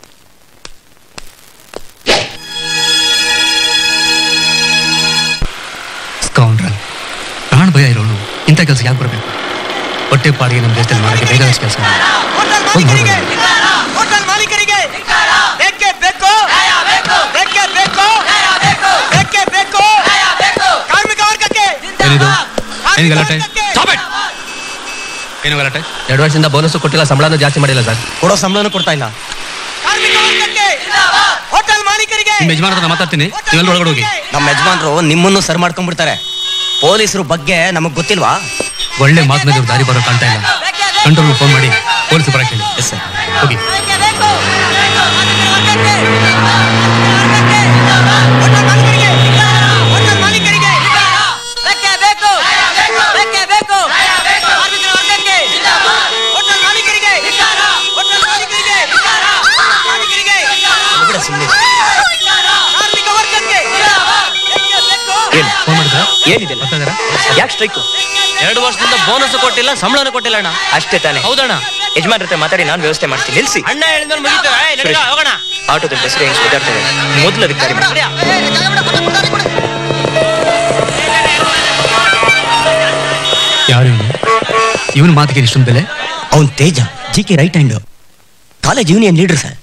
ಸ್ಕೌಂಡ್ರಲ್ ಪ್ರಾಣ ಭಯ ಇರೋನು ಇಂಥ ಕೆಲಸ ಯಾಕೆ ಬರಬೇಕು ಹೊಟ್ಟೆ ಪಾಡಿಗೆ ನಮ್ಮ ದೇಶದಲ್ಲಿ ಮಾಡೋಕ್ಕೆ ಬೇಕಾದಷ್ಟು ಕೆಲಸ ಹೋಟೆಲ್ ಮಾಲೀಕರಿಗೆ ಬೇಕೇ ಬೇಕು ಬೇಕೇ ಬೇಕು ಬೇಕೇ ಬೇಕು ಕಾರ್ಮಿಕ ವರ್ಗಕ್ಕೆ ಏನಿದು ಏನು ಗಲಾಟೆ Stop it! ಏನು ಗಲಾಟೆ ಎರಡು ವರ್ಷದಿಂದ ಬೋನಸ್ ಕೊಟ್ಟಿಲ್ಲ ಸಂಬಳನೂ ಜಾಸ್ತಿ ಮಾಡಿಲ್ಲ ಸರ್ ಕೊಡೋ ಸಂಬಳನೂ ಕೊಡ್ತಾ ಇಲ್ಲ ಹೋಟೆಲ್ ಮಾಲೀಕರಿಗೆ ನಿಮ್ಮ ಯಜಮಾನ ಹತ್ರ ಮಾತಾಡ್ತೀನಿ ನೀವೆಲ್ಲ ಒಳಗಡೆ ಹೋಗಿ ನಮ್ಮ ಯಜಮಾನ್ರು ನಿಮ್ಮನ್ನು ಸರ್ ಮಾಡ್ಕೊಂಡ್ಬಿಡ್ತಾರೆ ಪೊಲೀಸರು ಬಗ್ಗೆ ನಮಗ್ ಗೊತ್ತಿಲ್ವಾ ಒಳ್ಳೆ ಮಾತು ಮೇಲೆ ದಾರಿ ಬರೋ ಕಾಣ್ತಾ ಇಲ್ಲ ಕಂಟ್ರೋಲ್ ಫೋನ್ ಮಾಡಿ ಪೊಲೀಸ್ ಬರಕ್ಕೆ ಹೇಳಿ ಎಸ್ ಸರ್ ಹೋಗಿ ಬೇಕೇ ಬೇಕು ಬೇಕೇ ಬೇಕು ಕಾರ್ಮಿಕರ ವರ್ಗಕ್ಕೆ ಹೋಟೆಲ್ ಮಾಲೀಕರಿಗೆ ಹೋಟೆಲ್ ಮಾಲೀಕರಿಗೆ ಕಾರ್ಮಿಕರಿಗೆ ಕಾರ್ಮಿಕ ವರ್ಗಕ್ಕೆ ಬೇಕೇ ಬೇಕು ಏನು ಫೋನ್ ಮಾಡಿದ್ರ ಏನಿದೆ ಯಾಕೆ ಸ್ಟ್ರೈಕ್ ಎರಡು ವರ್ಷದಿಂದ ಬೋನಸ್ ಕೊಟ್ಟಿಲ್ಲ ಸಂಬಳನೂ ಕೊಟ್ಟಿಲ್ಲ ಅಣ್ಣ ಅಷ್ಟೇ ತಾನೆ ಹೌದಣ್ಣ ಯಜಮಾನ್ರ ಹತ್ರ ಮಾತಾಡಿ ನಾನು ವ್ಯವಸ್ಥೆ ಮಾಡ್ತೀನಿ ನಿಲ್ಸಿ ಅಣ್ಣ ಹೇಳಿದ್ಮೇಲೆ ಮುಗಿತಾರೆ ಏಯ್, ನಡ್ಗ, ಹೋಗೋಣ ಆಟೋದಲ್ಲಿ ಹೆಸರು ಹೆಂಗ್ ಓದಾಡ್ತೇವೆ ಮೊದಲು ಅದಕ್ಕೆ ದಾರಿ ಮಾಡಿ ಯಾರು ಇವನು ಇವನ ಮಾತಿಗೆ ಇಷ್ಟೊಂದು ಬೆಲೆ ಅವನ್ Teja G K right hand college union leader sir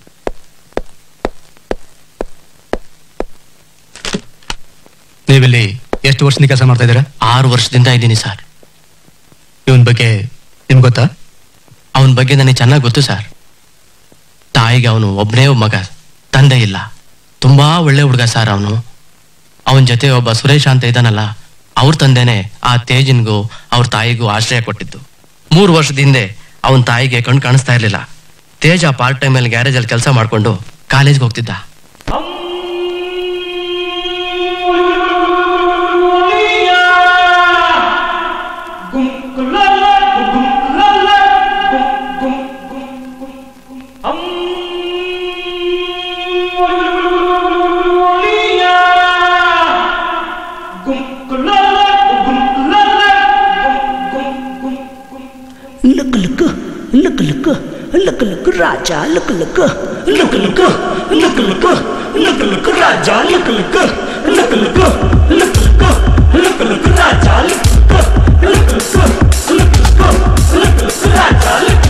ನೀವಿಲ್ಲಿ ಎಷ್ಟು ವರ್ಷದಿಂದ ಕೆಲಸ ಮಾಡ್ತಾ ಇದ್ದೀರಾ ಆರು ವರ್ಷದಿಂದ ಇದ್ದೀನಿ ಸರ್ ಇವನ್ ಬಗ್ಗೆ ನಿಮ್ಗೆ ಗೊತ್ತಾ ಅವನ ಬಗ್ಗೆ ನನಗೆ ಚೆನ್ನಾಗಿ ಗೊತ್ತು ಸರ್ ತಾಯಿಗೆ ಅವನು ಒಬ್ಬನೇ ಒಬ್ಬ ಮಗ ತಂದೆ ಇಲ್ಲ ತುಂಬಾ ಒಳ್ಳೆ ಹುಡುಗ ಸರ್ ಅವನು ಅವನ ಜೊತೆ ಒಬ್ಬ ಸುರೇಶ ಅಂತ ಇದ್ದಾನಲ್ಲ ಅವ್ರ ತಂದೆನೆ ಆ ತೇಜನ್ಗೂ ಅವ್ರ ತಾಯಿಗೂ ಆಶ್ರಯ ಕೊಟ್ಟಿದ್ದು ಮೂರು ವರ್ಷದ ಹಿಂದೆ ಅವನ ತಾಯಿಗೆ ಕಣ್ ಕಾಣಿಸ್ತಾ ಇರಲಿಲ್ಲ ತೇಜ ಪಾರ್ಟ್ ಟೈಮಲ್ಲಿ ಗ್ಯಾರೇಜಲ್ಲಿ ಕೆಲಸ ಮಾಡಿಕೊಂಡು ಕಾಲೇಜ್ಗೆ ಹೋಗ್ತಿದ್ದ look look look look look look Raja look look look look look look look look Raja look look look look look look look look Raja look look look look look look look Raja look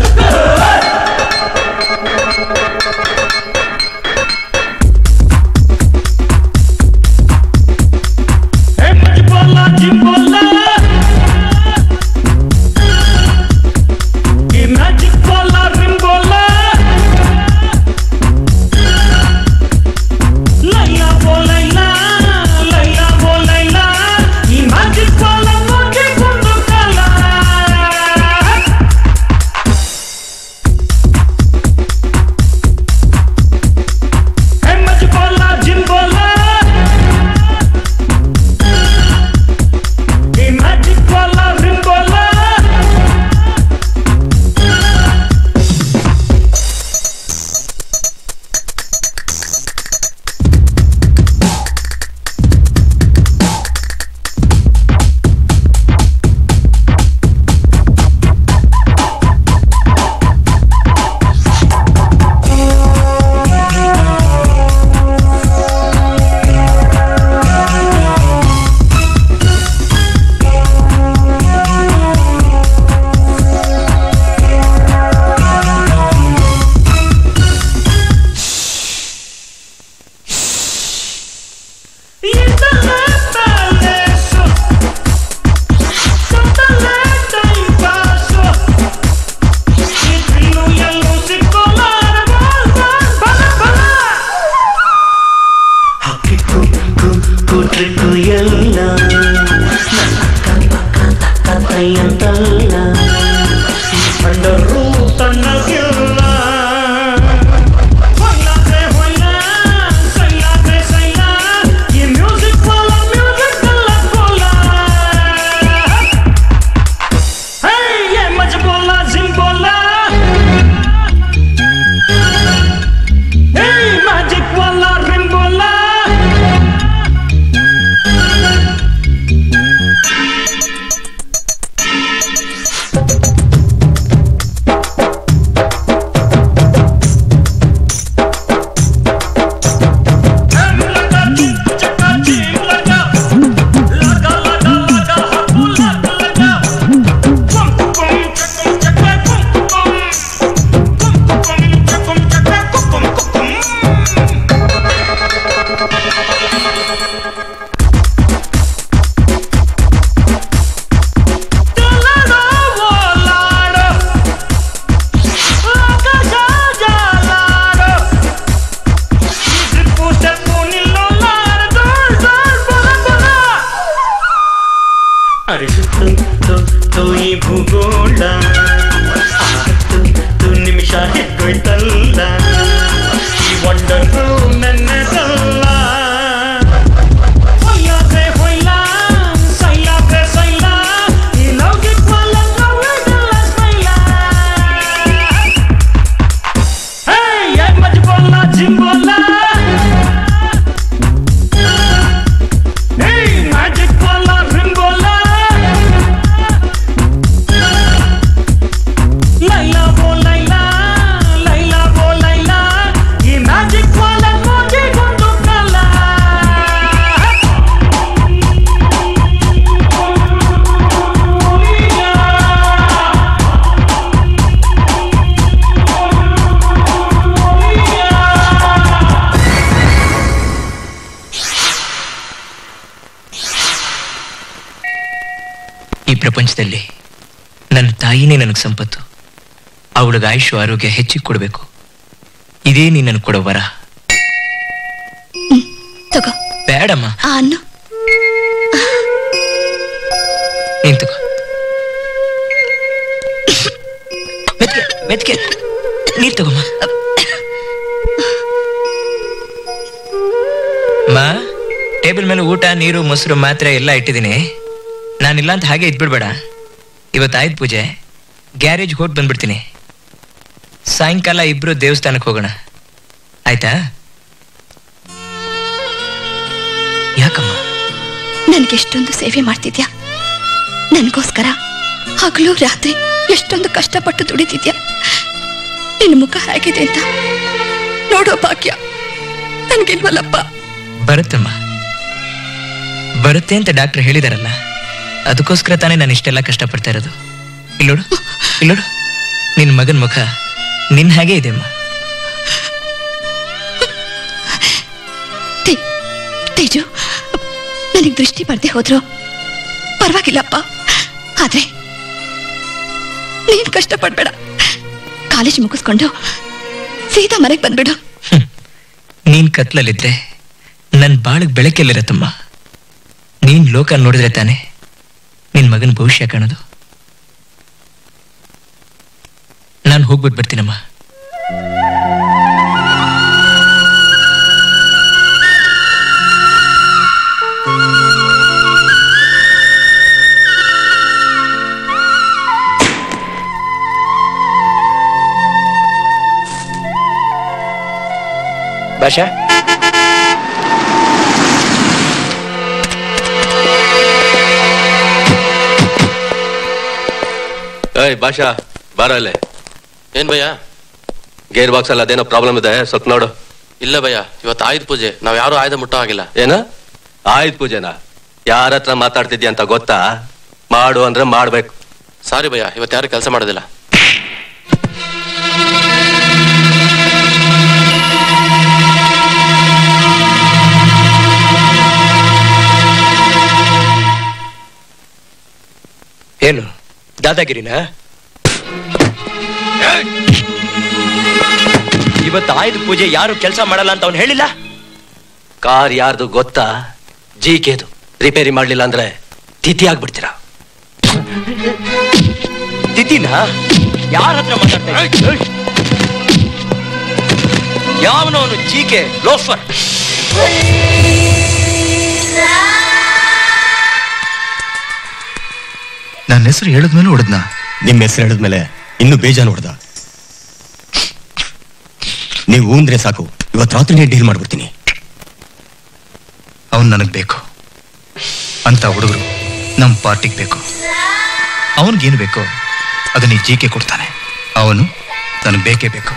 ಜಿಂಬೋಲ ಜಿಂಬೋಲ ಈ magic ಬಾಲ ರಿಂಬೋಲ ಲೈಲಾ ಬೋಲೈಲಾ ಲೈಲಾ ಬೋಲೈಲಾ ಈ magic ಬಾಲ ಪ್ರಪಂಚದಲ್ಲಿ ನನ್ನ ತಾಯಿನೇ ನನಗೆ ಸಂಪತ್ತು ಅವಳಿಗೆ ಆಯುಷು ಆರೋಗ್ಯ ಹೆಚ್ಚಿಗೆ ಕೊಡಬೇಕು ಇದೇ ನೀ ನನಗೆ ಕೊಡೋ ವರ ತಗೋ ಬೇಡಮ್ಮ ಆ ಅನ್ನು ನೀನ್ ತಗೋ ಮೆತ್ಗೆ ಮೆತ್ಗೆ ನೀರ್ ತಗೋಮ್ಮ ಮಾ ಟೇಬಲ್ ಮೇಲೆ ಊಟ ನೀರು ಮೊಸರು ಮಾತ್ರೆ ಎಲ್ಲ ಇಟ್ಟಿದ್ದೀನಿ ನಾನಿಲ್ಲ ಅಂತ ಹಾಗೆ ಇದ್ಬಿಡ್ಬೇಡ ಇವತ್ತು ಆಯ್ತು ಪೂಜೆ ಗ್ಯಾರೇಜ್ ಹೋಗಿ ಬಂದ್ಬಿಡ್ತೀನಿ ಸಾಯಂಕಾಲ ಇಬ್ರು ದೇವಸ್ಥಾನಕ್ಕೆ ಹೋಗೋಣ ಆಯ್ತಾ ಯಾಕಮ್ಮ ನನ್ಗೆಷ್ಟೊಂದು ಸೇವೆ ಮಾಡ್ತಿದ್ಯಾ ನನ್ಗೋಸ್ಕರ ಹಗಲು ರಾತ್ರಿ ಎಷ್ಟೊಂದು ಕಷ್ಟಪಟ್ಟು ದುಡಿತಿದ್ಯಾ ನಿನ್ನ ಮುಖ ಹೇಗಿದೆ ಅಂತ ನೋಡೋ ಭಾಗ್ಯ ನನ್ಗಿಲ್ವಲ್ಲಪ್ಪ ಬರುತ್ತಮ್ಮ ಬರುತ್ತೆ ಅಂತ ಡಾಕ್ಟರ್ ಹೇಳಿದಾರಲ್ಲ ಅದಕ್ಕೋಸ್ಕರ ತಾನೇ ನಾನು ಇಷ್ಟೆಲ್ಲ ಕಷ್ಟಪಡ್ತಾ ಇರೋದು ಇಲ್ಲೋಡು ಇಲ್ಲೋಡು ನಿನ್ನ ಮಗನ ಮುಖ ನಿನ್ನ ಹಾಗೆ ಇದೆ ಅಮ್ಮ ತೇ- ತೇಜು ನನಗೆ ದೃಷ್ಟಿ ಬರ್ದೆ ಹೋದ್ರು ಪರವಾಗಿಲ್ಲಪ್ಪ ಆದ್ರೆ ನೀನ್ ಕಷ್ಟಪಡ್ಬೇಡ ಕಾಲೇಜ್ ಮುಗಿಸ್ಕೊಂಡು ಸೀದಾ ಮನೆಗೆ ಬಂದ್ಬಿಡು ನೀನ್ ಕತ್ಲಲ್ಲಿದ್ರೆ ನನ್ ಬಾಳಗ್ ಬೆಳಕೆಲ್ಲಿರತ್ತಮ್ಮ ನೀನ್ ಲೋಕ ನೋಡಿದ್ರೆ ತಾನೆ ನಿನ್ ಮಗನ ಭವಿಷ್ಯ ಕಾಣೋದು ನಾನು ಹೋಗ್ಬಿಟ್ಟು ಬರ್ತೀನಮ್ಮ ಭಾಷಾ ಏಯ್ ಭಾಷಾ ಬಾರ ಅಲ್ಲೇ ಏನ್ ಭಯ್ಯ ಗೇರ್ ಬಾಕ್ಸ್ ಅಲ್ಲಿ ಅದೇನೋ ಪ್ರಾಬ್ಲಮ್ ಇದೆ ಸ್ವಲ್ಪ ನೋಡು ಇಲ್ಲ ಭಯ್ಯ ಇವತ್ತು ಆಯುಧ ಪೂಜೆ ನಾವ್ ಯಾರು ಆಯುಧ ಮುಟ್ಟೋ ಆಗಿಲ್ಲ ಏನ ಆಯ್ತು ಪೂಜೆನ ಯಾರ ಹತ್ರ ಮಾತಾಡ್ತಿದ್ಯಾ ಅಂತ ಗೊತ್ತಾ ಮಾಡು ಅಂದ್ರೆ ಮಾಡ್ಬೇಕು ಸಾರಿ ಭಯ್ಯ ಇವತ್ತು ಯಾರು ಕೆಲಸ ಮಾಡೋದಿಲ್ಲ ಏನು ದಾದಾಗಿರಿನಾ ಇವತ್ತು ಆಯುಧ ಪೂಜೆ ಯಾರು ಕೆಲಸ ಮಾಡಲ್ಲ ಅಂತ ಅವ್ನು ಹೇಳಿಲ್ಲ ಕಾರ್ ಯಾರ್ದು ಗೊತ್ತಾ ಜೀಕೆದು ರಿಪೇರಿ ಮಾಡ್ಲಿಲ್ಲ ಅಂದ್ರೆ ತಿಥಿ ಆಗ್ಬಿಡ್ತೀರಾ ತಿಥಿನ ಯಾರ ಹತ್ರ ಮಾತಾಡ್ತಾ ಯಾವನೋ ಅವನು ಜೀಕೆ ಲೋಫರ್ ನನ್ನ ಹೆಸರು ಹೇಳಿದ್ಮೇಲೆ ಹೊಡೆದ್ನ ನಿಮ್ಮ ಹೆಸರು ಹೇಳಿದ್ಮೇಲೆ ಇನ್ನು ಬೇಜಾನ್ ಹೊಡೆದ ನೀವು ಅಂದ್ರೆ ಸಾಕು ಇವತ್ತು ರಾತ್ರಿನೇ ಡೀಲ್ ಮಾಡ್ಬಿಡ್ತೀನಿ ಅವನು ನನಗೆ ಬೇಕು ಅಂತ ಹುಡುಗರು ನಮ್ಮ ಪಾರ್ಟಿಗೆ ಬೇಕು ಅವನಿಗೇನು ಬೇಕೋ ಅದನ್ನ ಈ ಜೀಕೆ ಕೊಡ್ತಾನೆ ಅವನು ನನಗೆ ಬೇಕೇ ಬೇಕು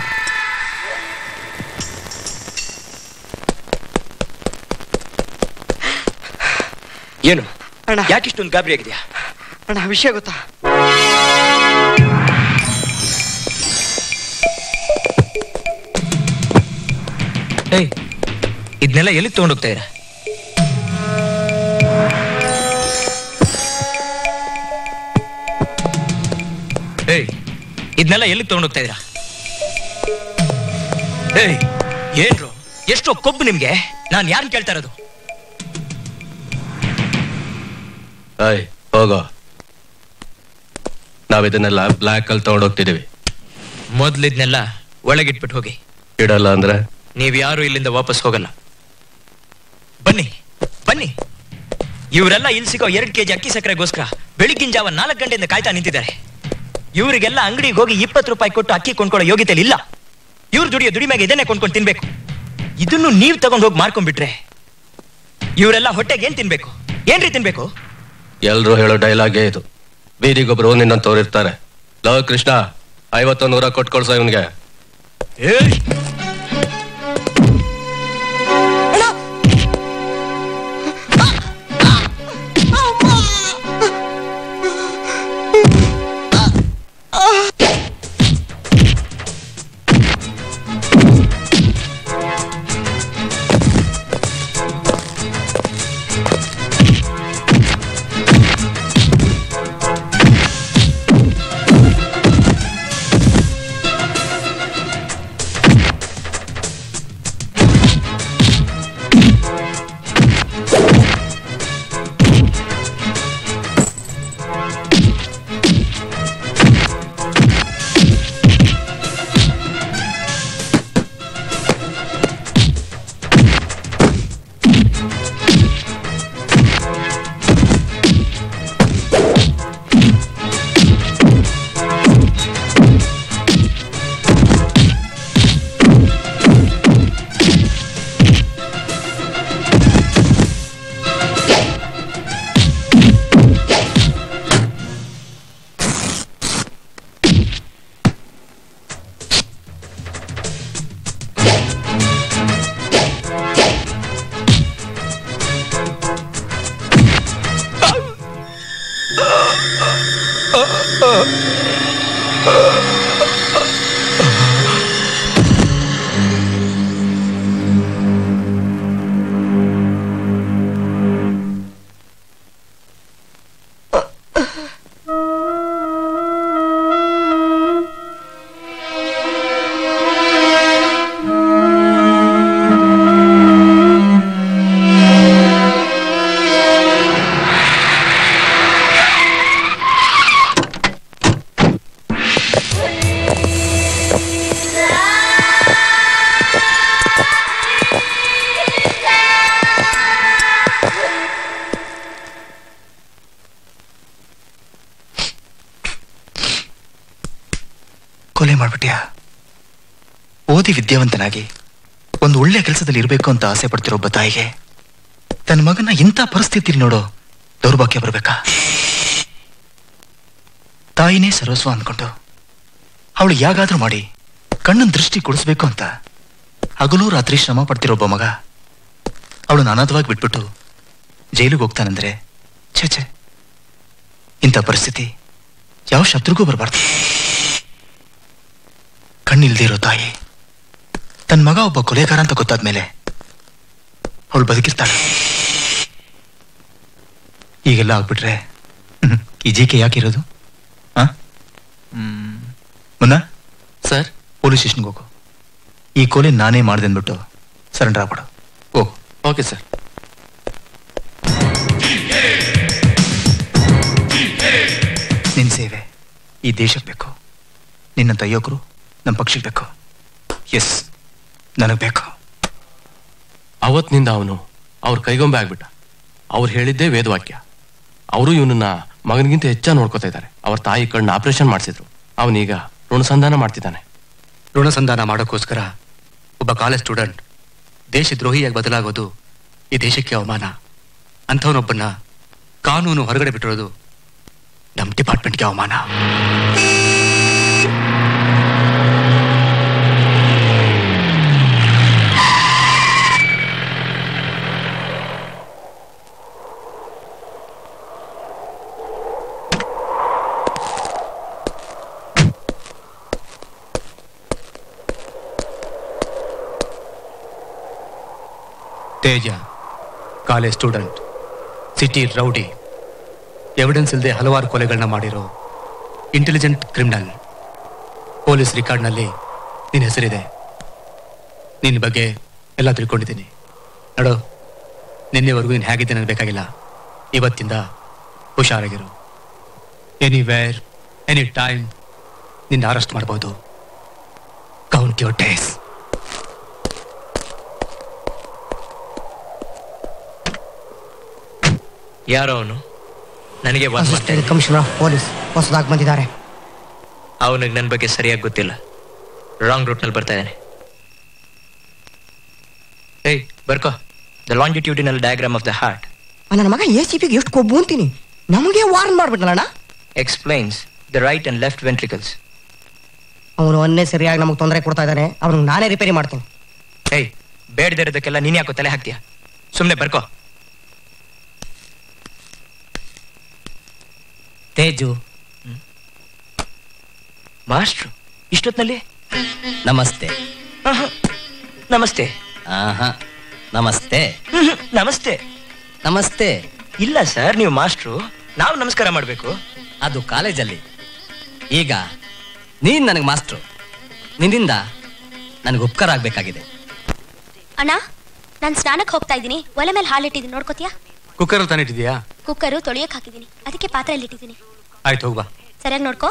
ಏನು ಯಾಕಿಷ್ಟೊಂದು ಗಾಬರಿ ಆಗಿದೆಯಾ ಅಣ್ಣ ವಿಷಯ ಗೊತ್ತಾ ಏಯ್ ಇದನ್ನೆಲ್ಲ ಎಲ್ಲಿ ತಗೊಂಡೋಗ್ತಾ ಇದ್ದೀರಾ ಏಯ್ ಇದನ್ನೆಲ್ಲ ಎಲ್ಲಿ ತಗೊಂಡೋಗ್ತಾ ಇದ್ದೀರಾ ಏಯ್ ಏನ್ರು ಎಷ್ಟೋ ಕೊಬ್ಬು ನಿಮ್ಗೆ ನಾನು ಯಾರು ಕೇಳ್ತಾ ಇರೋದು ಅಯ್ ಹೋಗೋ ನಾವ್ ಇದನ್ನೆಲ್ಲ ಬ್ಲ್ಯಾಕ್ ಅಲ್ಲಿ ತಗೊಂಡೋಗ್ತಿದೀವಿ ಮೊದ್ಲಿದ್ನೆಲ್ಲ ಒಳಗಿಟ್ಬಿಟ್ಟು ಹೋಗಿ ಇಡಲ್ಲ ಅಂದ್ರೆ ನೀವ್ ಯಾರು ಇಲ್ಲಿಂದ ವಾಪಸ್ ಹೋಗಲ್ಲ ಬನ್ನಿ ಬನ್ನಿ ಇವರೆಲ್ಲ ಇಲ್ಲಿ ಸಿಗೋ ಎರಡು ಕೆಜಿ ಅಕ್ಕಿ ಸಕ್ಕರೆಗೋಸ್ಕರ ಬೆಳಿಗ್ಗಿನ ಜಾವ ನಾಲ್ಕು ಗಂಟೆಯಿಂದ ಕಾಯ್ತಾ ನಿಂತಿದ್ದಾರೆ ಇವರಿಗೆಲ್ಲ ಅಂಗಡಿಗೆ ಹೋಗಿ ಇಪ್ಪತ್ತು ರೂಪಾಯಿ ಕೊಟ್ಟು ಅಕ್ಕಿ ಕೊಂಡ್ಕೊಳ್ಳೋ ಯೋಗ್ಯತೆ ಇಲ್ಲ ಇವ್ರು ದುಡಿಯೋ ದುಡಿಮೆಗೆ ಇದನ್ನೇ ಕೊಂಡ್ಕೊಂಡು ತಿನ್ಬೇಕು ಇದನ್ನು ನೀವ್ ತಗೊಂಡ್ ಹೋಗಿ ಮಾರ್ಕೊಂಡ್ಬಿಟ್ರೆ ಇವರೆಲ್ಲ ಹೊಟ್ಟೆಗೆ ಏನ್ ತಿನ್ಬೇಕು ಏನ್ರಿ ತಿನ್ಬೇಕು ಎಲ್ರು ಹೇಳೋ ಡೈಲಾಗೇ ಇದು ಬೀದಿಗೊಬ್ರು ನಿನ್ನಂತವ್ರು ಇರ್ತಾರೆ ಲವ್ ಕೃಷ್ಣ ಐವತ್ತು ನೂರ ಕೊಟ್ಟು ಕೊಡ್ಸೋ ಇವನ್ಗೆ ಸತ್ಯ ಓದಿ ವಿದ್ಯಾವಂತನಾಗಿ ಒಂದು ಒಳ್ಳೆಯ ಕೆಲಸದಲ್ಲಿ ಇರಬೇಕು ಅಂತ ಆಸೆ ಪಡ್ತಿರೋ ಒಬ್ಬ ತಾಯಿಗೆ ತನ್ನ ಮಗನ ಇಂಥ ಪರಿಸ್ಥಿತಿಲಿ ನೋಡೋ ದೌರ್ಭಾಗ್ಯ ಬರ್ಬೇಕಾ ತಾಯಿನೇ ಸರ್ವಸ್ವ ಅಂದ್ಕೊಂಡು ಅವಳು ಯಾಗಾದ್ರೂ ಮಾಡಿ ಕಣ್ಣನ್ ದೃಷ್ಟಿ ಕೊಡಿಸ್ಬೇಕು ಅಂತ ಹಗಲು ರಾತ್ರಿ ಶ್ರಮ ಪಡ್ತಿರೋ ಒಬ್ಬ ಮಗ ಅವಳು ಅನಾಥವಾಗಿ ಬಿಟ್ಬಿಟ್ಟು ಜೈಲಿಗೆ ಹೋಗ್ತಾನಂದ್ರೆ ಛೇ ಛೇ ಇಂಥ ಪರಿಸ್ಥಿತಿ ಯಾವ ಶತ್ರುಗೂ ಬರಬಾರ್ದು ಕಣ್ಣಿಲ್ದೇ ಇರೋ ತಾಯಿ ತನ್ನ ಮಗ ಒಬ್ಬ ಕೊಲೆಗಾರ ಅಂತ ಗೊತ್ತಾದ್ಮೇಲೆ ಅವಳು ಬದುಕಿರ್ತಾಳೆ ಈಗೆಲ್ಲ ಆಗ್ಬಿಟ್ರೆ ಹ್ಮ್, ಈ ಜೀಕೆ ಯಾಕಿರೋದು ಆ? ಹ್ಮ್. ಮುನ್ನ ಸರ್ ಪೊಲೀಸ್ ಸ್ಟೇಷನ್ಗೆ ಹೋಗು ಈ ಕೊಲೆ ನಾನೇ ಮಾಡ್ದೆ ಅಂದ್ಬಿಟ್ಟು ಸರೆಂಡರ್ ಆಗ್ಬಿಡು ಹೋಗು ಓಕೆ ಸರ್ ನಿನ್ನ ಸೇವೆ ಈ ದೇಶಕ್ಕೆ ಬೇಕು ನಿನ್ನಂತ ಯುವಕರು ನಮ್ಮ ಪಕ್ಷಕ್ಕೆ ಬೇಕು ಎಸ್ ನನಗೆ ಬೇಕು ಅವತ್ತಿನಿಂದ ಅವನು ಅವ್ರ ಕೈಗೊಂಬೆ ಆಗ್ಬಿಟ್ಟ ಅವ್ರು ಹೇಳಿದ್ದೇ ವೇದವಾಕ್ಯ ಅವರು ಇವನನ್ನ ಮಗನಿಗಿಂತ ಹೆಚ್ಚಾಗಿ ನೋಡ್ಕೋತಾ ಇದ್ದಾರೆ ಅವ್ರ ತಾಯಿ ಕಣ್ಣು ಆಪರೇಷನ್ ಮಾಡಿಸಿದ್ರು ಅವನೀಗ ಋಣಸಂಧಾನ ಮಾಡ್ತಿದ್ದಾನೆ ಋಣಸಂಧಾನ ಮಾಡೋಕ್ಕೋಸ್ಕರ ಒಬ್ಬ ಕಾಲೇಜ್ ಸ್ಟೂಡೆಂಟ್ ದೇಶದ್ರೋಹಿಯಾಗಿ ಬದಲಾಗೋದು ಈ ದೇಶಕ್ಕೆ ಅವಮಾನ ಅಂಥವನೊಬ್ಬನ್ನ ಕಾನೂನು ಹೊರಗಡೆ ಬಿಟ್ಟಿರೋದು ನಮ್ಮ ಡಿಪಾರ್ಟ್ಮೆಂಟ್ಗೆ ಅವಮಾನ Teja college student city rowdy evidence ಇಲ್ಲದೆ ಹಲವಾರು ಕೊಲೆಗಳನ್ನ ಮಾಡಿರೋ ಇಂಟೆಲಿಜೆಂಟ್ ಕ್ರಿಮಿನಲ್ ಪೊಲೀಸ್ ರಿಕಾರ್ಡ್ನಲ್ಲಿ ನಿನ್ನ ಹೆಸರಿದೆ ನಿನ್ನ ಬಗ್ಗೆ ಎಲ್ಲ ತಿಳ್ಕೊಂಡಿದ್ದೀನಿ ನೋಡು ನಿನ್ನೆವರೆಗೂ ನೀನು ಹೇಗಿದ್ದೆ ನನಗೆ ಬೇಕಾಗಿಲ್ಲ ಇವತ್ತಿಂದ ಹುಷಾರಾಗಿರು ಎನಿವೇರ್ ಎನಿ ಟೈಮ್ ನಿನ್ನ ಅರೆಸ್ಟ್ ಮಾಡ್ಬೋದು ಕೌಂಟ್ ಯೋರ್ ಡೇಸ್ ಯಾರೋ ಅವನು ನನಗೆ ಬಂದ್ ಅಸಿಸ್ಟೆಂಟ್ ಕಮಿಷನರ್ ಆಫ್ ಪೊಲೀಸ್ ಹೊಸದಾಗಿ ಬಂದಿದ್ದಾರೆ ಅವನಿಗೆ ನನ್ನ ಬಗ್ಗೆ ಸರಿಯಾಗಿ ಗೊತ್ತಿಲ್ಲ ರಾಂಗ್ ರೂಟ್ನಲ್ಲಿ ಬರ್ತಾ ಇದ್ದಾನೆ ಏಯ್ ಬರ್ಕೋ the longitudinal diagram of the heart ನನ್ನ ಮಗ ಎ ಸಿ ಪಿಗೆ ಎಷ್ಟು ಕೊಬ್ಬು ಅಂತೀನಿ ನಮಗೆ ವಾರ್ನ್ ಮಾಡ್ಬಿಟ್ನಲ್ಲಣ್ಣ explains the right and left ventricles ಅವನು ಒಂದೇ ಸರಿಯಾಗಿ ನಮಗೆ ತೊಂದರೆ ಕೊಡ್ತಾ ಇದ್ದಾನೆ ಅವ್ನಿಗೆ ನಾನೇ ರಿಪೇರಿ ಮಾಡ್ತೀನಿ ಏಯ್ ಬೇಡದೇ ಇರೋದಕ್ಕೆಲ್ಲ ನೀನ್ ಯಾಕೋ ತಲೆ ಹಾಕ್ತೀಯ ಸುಮ್ಮನೆ ಬರ್ಕೋ ತೇಜು ಮಾಸ್ಟ್ರು ಇಷ್ಟೊತ್ನಲ್ಲಿ ನಮಸ್ತೆ ನಮಸ್ತೆ ಆಹಾ ನಮಸ್ತೆ ಹ್ಮ್, ನಮಸ್ತೆ ನಮಸ್ತೆ ಇಲ್ಲ ಸರ್ ನೀವು ಮಾಸ್ಟ್ರು ನಾವು ನಮಸ್ಕಾರ ಮಾಡಬೇಕು ಅದು ಕಾಲೇಜಲ್ಲಿ ಈಗ ನೀನ್ ನನಗೆ ಮಾಸ್ಟ್ರು ನಿನ್ನಿಂದ ನನಗೆ ಉಪಕಾರ ಆಗ್ಬೇಕಾಗಿದೆ ಅಣ್ಣ ನಾನು ಸ್ನಾನಕ್ಕೆ ಹೋಗ್ತಾ ಇದ್ದೀನಿ ಒಲೆ ಮೇಲೆ ಹಾಲಿಟ್ಟಿದ್ದೀನಿ ನೋಡ್ಕೋತೀಯಾ ಕುಕ್ಕರ್ ತಾನೇ ಇಟ್ಟಿದ್ಯಾ ಕುಕ್ಕರು ತೊಳೆಯಕ್ ಹಾಕಿದ್ದೀನಿ ಅದಕ್ಕೆ ಪಾತ್ರೆಯಲ್ಲಿ ಇಟ್ಟಿದ್ದೀನಿ ಆಯ್ತು ಹೋಗ್ಬಾ ಸರಿಯಾಗಿ ನೋಡ್ಕೋ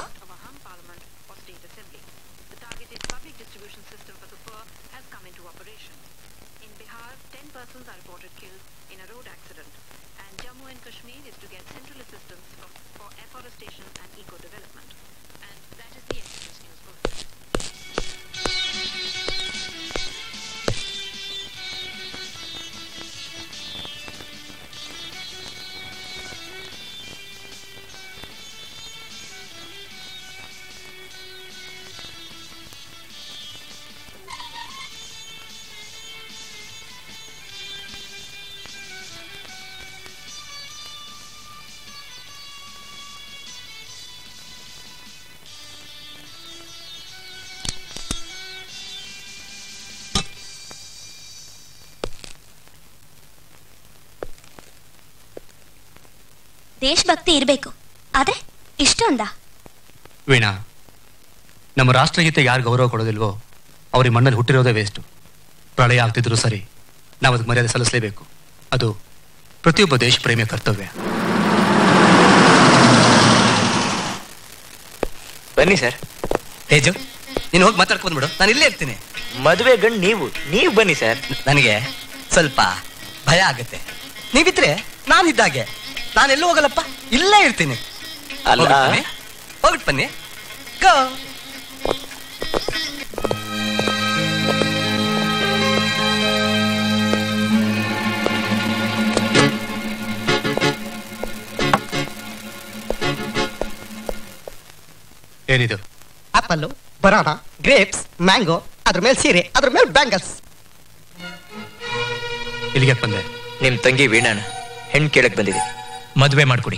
ದೇಶಭಕ್ತಿ ಇರಬೇಕು ಆದ್ರೆ ಇಷ್ಟೊಂದ ವೀಣಾ ನಮ್ಮ ರಾಷ್ಟ್ರಗೀತೆ ಯಾರು ಗೌರವ ಕೊಡೋದಿಲ್ವೋ ಅವ್ರಿಗೆ ಮಣ್ಣಲ್ಲಿ ಹುಟ್ಟಿರೋದೇ ವೇಸ್ಟು ಪ್ರಳಯ ಆಗ್ತಿದ್ರು ಸರಿ ನಾವು ಅದಕ್ಕೆ ಮರ್ಯಾದೆ ಸಲ್ಲಿಸಲೇಬೇಕು ಅದು ಪ್ರತಿಯೊಬ್ಬ ದೇಶ ಪ್ರೇಮಿಯ ಕರ್ತವ್ಯ ಬನ್ನಿ ಸರ್ ತೇಜು ನೀನು ಹೋಗಿ ಮಾತಾಡ್ಕೊಂಡು ಬಿಡು ನಾನು ಇಲ್ಲೇ ಇರ್ತೀನಿ ಮದುವೆ ಗಂಡು ನೀವು ನೀವು ಬನ್ನಿ ಸರ್ ನನಗೆ ಸ್ವಲ್ಪ ಭಯ ಆಗುತ್ತೆ ನೀವಿದ್ರೆ ನಾನಿದ್ದಾಗೆ ನಾನು ಎಲ್ಲೂ ಹೋಗಲ್ಲಪ್ಪ ಇಲ್ಲೇ ಇರ್ತೀನಿ ಅಲ್ಲ. ಹೋಗ್ಬಿಟ್ ಬನ್ನಿ. ಹೋಗ್ಬಿಟ್ ಬನ್ನಿ ಗೋ ಏನಿದು ಆಪಲ್ ಬನಾನಾ ಗ್ರೇಪ್ಸ್ ಮ್ಯಾಂಗೋ ಅದ್ರ ಮೇಲೆ ಸೀರೆ ಅದ್ರ ಮೇಲೆ ಬ್ಯಾಂಗಲ್ಸ್ ಇಲ್ಲಿಗೆ ಬಂದೆ ನಿಮ್ ತಂಗಿ ವೀಣಾನ ಹೆಣ್ ಕೇಳಕ್ ಬಂದಿದೆ ಮದ್ವೆ ಮಾಡ್ಕೊಡಿ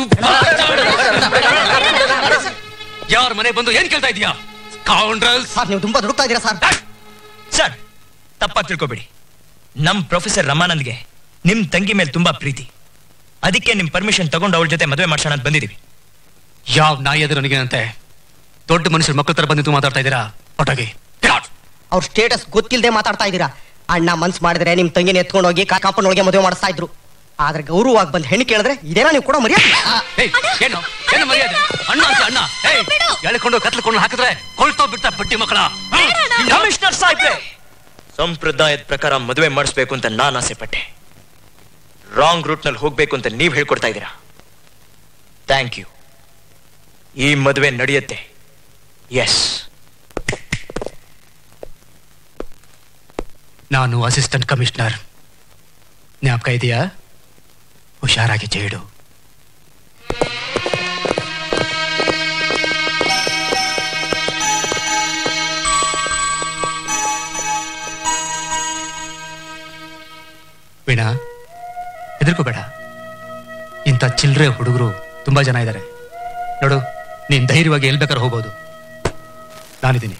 ಯಾರ ಮನೆ ಬಂದು ಏನ್ ಕೇಳ್ತಾ ಇದೀಯಾ ಕೌಂಡ್ರಲ್ಸ್ ಸರ್ ನೀವು ತುಂಬಾ ದುಡುಕ್ತಾ ಇದ್ದೀರಾ ಸರ್ ಸರ್ ತಪ್ಪಾಗಿ ತಿಳ್ಕೊಬೇಡಿ ನಮ್ ಪ್ರೊಫೆಸರ್ ರಮಾನಂದ್ಗೆ ನಿಮ್ ತಂಗಿ ಮೇಲೆ ತುಂಬಾ ಪ್ರೀತಿ ಅದಕ್ಕೆ ನಿಮ್ ಪರ್ಮಿಷನ್ ತಗೊಂಡು ಅವಳ ಜೊತೆ ಮದುವೆ ಮಾಡ್ಸೋಣ ಅಂತ ಬಂದಿದೀವಿ ಯಾವ ನಾಯಿ ಅದು ನನಗೇನಂತೆ ದೊಡ್ಡ ಮನುಷ್ಯರ ಮಕ್ಕಳ ತರ ಬಂದಿದ್ದು ಮಾತಾಡ್ತಾ ಇದ್ದೀರಾ ಹೊಟ್ಟೋಗಿ ಅವ್ರ ಸ್ಟೇಟಸ್ ಗೊತ್ತಿಲ್ಲದೆ ಮಾತಾಡ್ತಾ ಇದ್ದೀರಾ ಅಣ್ಣ ಮನ್ಸ್ ಮಾಡಿದ್ರೆ ನಿಮ್ ತಂಗಿನ ಎತ್ಕೊಂಡು ಹೋಗಿ ಕಾಕಪ್ಪನೊಳಗೆ ಮದುವೆ ಮಾಡಿಸ್ತಾ ಇದ್ರು ಆದ್ರೆ ಗೌರವವಾಗಿ ಬಂದು ಹೆಣ್ಣು ಕೇಳಿದ್ರೆ ಇದೇನಾ ನೀವು ಕೂಡ ಮರ್ಯಾದೆ ಏನು ಏನು ಮರ್ಯಾದೆ ಅಣ್ಣ ಅಂತ ಅಣ್ಣ ಏಯ್ ಎಳ್ಕೊಂಡು ಕತ್ಲಕೊಂಡು ಹಾಕಿದ್ರೆ ಕೊಳ್ತೋ ಬಿಡ್ತಾ ಬಡ್ಡಿ ಮಕ್ಕಳ ಕಮಿಷನರ್ ಸಾಹೇಬ್ರೆ ಸಂಪ್ರದಾಯದ ಪ್ರಕಾರ ಮದುವೆ ಮಾಡಿಸ್ಬೇಕು ಅಂತ ನಾನು ಆಸೆ ಪಟ್ಟೆ ರಾಂಗ್ ರೂಟ್ ನಲ್ಲಿ ಹೋಗ್ಬೇಕು ಅಂತ ನೀವ್ ಹೇಳ್ಕೊಡ್ತಾ ಇದ್ದೀರಾ ಥ್ಯಾಂಕ್ ಯು ಈ ಮದುವೆ ನಡೆಯುತ್ತೆ ಎಸ್ ನಾನು ಅಸಿಸ್ಟೆಂಟ್ ಕಮಿಷನರ್ ಜ್ಞಾಪಕ ಇದೆಯಾ ಹುಷಾರಾಗಿ ಜೈಡು ವೀಣಾ ಹೆದರ್ಕೋಬೇಡ ಇಂಥ ಚಿಲ್ಲರೆ ಹುಡುಗರು ತುಂಬಾ ಜನ ಇದ್ದಾರೆ ನೋಡು ನೀನ್ ಧೈರ್ಯವಾಗಿ ಎಲ್ ಬೇಕಾದ್ರೆ ಹೋಗ್ಬೋದು ನಾನಿದ್ದೀನಿ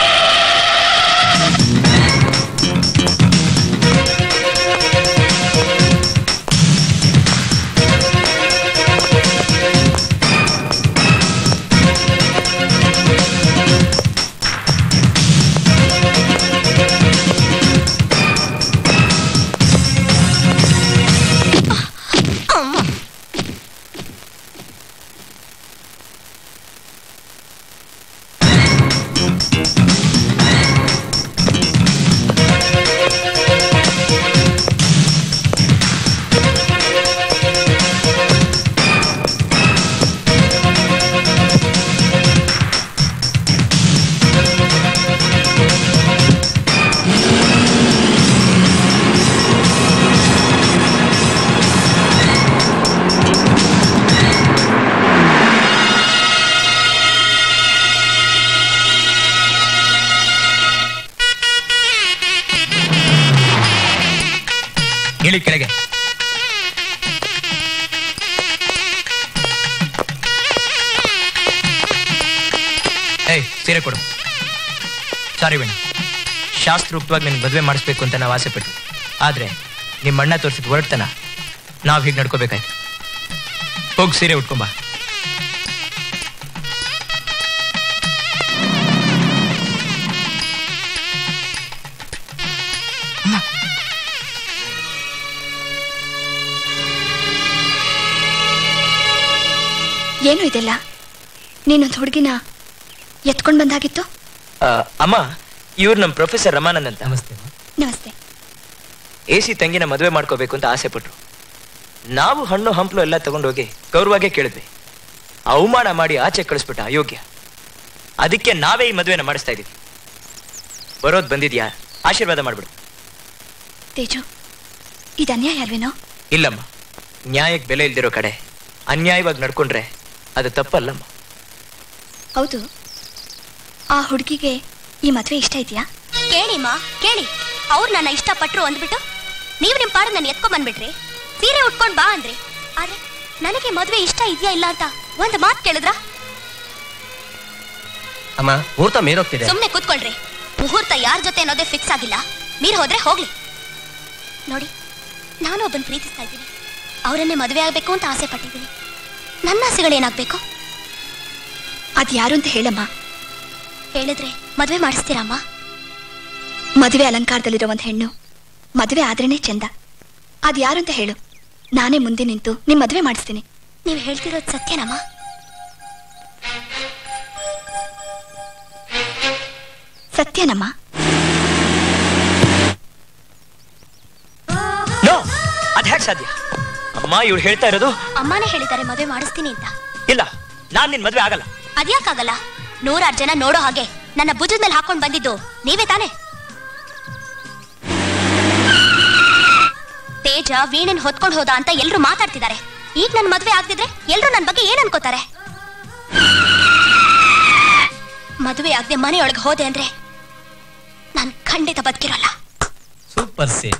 ಇಳಿ ಕೆಳಗೆ ಏಯ್ ಸೀರೆ ಕೊಡು ಸಾರಿ ವೇಣು ಶಾಸ್ತ್ರೋಕ್ತವಾಗಿ ನಿನ್ಗೆ ಮದುವೆ ಮಾಡಿಸ್ಬೇಕು ಅಂತ ನಾವು ಆಸೆ ಪಟ್ವಿ ಆದ್ರೆ ನಿಮ್ಮ ಅಣ್ಣ ತೋರಿಸಿದ ಹೊರಡ್ತನ ನಾವು ಹೀಗೆ ನಡ್ಕೋಬೇಕಾಯ್ತು ಹೋಗಿ ಸೀರೆ ಉಟ್ಕೊಂಬ ಏನು ಇದೆಲ್ಲ ನೀನೊಂದು ಹುಡುಗಿನ ಎತ್ಕೊಂಡು ಬಂದಾಗಿತ್ತು ಆ, ಅಮ್ಮ ಇವ್ರು ನಮ್ಮ ಪ್ರೊಫೆಸರ್ ರಮಾನಂದ್ ಅಂತ ನಮಸ್ತೆ ನಮಸ್ತೆ ಎ ಸಿ ತಂಗಿನ ಮದುವೆ ಮಾಡ್ಕೋಬೇಕು ಅಂತ ಆಸೆ ಪಟ್ರು ನಾವು ಹಣ್ಣು ಹಂಪಲು ಎಲ್ಲ ತಗೊಂಡೋಗಿ ಗೌರವಾಗೆ ಕೇಳಿದ್ವಿ ಅವಮಾನ ಮಾಡಿ ಆಚೆ ಕಳಿಸ್ಬಿಟ್ಟ ಅಯೋಗ್ಯ ಅದಕ್ಕೆ ನಾವೇ ಈ ಮದುವೆನ ಮಾಡಿಸ್ತಾ ಇದೀವಿ ಬರೋದ್ ಬಂದಿದ್ಯಾ ಆಶೀರ್ವಾದ ಮಾಡ್ಬಿಡು ತೇಜು ಇದು ಅನ್ಯಾಯ ಅಲ್ವೇನೋ ಇಲ್ಲಮ್ಮ ನ್ಯಾಯಕ್ಕೆ ಬೆಲೆ ಇಲ್ದಿರೋ ಕಡೆ ಅನ್ಯಾಯವಾಗಿ ನಡ್ಕೊಂಡ್ರೆ ಅದು ತಪ್ಪಲ್ಲಮ್ಮ ಹೌದು ಆ ಹುಡುಗಿಗೆ ಈ ಮದುವೆ ಇಷ್ಟ ಇದೆಯಾ ಕೇಳಿಮ್ಮ ಕೇಳಿ ಅವ್ರು ನನ್ನ ಇಷ್ಟಪಟ್ರು ಅಂದ್ಬಿಟ್ಟು ನೀವು ನಿಮ್ ಪಾಡು ನನ್ನ ಎತ್ಕೊಂಡ್ ಬಂದ್ಬಿಟ್ರಿ ಸೀರೆ ಉಟ್ಕೊಂಡ್ ಬಾ ಅಂದ್ರಿ ಆದ್ರೆ ನನಗೆ ಮದ್ವೆ ಇಷ್ಟ ಇದೆಯಾ ಇಲ್ಲ ಅಂತ ಒಂದ್ ಮಾತ್ ಕೇಳಿದ್ರ ಅಮ್ಮ ಮುಹೂರ್ತ ಮೇರೋಗ್ತಿದೆ ಸುಮ್ನೆ ಕೂತ್ಕೊಳ್ರಿ ಮುಹೂರ್ತ ಯಾರ ಜೊತೆ ಅನ್ನೋದೇ ಫಿಕ್ಸ್ ಆಗಿಲ್ಲ ಮೀರ್ ಹೋದ್ರೆ ಹೋಗ್ಲಿ ನೋಡಿ ನಾನು ಒಬ್ಬನ್ ಪ್ರೀತಿಸ್ತಾ ಇದ್ದೀನಿ ಅವರನ್ನೇ ಮದುವೆ ಆಗ್ಬೇಕು ಅಂತ ಆಸೆ ಪಟ್ಟಿದ್ದೀನಿ ನನ್ನ ಆಸೆಗಳೇನಾಗ್ಬೇಕು ಅದ್ ಯಾರು ಅಂತ ಹೇಳಮ್ಮ ಹೇಳಿದ್ರೆ ಮದುವೆ ಮಾಡಿಸ್ತೀರಮ್ಮ ಮದುವೆ ಅಲಂಕಾರದಲ್ಲಿರೋ ಒಂದು ಹೆಣ್ಣು ಮದುವೆ ಆದ್ರೇನೆ ಚಂದ ಅದ್ ಯಾರು ಅಂತ ಹೇಳು ನಾನೇ ಮುಂದೆ ನಿಂತು ನಿಮ್ ಮದುವೆ ಮಾಡಿಸ್ತೀನಿ ನೀವು ಹೇಳ್ತಿರೋದು ಸತ್ಯನಮ್ಮ ಸತ್ಯನಮ್ಮ ನೋ ಅದ್ ಹೇಗೆ ಸಾಧ್ಯ ಅಮ್ಮ ಇವಳು ಹೇಳ್ತಾ ಇರೋದು ಅಮ್ಮನೇ ಹೇಳಿದ್ದಾರೆ ಮದುವೆ ಮಾಡಿಸ್ತೀನಿ ಅಂತ ಇಲ್ಲ ನಾನ್ ನಿನ್ ಮದ್ವೆ ಆಗಲ್ಲ ಅದ್ಯಾಕಾಗಲ್ಲ ನೂರಾರು ಜನ ನೋಡೋ ಹಾಗೆ ನನ್ನ ಭುಜದ ಮೇಲೆ ಹಾಕೊಂಡ್ ಬಂದಿದ್ದು ನೀವೇ ತಾನೇ ತೇಜ ವೀಣನ್ ಹೊತ್ಕೊಂಡ್ ಹೋದ ಅಂತ ಎಲ್ರು ಮಾತಾಡ್ತಿದ್ದಾರೆ ಈಗ ನನ್ ಮದ್ವೆ ಆಗ್ತಿದ್ರೆ ಎಲ್ರು ನನ್ ಬಗ್ಗೆ ಏನ್ ಅನ್ಕೋತಾರೆ ಮದುವೆ ಆಗದೆ ಮನೆಯೊಳಗೆ ಹೋದೆ ಅಂದ್ರೆ ನಾನು ಖಂಡಿತ ಬದುಕಿರಲ್ಲ ಸೂಪರ್ ಸೇ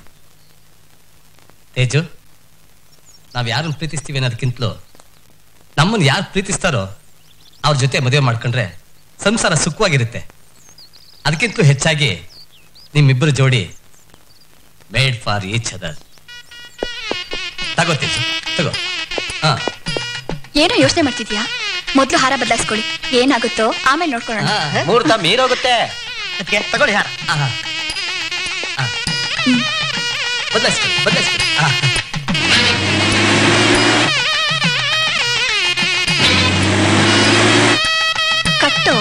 ತೇಜು ನಾವು ಯಾರನ್ನು ಪ್ರೀತಿಸ್ತೀವಿ ಅನ್ನೋದಕ್ಕಿಂತಲೂ ನಮ್ಮನ್ನು ಯಾರು ಪ್ರೀತಿಸ್ತಾರೋ ಅವ್ರ ಜೊತೆ ಮದುವೆ ಮಾಡ್ಕೊಂಡ್ರೆ ಸಂಸಾರ ಸುಖವಾಗಿರುತ್ತೆ ಅದಕ್ಕಿಂತಲೂ ಹೆಚ್ಚಾಗಿ ನಿಮ್ಮಿಬ್ಬರು ಜೋಡಿ ಮೇಡ್ ಫಾರ್ ಈಚ್ ಅದರ್ ತಗೋ ತೇಜು ತಗೋ ಹಾ ಏನೋ ಯೋಚನೆ ಮಾಡ್ತಿದ್ಯಾ ಮೊದ್ಲು ಹಾರ ಬದಲಾಯಿಸ್ಕೊಳ್ಳಿ ಏನಾಗುತ್ತೋ ಆಮೇಲೆ ನೋಡ್ಕೊಳ್ಳೋಣ ಮುಹೂರ್ತ ಮೀರೋಗುತ್ತೆ ತಗೊಳ್ಳಿ ಯಾರ ಬದಲಾಯಿಸ್ಕೊಳ್ಳಿ ಬದಲಾಯಿಸ್ಕೊಳ್ಳಿ ಹಾ ಕಟ್ಟು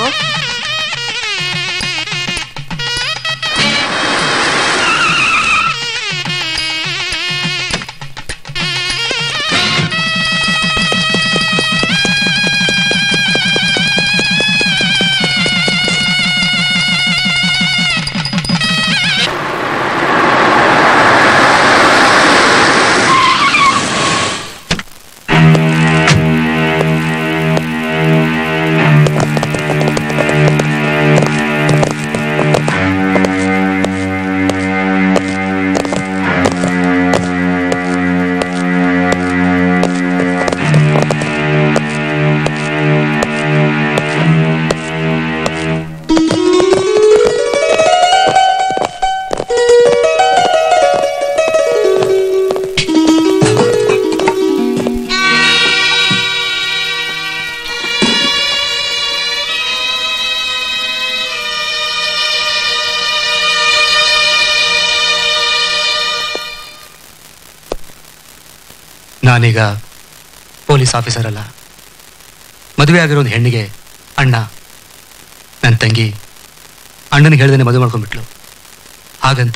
ನಾನೀಗ ಪೊಲೀಸ್ ಆಫೀಸರ್ ಅಲ್ಲ ಮದುವೆ ಆಗಿರೋ ಒಂದು ಹೆಣ್ಣಿಗೆ ಅಣ್ಣ ನನ್ನ ತಂಗಿ ಅಣ್ಣನಿಗೆ ಹೇಳ್ದೇನೆ ಮದುವೆ ಮಾಡ್ಕೊಂಡ್ಬಿಟ್ಲು ಹಾಗಂತ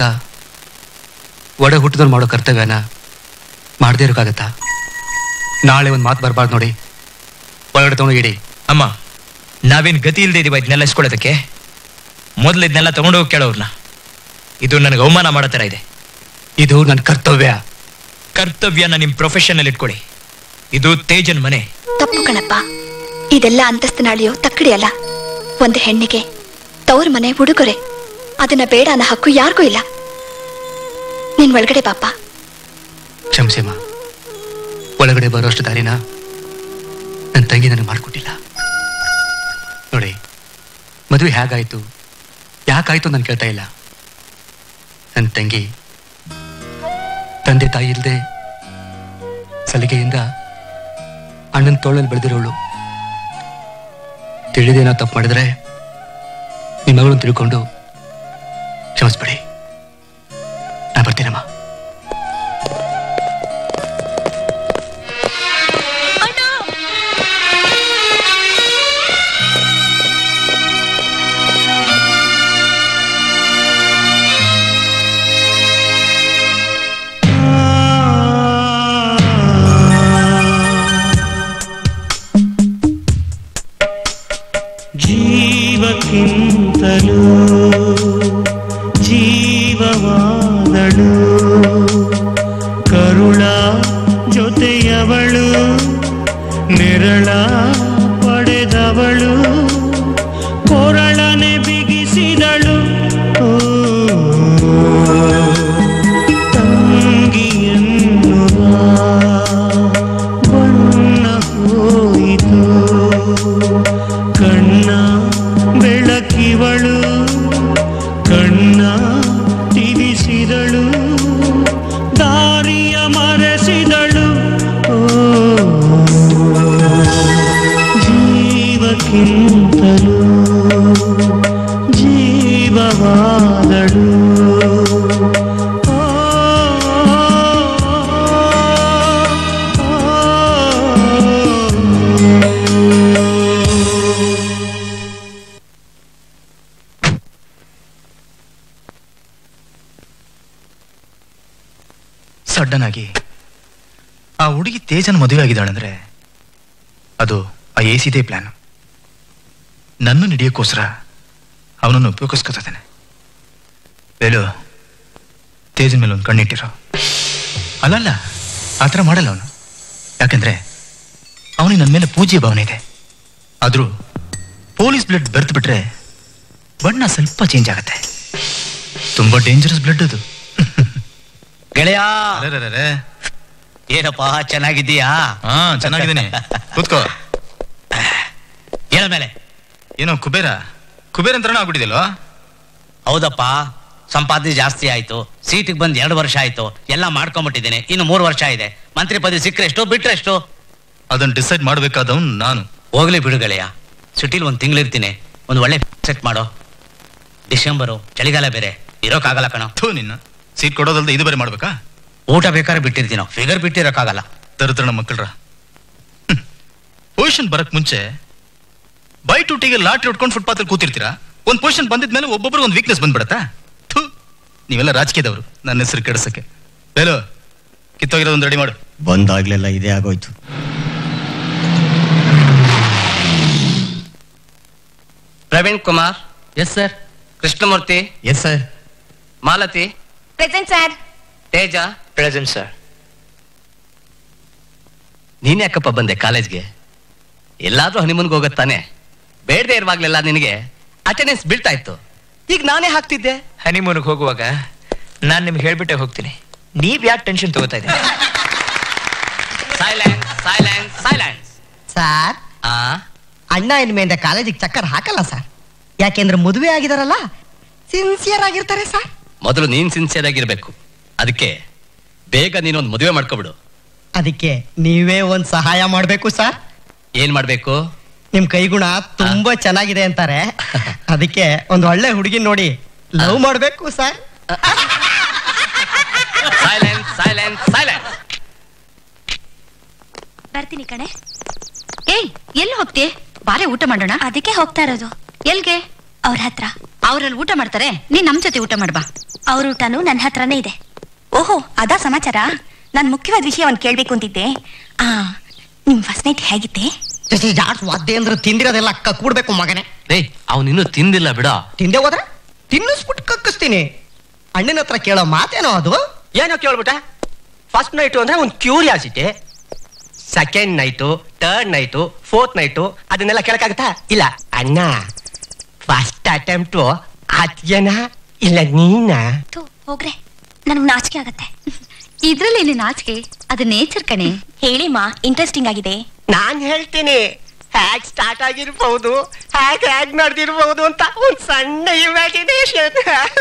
ಒಡ ಹುಟ್ಟಿದವ್ರು ಮಾಡೋ ಕರ್ತವ್ಯನ ಮಾಡದೇ ಇರೋಕ್ಕಾಗತ್ತಾ ನಾಳೆ ಒಂದು ಮಾತು ಬರಬಾರ್ದು ನೋಡಿ ಒಳಗಡೆ ತಗೊಂಡು ಇಡಿ ಅಮ್ಮ ನಾವೇನ್ ಗತಿ ಇಲ್ಲದೆ ಇದೀವ ಇದನ್ನೆಲ್ಲ ಇಸ್ಕೊಳ್ಳೋದಕ್ಕೆ ಮೊದಲು ಇದನ್ನೆಲ್ಲ ತಗೊಂಡೋಗಿ ಕೇಳೋರ್ನ ಇದು ನನಗೆ ಅವಮಾನ ಮಾಡೋ ಥರ ಇದೆ ಇದು ನನ್ನ ಕರ್ತವ್ಯ ಕರ್ತವ್ಯನ ನಿಮ್ ಪ್ರೊಫೆಷನ್ ಅಲ್ಲಿ ಇಟ್ಕೊಳ್ಳಿ ಇದು ತೇಜನ್ ಮನೆ ತಪ್ಪು ಕಣಪ್ಪ ಇದೆಲ್ಲ ಅಂತಸ್ತಿನ ಅಳಿಯೋ ತಕ್ಕಡಿ ಅಲ್ಲ ಒಂದು ಹೆಣ್ಣಿಗೆ ತವ್ರ ಮನೆ ಉಡುಗೊರೆ ಅದನ್ನ ಬೇಡ ಅನ್ನೋ ಹಕ್ಕು ಯಾರಿಗೂ ಇಲ್ಲ ನೀನ್ ಒಳಗಡೆ ಪಾಪ ಕ್ಷಮಿಸಿಮ್ಮ ಒಳಗಡೆ ಬರೋಷ್ಟು ದಾರಿನ ನನ್ನ ತಂಗಿ ನನಗೆ ಮಾಡಿಕೊಟ್ಟಿಲ್ಲ ನೋಡಿ ಮದುವೆ ಹೇಗಾಯ್ತು ಯಾಕಾಯ್ತು ನಾನು ಕೇಳ್ತಾ ಇಲ್ಲ ನನ್ನ ತಂಗಿ ತಂದೆ ತಾಯಿ ಇಲ್ಲದೆ ಸಲಿಗೆಯಿಂದ ಅಣ್ಣನ ತೋಳಲ್ಲಿ ಬೆಳೆದಿರೋಳು ತಿಳಿದೇನೋ ತಪ್ಪು ಮಾಡಿದ್ರೆ ನಿಮ್ಮ ಮಗಳನ್ನು ತಿಳ್ಕೊಂಡು ಕ್ಷಮಿಸ್ಬಿಡಿ ನಾ ಬರ್ತೀನಮ್ಮ ಜೀವಕ್ಕಿಂತಲೂ ಜೀವವಾದಳು ಕರುಳ ಜೊತೆಯವಳು ನೆರಳ ಪಡೆದವಳು ಕೊರಳನೆ ಬಿಗಿಸಿದಳು ಓ, ತಂಗಿಯನ್ನುವ ಬಣ್ಣ ಹೋಯಿತು ಕಣ್ಣ ಬೆಳಕಿವಳು ಕಣ್ಣ ತಿರಿಸಿದಳು ದಾರಿಯ ಮರೆಸಿದಳು ಓ ಜೀವಕ್ಕಿಂತಲೂ ಜೀವವಾದಳು ಓ, ಸಡನ್ ಆಗಿ ಆ ಹುಡುಗಿ ತೇಜನ್ ಮದುವೆ ಆಗಿದ್ದಾಳಂದ್ರೆ ಅದು ಆ ಎ ಸಿದೇ ಪ್ಲಾನ್ ನನ್ನ ಹಿಡಿಯೋಕ್ಕೋಸ್ಕರ ಅವನನ್ನು ಉಪಯೋಗಿಸ್ಕೊತಾನೆ ಹೇಳು ತೇಜನ್ ಮೇಲೆ ಒಂದು ಕಣ್ಣಿಟ್ಟಿರೋ ಅಲ್ಲಲ್ಲ ಆ ಥರ ಮಾಡಲ್ಲ ಅವನು ಯಾಕಂದ್ರೆ ಅವನಿಗೆ ನನ್ನ ಮೇಲೆ ಪೂಜ್ಯ ಭಾವನೆ ಇದೆ ಆದರೂ ಪೊಲೀಸ್ ಬ್ಲಡ್ ಬೆರೆತು ಬಿಟ್ರೆ ಬಣ್ಣ ಸ್ವಲ್ಪ ಚೇಂಜ್ ಆಗತ್ತೆ ತುಂಬಾ ಡೇಂಜರಸ್ ಬ್ಲಡ್ ಅದು ಗೆಳೆಯ ಅರೆರೆರೆರೆ. ಏನಪ್ಪ ಚೆನ್ನಾಗಿದ್ದೀಯಾ ಹಾ ಚೆನ್ನಾಗಿದ್ದೀನಿ ಕೂತ್ಕೋ ಹೇಳ ಮೇಲೆ ಏನೋ ಕುಬೇರ ಕುಬೇರ ಅಂತಾನೆ ಆಗ್ಬಿಟ್ಟಿದಲ್ವಾ ಹೌದಪ್ಪ ಸಂಪಾದನೆ ಜಾಸ್ತಿ ಆಯ್ತು ಸೀಟಿಗೆ ಬಂದು ಎರಡು ವರ್ಷ ಆಯ್ತು ಎಲ್ಲ ಮಾಡ್ಕೊಂಬಿಟ್ಟಿದ್ದೀನಿ ಇನ್ನು ಮೂರು ವರ್ಷ ಇದೆ ಮಂತ್ರಿ ಪದವಿ ಸಿಕ್ಕರೆ ಎಷ್ಟು ಬಿಟ್ರೆ ಎಷ್ಟು ಅದನ್ನ ಡಿಸೈಡ್ ಮಾಡ್ಬೇಕಾದವ್ನು ನಾನು ಹೋಗ್ಲಿ ಬಿಡು ಗೆಳೆಯ ಸಿಟಿಲಿ ಒಂದು ತಿಂಗಳಿರ್ತೀನಿ ಒಂದು ಒಳ್ಳೆ ಸೆಟ್ ಮಾಡೋ ಡಿಸೆಂಬರು ಚಳಿಗಾಲ ಬೇರೆ ಇರೋಕ್ಕಾಗಲ್ಲ ಕಣ ಥೂ ನಿನ್ನ ಸೀಟ್ ಕೊಡೋದಲ್ದೆ ಇದು ಬೇರೆ ಮಾಡ್ಬೇಕಾ ಊಟ ಬೇಕಾದ್ರೆ ಬಿಟ್ಟಿರ್ತೀನೋ ಫಿಗರ್ ಬಿಟ್ಟಿರೋಕ್ಕಾಗಲ್ಲ ತರುತರಣ ಮಕ್ಕಳ್ರ ಪೊಸಿಷನ್ ಬರಕ್ ಮುಂಚೆ ಬೈ ಟೂಟಿಗೆ ಲಾಟ್ರಿ ಹೊಡ್ಕೊಂಡು ಫುಟ್ಪಾತ್ ಅಲ್ಲಿ ಕೂತಿರ್ತೀರಾ ಒಂದ್ ಪೊಸಿಷನ್ ಬಂದಿದ್ಮೇಲೆ ಒಬ್ಬೊಬ್ರು ಒಂದು ವೀಕ್ನೆಸ್ ಬಂದ್ಬಿಡತ್ತಾ ಥೂ ನೀವೆಲ್ಲ ರಾಜಕೀಯದವರು ನನ್ನ ಹೆಸರು ಕೆಡಿಸಕ್ಕೆ ಬೇಲು ಕಿತ್ತೋಗಿರೋದೊಂದು ರೆಡಿ ಮಾಡು ಬಂದಾಗ್ಲೆಲ್ಲ ಇದೇ ಆಗೋಯ್ತು Praveen Kumar yes sir Krishnamurthy yes sir Malathi present sir Teja present sir ನೀನ್ ಯಾಕಪ್ಪ ಬಂದೆ ಕಾಲೇಜ್ಗೆ ಎಲ್ಲಾದ್ರೂ ಹನಿಮನ್ಗೆ ಹೋಗತ್ತಾನೆ ಬೇಡದೆ ಇರುವಾಗ್ಲೆಲ್ಲ ನಿನಗೆ ಅಟೆಂಡೆನ್ಸ್ ಬೀಳ್ತಾ ಇತ್ತು ಈಗ ನಾನೇ ಹಾಕ್ತಿದ್ದೆ ಹನಿಮೂನ್ಗೆ ಹೋಗುವಾಗ ನಾನು ನಿಮ್ಗೆ ಹೇಳ್ಬಿಟ್ಟೆ ಹೋಗ್ತೀನಿ ನೀವ್ ಯಾಕೆ ಟೆನ್ಷನ್ ತಗೋತಾ ಇದ್ದೀರಿ ಸೈಲೆನ್ಸ್ ಸೈಲೆನ್ಸ್ ಸೈಲೆನ್ಸ್ ಸರ್ ಆ ಅಣ್ಣ ಇನ್ಮೇಲೆ ಕಾಲೇಜಿಗೆ ಚಕ್ಕರ್ ಹಾಕಲ್ಲ ಸರ್ ಯಾಕೆಂದ್ರೆ ಮದುವೆ ಆಗಿದಾರಲ್ಲ ಸಿನ್ಸಿಯರ್ ಆಗಿರ್ತಾರೆ ಸರ್ ಮೊದಲು ನೀನ್ ಸಿನ್ಸಿಯರ್ ಆಗಿರ್ಬೇಕು ಅದಕ್ಕೆ ಬೇಗ ನೀನೊಂದು ಮದುವೆ ಮಾಡ್ಕೊಬಿಡು ಅದಕ್ಕೆ ನೀವೇ ಒಂದ್ ಸಹಾಯ ಮಾಡ್ಬೇಕು ಸರ್ ಏನ್ ಮಾಡ್ಬೇಕು ನಿಮ್ ಕೈಗುಣ ತುಂಬಾ ಚೆನ್ನಾಗಿದೆ ಅಂತಾರೆ ಅದಕ್ಕೆ ಒಂದ್ ಒಳ್ಳೆ ಹುಡುಗಿ ನೋಡಿ ಲವ್ ಮಾಡ್ಬೇಕು ಸರ್ ಸೈಲೆನ್ಸ್ ಸೈಲೆನ್ಸ್ ಸೈಲೆನ್ಸ್ ಬರ್ತೀನಿ ಕಣೆ ಏಯ್ ಎಲ್ಲಿ ಹೋಗ್ತಿ ಬಾರೆ ಊಟ ಮಾಡೋಣ ಅದಕ್ಕೆ ಹೋಗ್ತಾ ಇರೋದು ಎಲ್ಗೆ ಅವ್ರ ಹತ್ರ ಅವ್ರಲ್ಲಿ ಊಟ ಮಾಡ್ತಾರೆ ನೀನ್ ನಮ್ ಜೊತೆ ಊಟ ಮಾಡ್ಬಾ ಅವ್ರ ಊಟನೂ ನನ್ನ ಹತ್ರನೇ ಇದೆ ಓಹೋ ಅದಾ ಸಮಾಚಾರ ನಾನು ಮುಖ್ಯವಾದ ವಿಷಯವನ್ನು ಕೇಳ್ಬೇಕು ಅಂತಿದ್ದೆ ಆ ನಿಮ್ ಫಸ್ಟ್ ನೈಟ್ ಹೇಗಿತ್ತೆ ಜಾಡ್ಸ್ ವಾದ್ಯ ಅಂದ್ರೆ ತಿಂದಿರೋದೆಲ್ಲ ಕಕ್ಬಿಡ್ಬೇಕು ಮಗನೇ ರೇ ಅವನಿನ್ನೂ ತಿಂದಿಲ್ಲ ಬಿಡ ತಿಂದೆ ಹೋದ್ರೆ ತಿನ್ನಿಸ್ಬಿಟ್ಟು ಕಕ್ಕಿಸ್ತೀನಿ ಅಣ್ಣನ ಹತ್ರ ಕೇಳೋ ಮಾತೇನೋ ಅದು ಏನೋ ಕೇಳ್ಬಿಟ್ಟ ಫಸ್ಟ್ ನೈಟು ಅಂದ್ರೆ ಒಂದು curiosity second night third night fourth night ಅದನ್ನೆಲ್ಲ ಕೇಳಕ್ಕಾಗತ್ತಾ ಇಲ್ಲ ಅಣ್ಣ ಫಸ್ಟ್ ಅಟೆಂಪ್ಟು ಅತ್ಯನ ಇಲ್ಲ ನೀನಾ ಥು, ಹೋಗ್ರೆ ನನಗೆ ನಾಚಿಕೆ ಆಗತ್ತೆ ಇದ್ರಲ್ಲಿ ನೀನ್ ನಾಚಿಕೆ ಅದು ನೇಚರ್ ಕಣೆ ಹೇಳಿ ಮಾ ಇಂಟ್ರೆಸ್ಟಿಂಗ್ ಆಗಿದೆ ನಾನ್ ಹೇಳ್ತೀನಿ ಹ್ಯಾಗ್ ಸ್ಟಾರ್ಟ್ ಆಗಿರ್ಬಹುದು ಹ್ಯಾಗ್ ಹ್ಯಾಗ್ ನಡೆದಿರ್ಬಹುದು ಅಂತ ಒಂದ್ ಸಣ್ಣ ಇಮ್ಯಾಜಿನೇಷನ್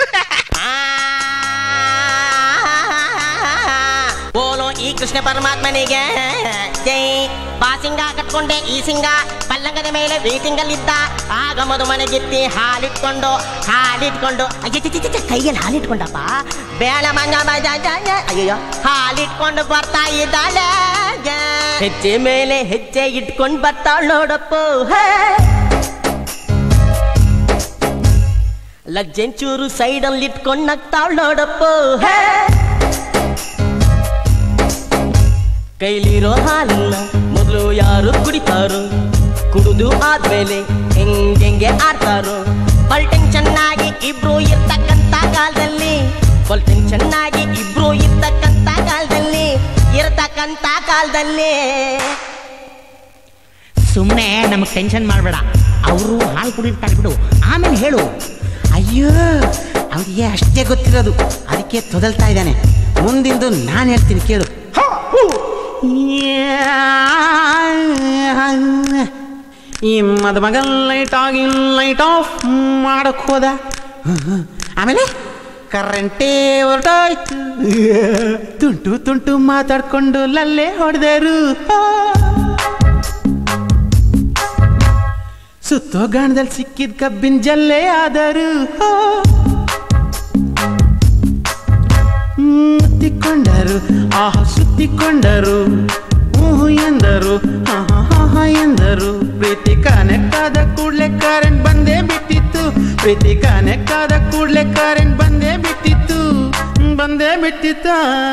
ಬೋಲೋ ಈ ಕೃಷ್ಣ ಪರಮಾತ್ಮನಿಗೆ ಜೈ ಬಾಸಿಂಗ ಕಟ್ಕೊಂಡೆ ಈ ಸಿಂಗ ಪಲ್ಲಂಗದ ಮೇಲೆ ವೀಟಿಂಗಲ್ಲಿದ್ದ ಆಗ ಮದು ಮನೆಗೆತ್ತಿ ಹಾಲಿಟ್ಕೊಂಡು ಹಾಲಿಟ್ಕೊಂಡು ಅಯ್ಯ ಕೈಯಲ್ಲಿ ಹಾಲಿಟ್ಕೊಂಡಪ್ಪ ಬೇಳ ಮಂಗ ಮಜ ಜ ಜ. ಅಯ್ಯಯ್ಯೋ ಹಾಲಿಟ್ಕೊಂಡು ಬರ್ತಾ ಇದ್ದಾಳೆ ಜ. ಹೆಜ್ಜೆ ಮೇಲೆ ಹೆಜ್ಜೆ ಇಟ್ಕೊಂಡು ಬರ್ತಾಳ ನೋಡಪ್ಪ ಹೇ. ಲಜ್ಜೆಂಚೂರು ಸೈಡಲ್ಲಿ ಇಟ್ಕೊಂಡು ನಗ್ತಾಳ ನೋಡಪ್ಪ ಹೇ ಕೈಲಿರೋ ಹಾಲನ್ನ ಮೊದಲು ಯಾರು ಕುಡಿತಾರೋ ಕುಡಿದು ಆದ್ಮೇಲೆ ಹೆಂಗೆಂಗೆ ಆಡ್ತಾರೋ ಪಲ್ಟೆಂಗ್ ಚೆನ್ನಾಗಿ ಇಬ್ರು ಇರ್ತಕ್ಕಂತ ಕಾಲದಲ್ಲಿ ಪಲ್ಟೆಂಗ್ ಚೆನ್ನಾಗಿ ಇಬ್ರು ಇರ್ತಕ್ಕಂತ ಕಾಲದಲ್ಲಿ ಇರ್ತಕ್ಕಂತ ಕಾಲದಲ್ಲಿ ಸುಮ್ಮನೆ ನಮಗೆ ಟೆನ್ಷನ್ ಮಾಡಬೇಡ ಅವರು ಹಾಲು ಕುಡಿರ್ತಾರೆ ಬಿಡು ಆಮೇಲೆ ಹೇಳು ಅಯ್ಯೋ ಅವ್ರಿಗೆ ಅಷ್ಟೇ ಗೊತ್ತಿರೋದು ಅದಕ್ಕೆ ತೊದಲ್ತಾ ಇದ್ದಾನೆ ಮುಂದಿಂದು ನಾನು ಹೇಳ್ತೀನಿ ಕೇಳು ಈ ಮದುಮಗಲ್ ಲೈಟ್ ಆಗಿ ಲೈಟ್ ಆಫ್ ಮಾಡಕ್ ಹೋದ ಆಮೇಲೆ ಕರೆಂಟೇ ಹೊರಟೋಯ್ತು ತುಂಟು ತುಂಟು ಮಾತಾಡ್ಕೊಂಡು ಲಲ್ಲೆ ಹೊಡೆದರು ಸುತ್ತೋ ಗಾಣದಲ್ಲಿ ಸಿಕ್ಕಿದ ಕಬ್ಬಿನ ಜಲ್ಲೆ ಆದರು ಮುತ್ತಿಕೊಂಡರು ಆಹ ಸುತ್ತಿಕೊಂಡರು ಊಹು ಎಂದರು ಆಹಾ ಆಹಾ ಎಂದರು ಪ್ರೀತಿ ಕನೆಕ್ಟ್ ಆದ ಕೂಡ್ಲೆ ಕರೆಂಟ್ ಬಂದೇ ಬಿಟ್ಟಿತ್ತು ಪ್ರೀತಿ ಕನೆಕ್ಟ್ ಆದ ಕೂಡ್ಲೆ ಕರೆಂಟ್ ಬಂದೇ ಬಿಟ್ಟಿತ್ತು ಬಂದೇ ಬಿಟ್ಟಿತ್ತ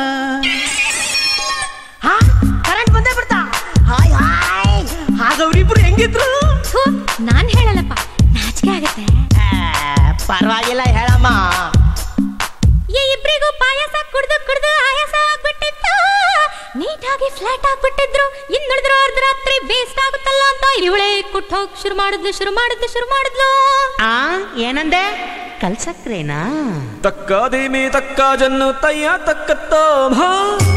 ಕರೆಂಟ್ ಬಂದೇ ಬಿಡ್ತಾ ಹಾಯ್ ಹಾಯ್ ಆಗ ಅವರಿಬ್ರು ಹೆಂಗಿದ್ರು ನಾನ್ ಹೇಳಲ್ಲಪ್ಪ ನಾಚಿಕೆ ಆಗತ್ತೆ ಪರವಾಗಿಲ್ಲ ಹೇಳಮ್ಮ ಈ ಇಬ್ರಿಗೂ ಪಾಯಸ ಕುಡ್ದು ಕುಡ್ದು ಆಯಾಸ ಆಗ್ಬಿಟ್ಟಿತ್ತು ನೀಟಾಗಿ ಆಗಿ ಫ್ಲಾಟ್ ಆಗ್ಬಿಟ್ಟಿದ್ರು ಇನ್ನುಳಿದ್ರು ಅರ್ಧ ರಾತ್ರಿ ವೇಸ್ಟ್ ಆಗುತ್ತಲ್ಲ ಅಂತ ಇವಳೆ ಕುಟ್ ಹೋಗ್ ಶುರು ಮಾಡಿದ್ಲು ಶುರು ಮಾಡಿದ್ಲು ಶುರು ಮಾಡಿದ್ಲು ಆ ಏನಂದೆ ಕಲ್ಸಕ್ರೇನಾ ತಕ್ಕ ಧೀಮಿ ತಕ್ಕ ಜನ್ನು ತಯ್ಯ ತಕ್ಕತ್ತೋ ಭಾ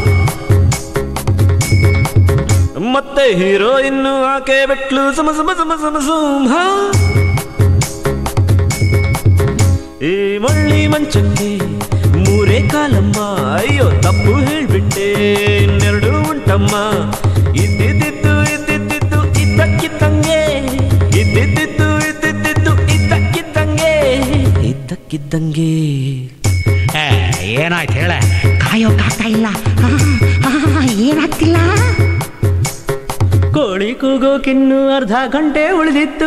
ಮತ್ತೆ ಹೀರೋಯಿನ್ನು ಆಕೆ ಬಿಟ್ಲು ಸಮ ಸಮ ಸಮ ಸಮ ಸುಂಭ ಈ ಮಳ್ಳಿ ಮಂಚಕ್ಕೆ ಮೂರೇ ಕಾಲಮ್ಮ ಅಯ್ಯೋ ತಪ್ಪು ಹೇಳ್ಬಿಟ್ಟೆ ಇನ್ನೆರಡು ಉಂಟಮ್ಮ ಇದ್ದಿದ್ದು ಇದ್ದಿದ್ದು ಇದ್ದಕ್ಕಿದ್ದಂಗೆ ಇದ್ದಿದ್ದು ಇದ್ದಿದ್ದು ಇದ್ದಕ್ಕಿದ್ದಂಗೆ ಇದ್ದಕ್ಕಿದ್ದಂಗೆ ಏನಾಯ್ತು ಹೇಳ ಕಾಯೋಕ್ಕಾಗ್ತಾ ಇಲ್ಲ ಏನಾಗ್ತಿಲ್ಲ ಕೋಳಿ ಕೂಗೋಕಿನ್ನು ಅರ್ಧ ಗಂಟೆ ಉಳಿದಿತ್ತು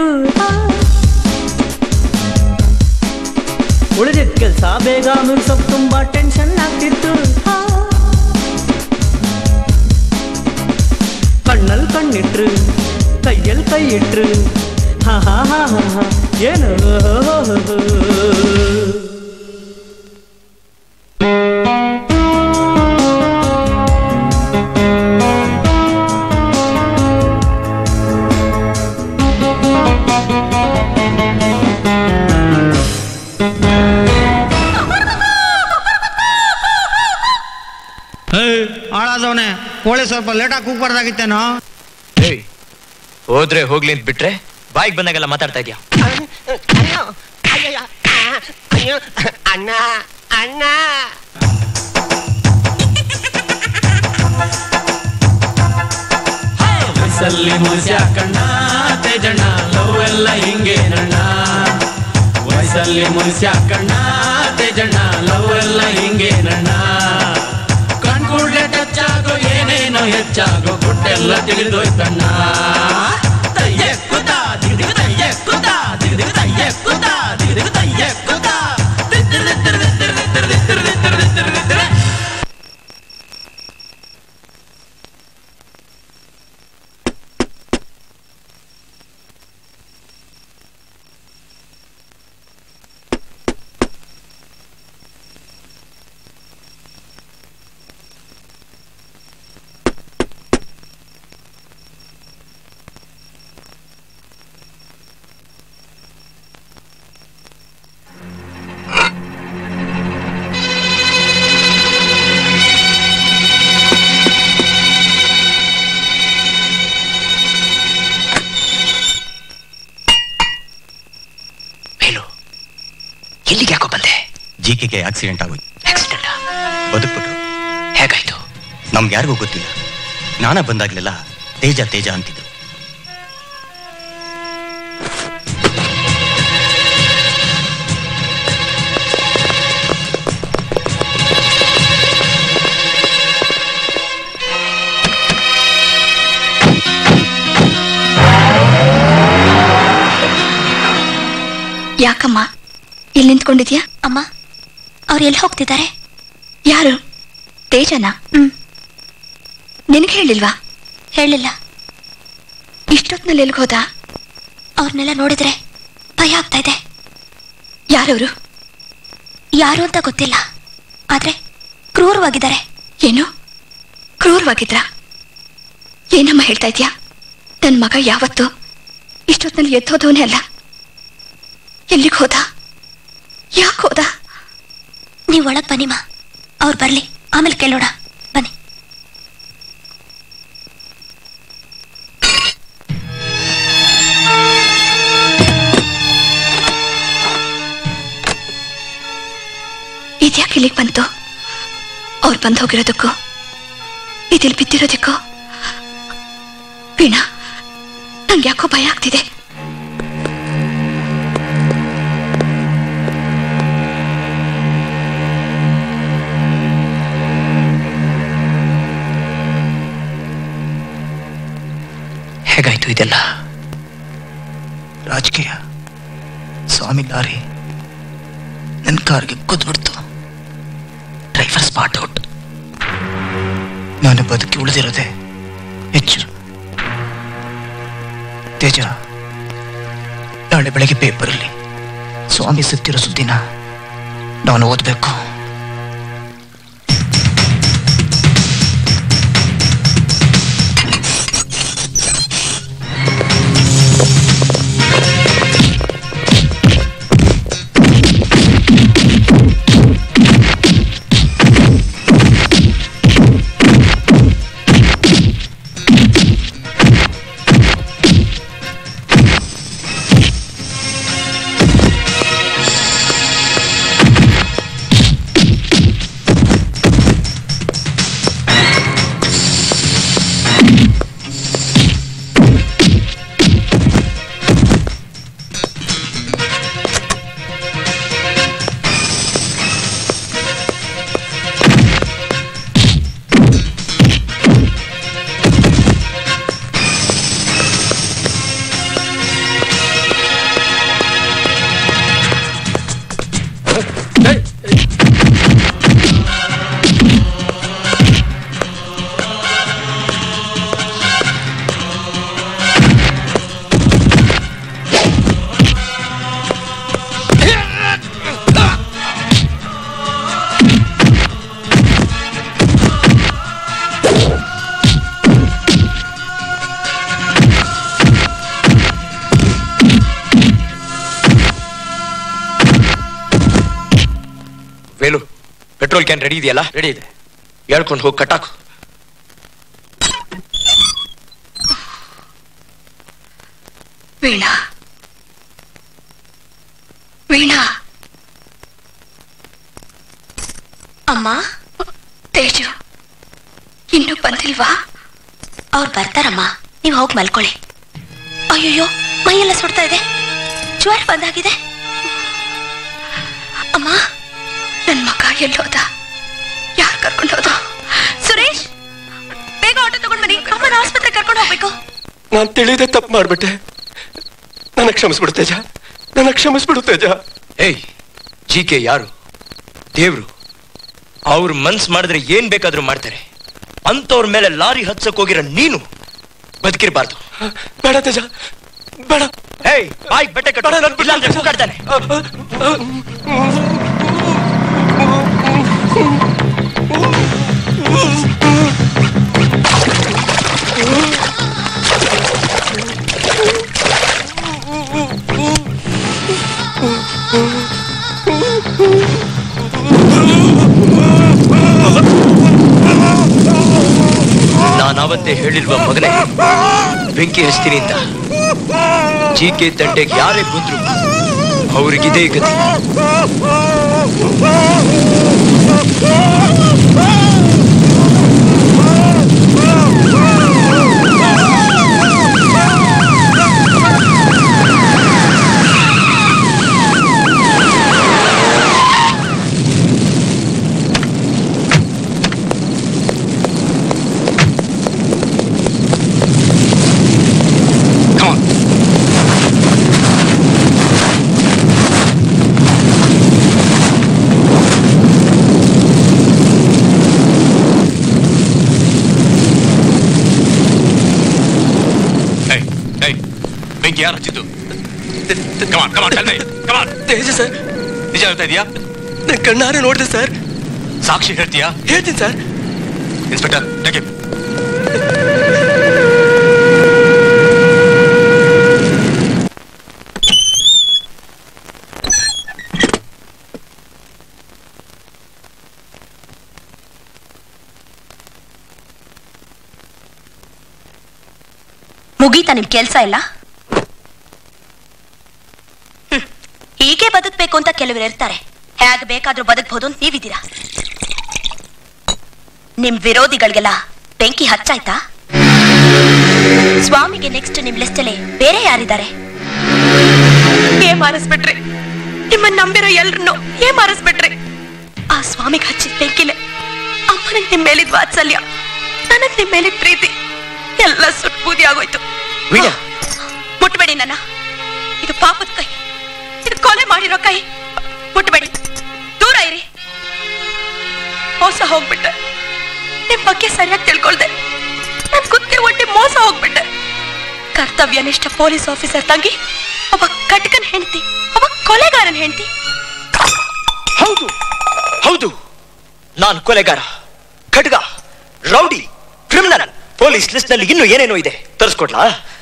ಉಳಿದಿದ್ದ ಕೆಲಸ ಬೇಗ ಮುಗಿಸೋಕ್ ತುಂಬಾ ಟೆನ್ಷನ್ ಆಗ್ತಿತ್ತು ಕಣ್ಣಲ್ಲಿ ಕಣ್ಣಿಟ್ರು ಕೈಯಲ್ಲಿ ಕೈ ಇಟ್ರು ಹಾ ಹಾ ಹಾ ಹಾ ಹಾ ಏನು ಹಾಳಾದವನೆ ಕೋಳಿ ಸ್ವಲ್ಪ ಲೇಟಾಗಿ ಕೂಗ್ಬಾರ್ದಾಗಿತ್ತೇನೋ ಏಯ್ ಹೋದ್ರೆ ಹೋಗ್ಲಿ ಅಂತ ಬಿಟ್ರೆ ಬಾಯಿಗೆ ಬಂದಾಗೆಲ್ಲ ಮಾತಾಡ್ತಾ ಇದ್ಯಾ ಅಯ್ಯೋ ಅಯ್ಯಯ್ಯ, ಆ, ಅಯ್ಯೋ ಅಣ್ಣ ಅಣ್ಣ ವಯಸ್ಸಲ್ಲಿ ಮುನ್ಸ್ಯಾಕಣ್ಣ ತೇಜಣ್ಣ ಲವ್ ಎಲ್ಲ ಹಿಂಗೆ ನಣ್ಣ ವಯಸ್ಸಲ್ಲಿ ಮುನ್ಸ್ಯಾಕಣ್ಣ ತೇಜಣ್ಣ ಲವ್ ಎಲ್ಲ ಹಿಂಗೆ ನಣ್ಣ ಕಣ್ಕೂಡ್ಲೆ ಟಚ್ ಆಗೋ ಏನೇನೋ ಹೆಚ್ಚಾಗೋ ಗುಟ್ಟೆಲ್ಲ ತಿಳಿದೋಯ್ತಣ್ಣ ತಯ್ಯೆ ಕುತ ದಿಗದಿಗ ತಯ್ಯೆ ಕುತ ದಿಗದಿಗ ತಯ್ಯೆ ಕುತ ದಿಗದಿಗ ತಯ್ಯೆ ಕುತ ದಿತ್ತಿರ್ ದಿತ್ತಿರ್ ದಿತ್ತಿರ್ ದಿತ್ತಿರ್ ದಿತ್ತಿರ್ ದಿತ್ತಿರ್ ದಿತ್ತಿರ್ ದಿತ್ತಿರ್ ಇಲ್ಲಿಗೆ ಯಾಕೋ ಬಂದೆ ಜಿಕೆಗೆ ಆಕ್ಸಿಡೆಂಟ್ ಆಗೋಯ್ತು ಆಕ್ಸಿಡೆಂಟ್ ಬದುಕ್ಬಿಟ್ರು ಹೇಗಾಯ್ತು ನಮ್ಗೆ ಯಾರಿಗೂ ಗೊತ್ತಿಲ್ಲ ನಾನ ಬಂದಾಗ್ಲೆಲ್ಲ ತೇಜ ತೇಜ ಅಂತಿದ್ರು ಯಾಕಮ್ಮ ಇಲ್ಲಿ ನಿಂತ್ಕೊಂಡಿದ್ಯಾ ಅಮ್ಮ ಅವ್ರು ಎಲ್ಲಿ ಹೋಗ್ತಿದ್ದಾರೆ ಯಾರು ತೇಜನಾ ಹ್ಮ್ ನಿನಗೆ ಹೇಳಿಲ್ವಾ ಹೇಳಿಲ್ಲ ಇಷ್ಟೊತ್ನಲ್ಲಿ ಎಲ್ಗ್ ಹೋದ ಅವ್ರನ್ನೆಲ್ಲ ನೋಡಿದ್ರೆ ಭಯ ಆಗ್ತಾ ಇದೆ ಯಾರವರು ಯಾರು ಅಂತ ಗೊತ್ತಿಲ್ಲ ಆದ್ರೆ ಕ್ರೂರವಾಗಿದ್ದಾರೆ ಏನು ಕ್ರೂರವಾಗಿದ್ರ ಏನಮ್ಮ ಹೇಳ್ತಾ ಇದ್ಯಾ ನನ್ ಮಗ ಯಾವತ್ತು ಇಷ್ಟೊತ್ನಲ್ಲಿ ಎದ್ದೋದವನೇ ಅಲ್ಲ ಎಲ್ಲಿಗೆ ಹೋದ ಯಾಕೆ ಹೋದ ನೀವು ಒಳಗ್ ಬನ್ನಿಮ್ಮ ಅವ್ರು ಬರ್ಲಿ ಆಮೇಲೆ ಕೇಳೋಣ ಬನ್ನಿ ಇದ್ಯಾಕೆ ಇಲ್ಲಿಗೆ ಬಂತು ಅವ್ರು ಬಂದು ಹೋಗಿರೋದಕ್ಕೂ ಇದಿಲ್ಲಿ ಬಿದ್ದಿರೋದಕ್ಕೂ ವೀಣಾ ನಂಗೆ ಯಾಕೋ ಭಯ ಆಗ್ತಿದೆ ಹೇಗಾಯ್ತು ಇದೆಲ್ಲ ರಾಜಕೀಯ ಸ್ವಾಮಿ ಲಾರಿ ನನ್ನ ಕಾರ್ಗೆ ಕುದ್ಬಿಡ್ತು ಡ್ರೈವರ್ ಸ್ಪಾಟ್ ಔಟ್ ನಾನು ಬದುಕಿ ಉಳಿದಿರೋದೆ ಹೆಚ್ಚು ತೇಜ ನಾಳೆ ಬೆಳಗ್ಗೆ ಪೇಪರಲ್ಲಿ ಸ್ವಾಮಿ ಸತ್ತಿರೋ ಸುದ್ದಿನ ನಾನು ಓದಬೇಕು ಪೆಟ್ರೋಲ್ ಕ್ಯಾನ್ ರೆಡಿ ಇದೆಯಲ್ಲ ರೆಡಿ ಇದೆ ಹೇಳ್ಕೊಂಡು ಹೋಗಿ ಕಟ್ಟಾಕು ವೀಣಾ ವೀಣಾ ಅಮ್ಮ ತೇಜು ಇನ್ನೂ ಬಂದಿಲ್ವಾ ಅವ್ರು ಬರ್ತಾರಮ್ಮ ನೀವು ಹೋಗಿ ಮಲ್ಕೊಳ್ಳಿ ಅಯ್ಯಯ್ಯೋ ಮೈಯೆಲ್ಲ ಸುಡ್ತಾ ಇದೆ ಜ್ವರ ಬಂದಾಗಿದೆ ಅಮ್ಮ ನನ್ ಮಗ ಎಲ್ಲೋದ ಯಾರು ಕರ್ಕೊಂಡು ಹೋದ ಸುರೇಶ್ ಬೇಗ ಆಟೋ ತಗೊಂಡ್ ಬನ್ನಿ ಅಮ್ಮನ ಆಸ್ಪತ್ರೆ ಕರ್ಕೊಂಡು ಹೋಗ್ಬೇಕು ನಾನು ತಿಳಿದೆ ತಪ್ಪು ಮಾಡ್ಬಿಟ್ಟೆ ನನ್ನ ಕ್ಷಮಿಸ್ಬಿಡು ತೇಜ ನನ್ನ ಕ್ಷಮಿಸ್ಬಿಡು ತೇಜ ಏಯ್ ಜಿ ಕೆ ಯಾರು ದೇವ್ರು ಅವ್ರು ಮನ್ಸ್ ಮಾಡಿದ್ರೆ ಏನ್ ಬೇಕಾದ್ರೂ ಮಾಡ್ತಾರೆ ಅಂತವ್ರ ಮೇಲೆ ಲಾರಿ ಹಚ್ಚಕ್ ಹೋಗಿರೋ ನೀನು ಬದುಕಿರ್ಬಾರ್ದು ಬೇಡ ತೇಜ ಬೇಡ ಏಯ್ ಬಾಯ್ ಬಟ್ಟೆ ಕಟ್ಟು ಇಲ್ಲ ಅಂದ್ರೆ ಕೂಗಾಡ್ತಾನೆ ನಾನು ಅವತ್ತೇ ಹೇಳಿಲ್ವ ಮಗನೇ ಬೆಂಕಿ ಹಚ್ತೀನಿ ಅಂತ ಜಿ ಕೆ ತಂಟೆಗೆ ಯಾರೇ ಬಂದ್ರು ಅವ್ರಿಗಿದೇ ಗತಿ ಏಯ್ ಏಯ್ ಬೆಂಕಿ ಯಾರು ಹಚ್ಚಿದ್ದು ಕಮಾನ್ ಕಮಾನ್ ಕಮಾನ್ ತೇಜ ಸರ್ ನಿಜ ಹೇಳ್ತಾ ಇದೀಯಾ ನನ್ನ ಕಣ್ಣಾರೆ ನೋಡಿದೆ ಸರ್ ಸಾಕ್ಷಿ ಹೇಳ್ತೀಯಾ ಹೇಳ್ತೀನಿ ಸರ್ ಇನ್ಸ್ಪೆಕ್ಟರ್ ಟೇಕ್ ಇಟ್ ಮುಗೀತಾ ನಿಮ್ ಕೆಲ್ಸ ಇಲ್ಲ ಹ್ಮ್. ಹೀಗೆ ಬದುಕ್ಬೇಕು ಅಂತ ಕೆಲವರು ಇರ್ತಾರೆ ಹೇಗೆ ಬೇಕಾದ್ರೂ ಬದುಕ್ಬೋದು ಅಂತ ನೀವಿದ್ದೀರಾ ನಿಮ್ ವಿರೋಧಿಗಳಿಗೆಲ್ಲ ಬೆಂಕಿ ಹಚ್ಚಾಯ್ತಾ ಸ್ವಾಮಿಗೆ ನೆಕ್ಸ್ಟ್ ನಿಮ್ ಲಿಸ್ಟಲ್ಲಿ ಬೇರೆ ಯಾರಿದ್ದಾರೆ ಏ ಮಾರಿಸ್ಬಿಟ್ರಿ ನಿಮ್ಮನ್ನ ನಂಬಿರೋ ಎಲ್ರನ್ನು ಏ ಮಾರಿಸ್ಬಿಟ್ರಿ ಆ ಸ್ವಾಮಿಗೆ ಹಚ್ಚಿದ ಬೆಂಕಿಲೆ ಅಮ್ಮನಿಗೆ ನಿಮ್ ಮೇಲಿದ್ ವಾತ್ಸಲ್ಯ ನನಗ್ ನಿಮ್ ಮೇಲಿದ್ ಪ್ರೀತಿ ಎಲ್ಲ ಸುಟ್ಟು ಬೂದಿ ಆಗೋಯ್ತು ವೀಣಾ ಮುಟ್ಬೇಡಿ ನನ್ನ ಇದು ಪಾಪದ ಕೈ ಇದು ಕೊಲೆ ಮಾಡಿರೋ ಕೈ ಮುಟ್ಬೇಡಿ ದೂರ ಇರಿ ಮೋಸ ಹೋಗ್ಬಿಟ್ಟೆ ನಿಮ್ ಬಗ್ಗೆ ಸರಿಯಾಗಿ ತಿಳ್ಕೊಳ್ದೆ ನನ್ ಕುತ್ತೆ ಒಟ್ಟಿ ಮೋಸ ಹೋಗ್ಬಿಟ್ಟೆ ಕರ್ತವ್ಯನಿಷ್ಠ ಪೊಲೀಸ್ ಆಫೀಸರ್ ತಂಗಿ ಒಬ್ಬ ಕಟಕನ್ ಹೆಂಡತಿ ಒಬ್ಬ ಕೊಲೆಗಾರನ್ ಹೆಂಡತಿ ಹೌದು ಹೌದು ನಾನು ಕೊಲೆಗಾರ ಖಡ್ಗ ರೌಡಿ ಕ್ರಿಮಿನಲ್ ಪೊಲೀಸ್ ಲಿಸ್ಟ್ ನಲ್ಲಿ ಇನ್ನೂ ಏನೇನೋ ಇದೆ ತರಿಸ್ಕೊಡ್ಲಾ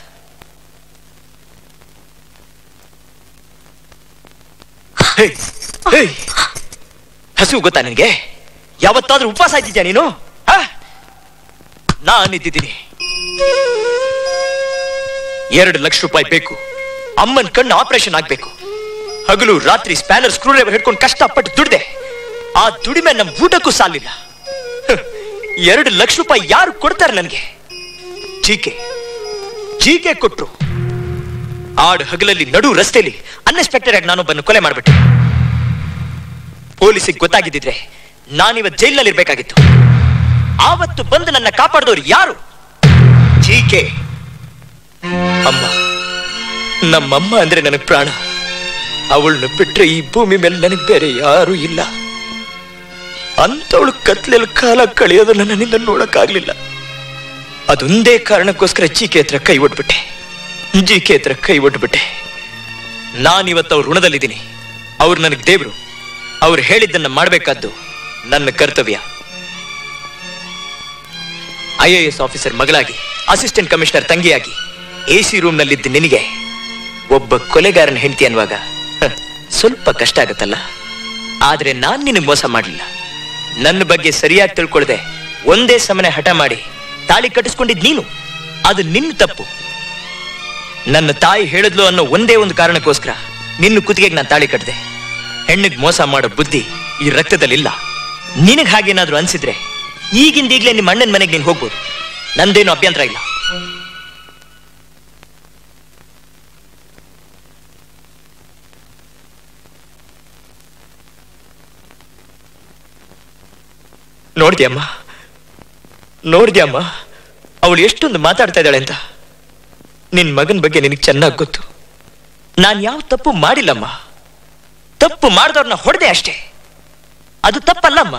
ಹೇ, ಹೇ, ಹಸಿವು ಗೊತ್ತಾ ನಿನಗೆ ಯಾವತ್ತಾದ್ರೂ ಉಪವಾಸ ಇದ್ದಿದ್ಯಾ ನೀನು ಆ? ನಾನಿದ್ದೀನಿ ಎರಡು ಲಕ್ಷ ರೂಪಾಯಿ ಬೇಕು ಅಮ್ಮನ್ ಕಣ್ಣು ಆಪರೇಷನ್ ಆಗ್ಬೇಕು ಹಗಲು ರಾತ್ರಿ ಸ್ಪ್ಯಾನರ್ ಸ್ಕ್ರೂ ಡ್ರೈವರ್ ಹಿಡ್ಕೊಂಡು ಕಷ್ಟಪಟ್ಟು ದುಡ್ದೆ ಆ ದುಡಿಮೆ ನಮ್ ಊಟಕ್ಕೂ ಸಾಲಿಲ್ಲ ಹ್, ಎರಡು ಲಕ್ಷ ರೂಪಾಯಿ ಯಾರು ಕೊಡ್ತಾರೆ ನನಗೆ ಜೀಕೆ ಜೀಕೆ ಕೊಟ್ರು ಆಡ್ ಹಗಲಲ್ಲಿ ನಡು ರಸ್ತೆಯಲ್ಲಿ ಅನ್ಎಕ್ಸ್ಪೆಕ್ಟೆಡ್ ಆಗಿ ನಾನೊಬ್ಬನ್ನು ಕೊಲೆ ಮಾಡ್ಬಿಟ್ಟೆ ಪೊಲೀಸಿಗೆ ಗೊತ್ತಾಗಿದ್ದಿದ್ರೆ ನಾನಿವತ್ತು ಜೈಲಿನಲ್ಲಿ ಇರ್ಬೇಕಾಗಿತ್ತು ಆವತ್ತು ಬಂದು ನನ್ನ ಕಾಪಾಡಿದವರು ಯಾರು ಜೀಕೆ ಅಮ್ಮ ನಮ್ಮಮ್ಮ ಅಂದ್ರೆ ನನಗೆ ಪ್ರಾಣ ಅವಳನ್ನ ಬಿಟ್ರೆ ಈ ಭೂಮಿ ಮೇಲೆ ನನಗೆ ಬೇರೆ ಯಾರೂ ಇಲ್ಲ ಅಂತವಳು ಕತ್ಲೆಯಲ್ಲಿ ಕಾಲ ಕಳೆಯೋದನ್ನ ನನ್ನಿಂದ ನೋಡಕ್ಕಾಗ್ಲಿಲ್ಲ ಅದೊಂದೇ ಕಾರಣಕ್ಕೋಸ್ಕರ ಜೀಕೆ ಹತ್ರ ಕೈ ಒಡ್ಬಿಟ್ಟೆ ಜೀಕೆ ಹತ್ರ ಕೈ ಒಡ್ಬಿಟ್ಟೆ ನಾನಿವತ್ತು ಅವ್ರ ಋಣದಲ್ಲಿದ್ದೀನಿ ಅವ್ರು ನನಗೆ ದೇವ್ರು ಅವ್ರು ಹೇಳಿದ್ದನ್ನ ಮಾಡ್ಬೇಕಾದ್ದು ನನ್ನ ಕರ್ತವ್ಯ ಐ ಎ ಎಸ್ ಆಫೀಸರ್ ಮಗಳಾಗಿ ಅಸಿಸ್ಟೆಂಟ್ ಕಮಿಷನರ್ ತಂಗಿಯಾಗಿ ಎ ಸಿ ರೂಮ್ ನಲ್ಲಿದ್ದ ನಿನಗೆ ಒಬ್ಬ ಕೊಲೆಗಾರನ ಹೆಂಡತಿ ಅನ್ನುವಾಗ ಹ, ಸ್ವಲ್ಪ ಕಷ್ಟ ಆಗತ್ತಲ್ಲ ಆದ್ರೆ ನಾನ್ ನಿನಗೆ ಮೋಸ ಮಾಡಲಿಲ್ಲ ನನ್ನ ಬಗ್ಗೆ ಸರಿಯಾಗಿ ತಿಳ್ಕೊಳ್ದೆ ಒಂದೇ ಸಮನೆ ಹಠ ಮಾಡಿ ತಾಳಿ ಕಟ್ಟಿಸ್ಕೊಂಡಿದ್ ನೀನು ಅದು ನಿನ್ನ ತಪ್ಪು ನನ್ನ ತಾಯಿ ಹೇಳಿದ್ಲು ಅನ್ನೋ ಒಂದೇ ಒಂದು ಕಾರಣಕ್ಕೋಸ್ಕರ ನಿನ್ನ ಕುತ್ತಿಗೆಗೆ ನಾನು ತಾಳಿ ಕಟ್ಟಿದೆ ಹೆಣ್ಣಿಗೆ ಮೋಸ ಮಾಡೋ ಬುದ್ಧಿ ಈ ರಕ್ತದಲ್ಲಿಲ್ಲ ನಿನಗ್ ಹಾಗೇನಾದ್ರೂ ಅನ್ಸಿದ್ರೆ ಈಗಿಂದ ಈಗ್ಲೇ ನಿಮ್ಮ ಅಣ್ಣನ ಮನೆಗೆ ನೀನು ಹೋಗ್ಬೋದು ನಂದೇನು ಅಭ್ಯಂತರ ಇಲ್ಲ ನೋಡ್ದ್ಯಮ್ಮ ನೋಡ್ದ್ಯಮ್ಮ ಅವಳು ಎಷ್ಟೊಂದು ಮಾತಾಡ್ತಾ ಇದ್ದಾಳೆ ಅಂತ ನಿನ್ ಮಗನ ಬಗ್ಗೆ ನಿನಗೆ ಚೆನ್ನಾಗಿ ಗೊತ್ತು ನಾನು ಯಾವ ತಪ್ಪು ಮಾಡಿಲ್ಲಮ್ಮ ತಪ್ಪು ಮಾಡಿದವ್ರನ್ನ ಹೊಡೆದೆ ಅಷ್ಟೇ ಅದು ತಪ್ಪಲ್ಲಮ್ಮ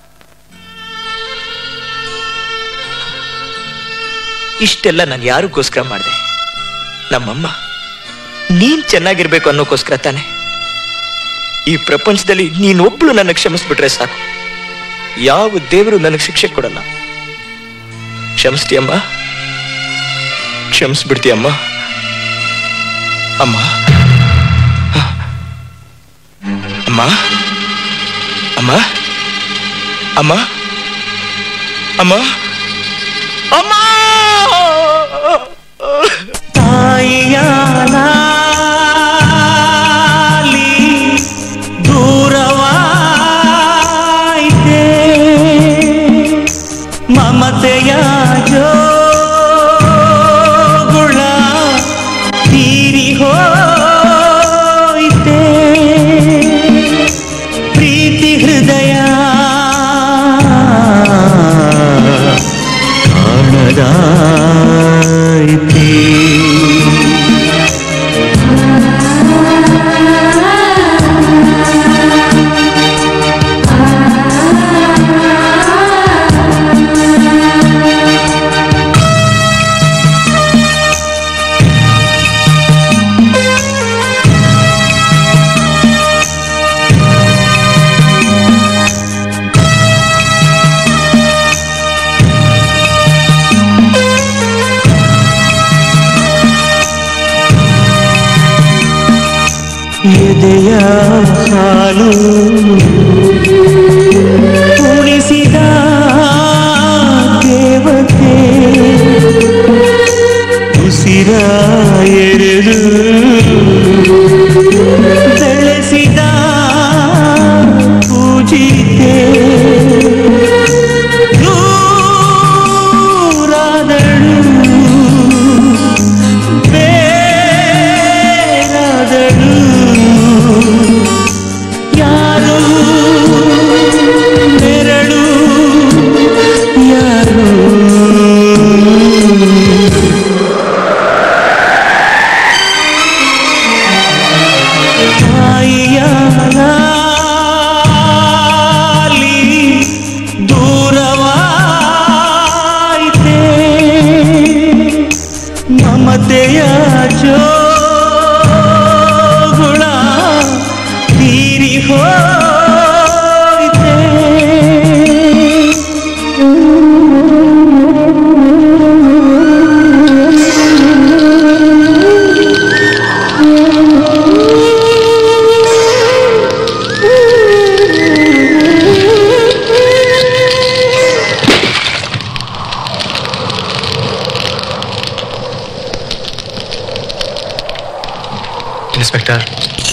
ಇಷ್ಟೆಲ್ಲ ನಾನು ಯಾರಿಗೋಸ್ಕರ ಮಾಡಿದೆ ನಮ್ಮಮ್ಮ ನೀನ್ ಚೆನ್ನಾಗಿರ್ಬೇಕು ಅನ್ನೋಕ್ಕೋಸ್ಕರ ತಾನೆ ಈ ಪ್ರಪಂಚದಲ್ಲಿ ನೀನೊಬ್ಳು ನನ್ನ ಕ್ಷಮಿಸ್ಬಿಟ್ರೆ ಸಾಕು ಯಾವ ದೇವರು ನನಗೆ ಶಿಕ್ಷೆ ಕೊಡಲ್ಲ ಕ್ಷಮಿಸ್ತೀಯಮ್ಮ ಕ್ಷಮಿಸ್ಬಿಡ್ತೀಯಮ್ಮ ಅಮ್ಮ ಅಮ್ಮ ಅಮ್ಮ ಅಮ್ಮ ಅಮ್ಮ ಅಮ್ಮ ತಾಯಿಯ ಲಾಲಿ ದೂರವಾಯಿತೆ ಮಮತೆಯ ಜೋಗುಳ ತೀರಿ ಹೋಯಿತೆ ಪ್ರೀತಿ ಹೃದಯ ಕಾಣದಾಯಿತೆ ಎದೆಯ ಹಾಲು ಉಳಿಸಿದ ದೇವತೆ ಉಸಿರ ಎರೆದು ಬೆಳೆಸಿದ ಪೂಜಿತೆ ದೂರಾದಳು ಬೇರಾದಳು ಯಾರು ನೆರಳು ಯಾರು ತಾಯಿಯ ಲಾಲಿ ದೂರವಾಯಿತೆ ಮಮತೆಯ ಜೋಗುಳ ತೀರಿ ಹೋಯಿತೆ ಇನ್ಸ್ಪೆಕ್ಟರ್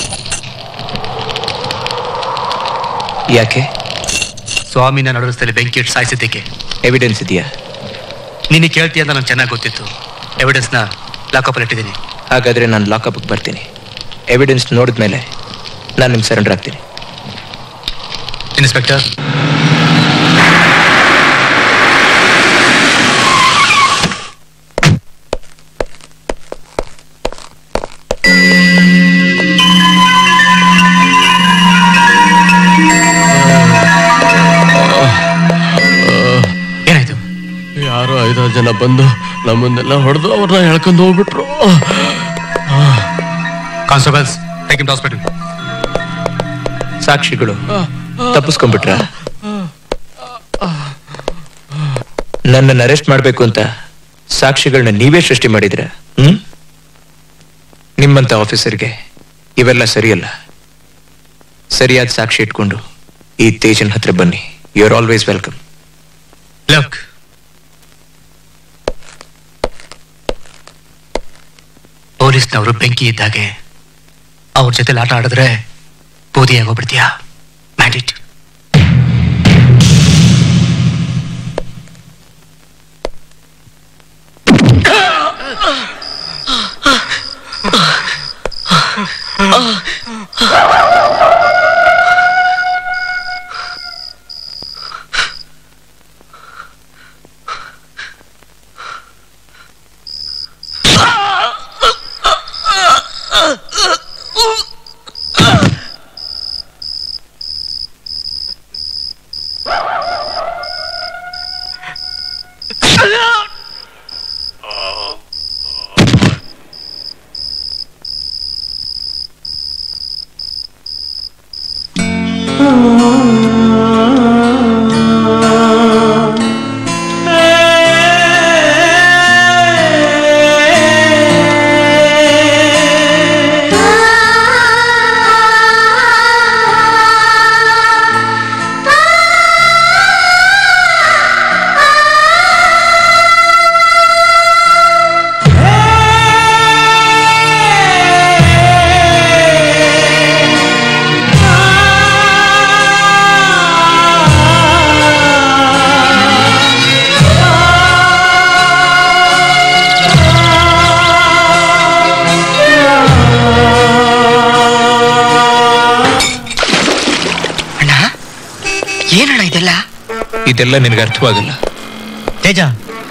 ಯಾಕೆ ಸ್ವಾಮಿನ ನಡುರಸ್ತಲ್ಲಿ ಬೆಂಕಿ ಇಟ್ಟು ಸಾಯಿಸಿದ್ದಕ್ಕೆ ಎವಿಡೆನ್ಸ್ ಇದೆಯಾ ನಿನಗೆ ಕೇಳ್ತೀಯ ಅಂತ ನನಗೆ ಚೆನ್ನಾಗಿ ಗೊತ್ತಿತ್ತು ಎವಿಡೆನ್ಸ್ನ ಲಾಕಪ್ಪಲ್ಲಿ ಇಟ್ಟಿದ್ದೀನಿ ಹಾಗಾದ್ರೆ ನಾನು ಲಾಕಪ್ಗೆ ಬರ್ತೀನಿ ಎವಿಡೆನ್ಸ್ ನೋಡಿದ್ಮೇಲೆ ನಾನು ನಿಮ್ಗೆ ಸರೆಂಡರ್ ಆಗ್ತೀನಿ ಇನ್ಸ್ಪೆಕ್ಟರ್ ಏನಾಯ್ತು ಯಾರೋ ಐದಾರು ಜನ ಬಂದು ನಮ್ಮನ್ನೆಲ್ಲ ಹೊಡೆದು ಅವ್ರನ್ನ ಹೇಳ್ಕೊಂಡು ಹೋಗ್ಬಿಟ್ರು ಕಾನ್ಸ್ಟೇಬಲ್ಸ್ ಟೇಕ್ ಇಮ್ ಹಾಸ್ಪಿಟಲ್ ಸಾಕ್ಷಿಗಳು ತಪ್ಪಿಸ್ಕೊಂಡ್ಬಿಟ್ರ ನನ್ನನ್ನು ಅರೆಸ್ಟ್ ಮಾಡಬೇಕು ಅಂತ ಸಾಕ್ಷಿಗಳನ್ನ ನೀವೇ ಸೃಷ್ಟಿ ಮಾಡಿದ್ರ ಹ್ಮ್ ನಿಮ್ಮಂತ ಆಫೀಸರ್ಗೆ ಇವೆಲ್ಲ ಸರಿಯಲ್ಲ ಸರಿಯಾದ ಸಾಕ್ಷಿ ಇಟ್ಕೊಂಡು ಈ ತೇಜನ್ ಹತ್ರ ಬನ್ನಿ you are always welcome look ಪೊಲೀಸ್ನವರು ಬೆಂಕಿ ಇದ್ದಾಗೆ ಅವ್ರ ಜೊತೆ ಆಟ ಆಡಿದ್ರೆ ಬೂದಿಯಾಗಿ ಹೋಗ್ಬಿಡ್ತೀಯಾ ಮ್ಯಾಂಡಿಟ್ ಅಣ್ಣ ಏನಣ್ಣ ಇದೆಲ್ಲ ಇದೆಲ್ಲ ನಿನಗೆ ಅರ್ಥವಾಗಲ್ಲ ತೇಜ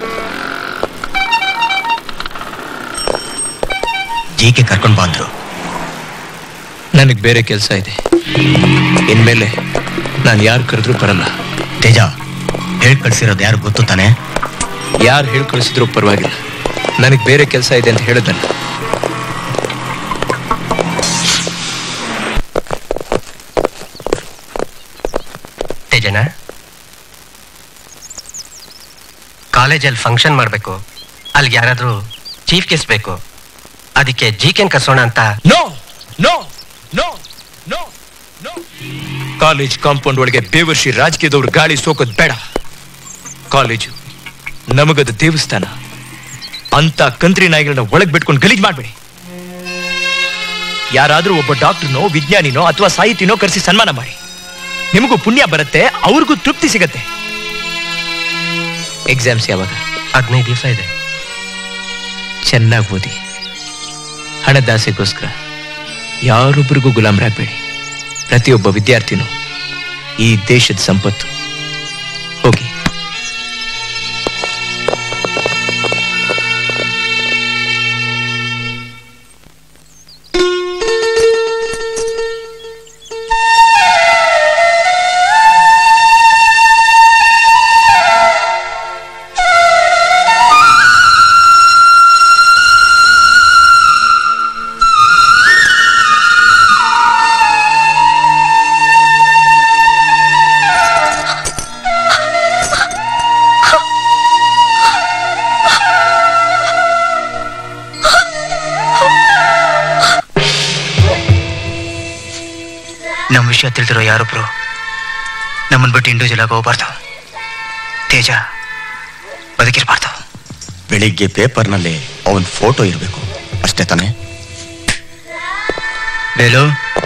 ಜೀಕೆ ಕರ್ಕೊಂಡು ಬಂದ್ರು ನನಗೆ ಬೇರೆ ಕೆಲಸ ಇದೆ ಇನ್ಮೇಲೆ ನಾನು ಯಾರು ಕರೆದ್ರೂ ಬರಲ್ಲ ತೇಜ ಹೇಳ್ ಕಳ್ಸಿರೋದು ಯಾರು ಗೊತ್ತು ತಾನೆ ಯಾರು ಹೇಳಿ ಕಳಿಸಿದ್ರು ಪರವಾಗಿಲ್ಲ ನನಗೆ ಬೇರೆ ಕೆಲಸ ಇದೆ ಅಂತ ಹೇಳಿದಲ್ಲ ತೇಜನ ಕಾಲೇಜಲ್ಲಿ ಫಂಕ್ಷನ್ ಮಾಡಬೇಕು ಅಲ್ಲಿ ಯಾರಾದರೂ ಚೀಫ್ ಗೆಸ್ಟ್ ಬೇಕು ಅದಕ್ಕೆ ಜಿ ಕೆನ್ ಕರ್ಸೋಣ ಅಂತ no no no no no college compound ಒಳಗೆ ಬೇವರ್ಷಿ ರಾಜಕೀಯದವ್ರು ಗಾಳಿ ಸೋಕೋದ್ ಬೇಡ ಕಾಲೇಜು ನಮಗದು ದೇವಸ್ಥಾನ ಅಂತ ಕಂತ್ರಿ ನಾಯಿಗಳನ್ನ ಒಳಗ್ ಬಿಟ್ಕೊಂಡು ಗಲೀಜ್ ಮಾಡ್ಬೇಡಿ ಯಾರಾದ್ರೂ ಒಬ್ಬ ಡಾಕ್ಟರ್ನೋ ವಿಜ್ಞಾನಿನೋ ಅಥವಾ ಸಾಹಿತಿನೋ ಕರೆಸಿ ಸನ್ಮಾನ ಮಾಡಿ ನಿಮಗೂ ಪುಣ್ಯ ಬರುತ್ತೆ ಅವ್ರಿಗೂ ತೃಪ್ತಿ ಸಿಗತ್ತೆ ಎಕ್ಸಾಮ್ಸ್ ಯಾವಾಗ ಹದಿನೈದು ದಿವಸ ಇದೆ ಚೆನ್ನಾಗಿ ಓದಿ ಹಣದಾಸೆಗೋಸ್ಕರ ಯಾರೊಬ್ಬರಿಗೂ ಗುಲಾಮರಾಗಬೇಡಿ ಪ್ರತಿಯೊಬ್ಬ ವಿದ್ಯಾರ್ಥಿನೂ ಈ ದೇಶದ ಸಂಪತ್ತು ಹೋಗಿ ನಮ್ಮ ವಿಷಯ ತಿಳಿದಿರೋ ಯಾರೊಬ್ರು ನಮ್ಮನ್ ಬಿಟ್ಟು ಇಂಡಿವಿಜುವಲ್ ಆಗಿ ಹೋಗ್ಬಾರ್ದು ತೇಜ ಬದುಕಿರ್ಬಾರ್ದು ಬೆಳಿಗ್ಗೆ ಪೇಪರ್ನಲ್ಲಿ ಅವನ್ ಫೋಟೋ ಇರಬೇಕು ಅಷ್ಟೇ ತಾನೇ ಬೇಲು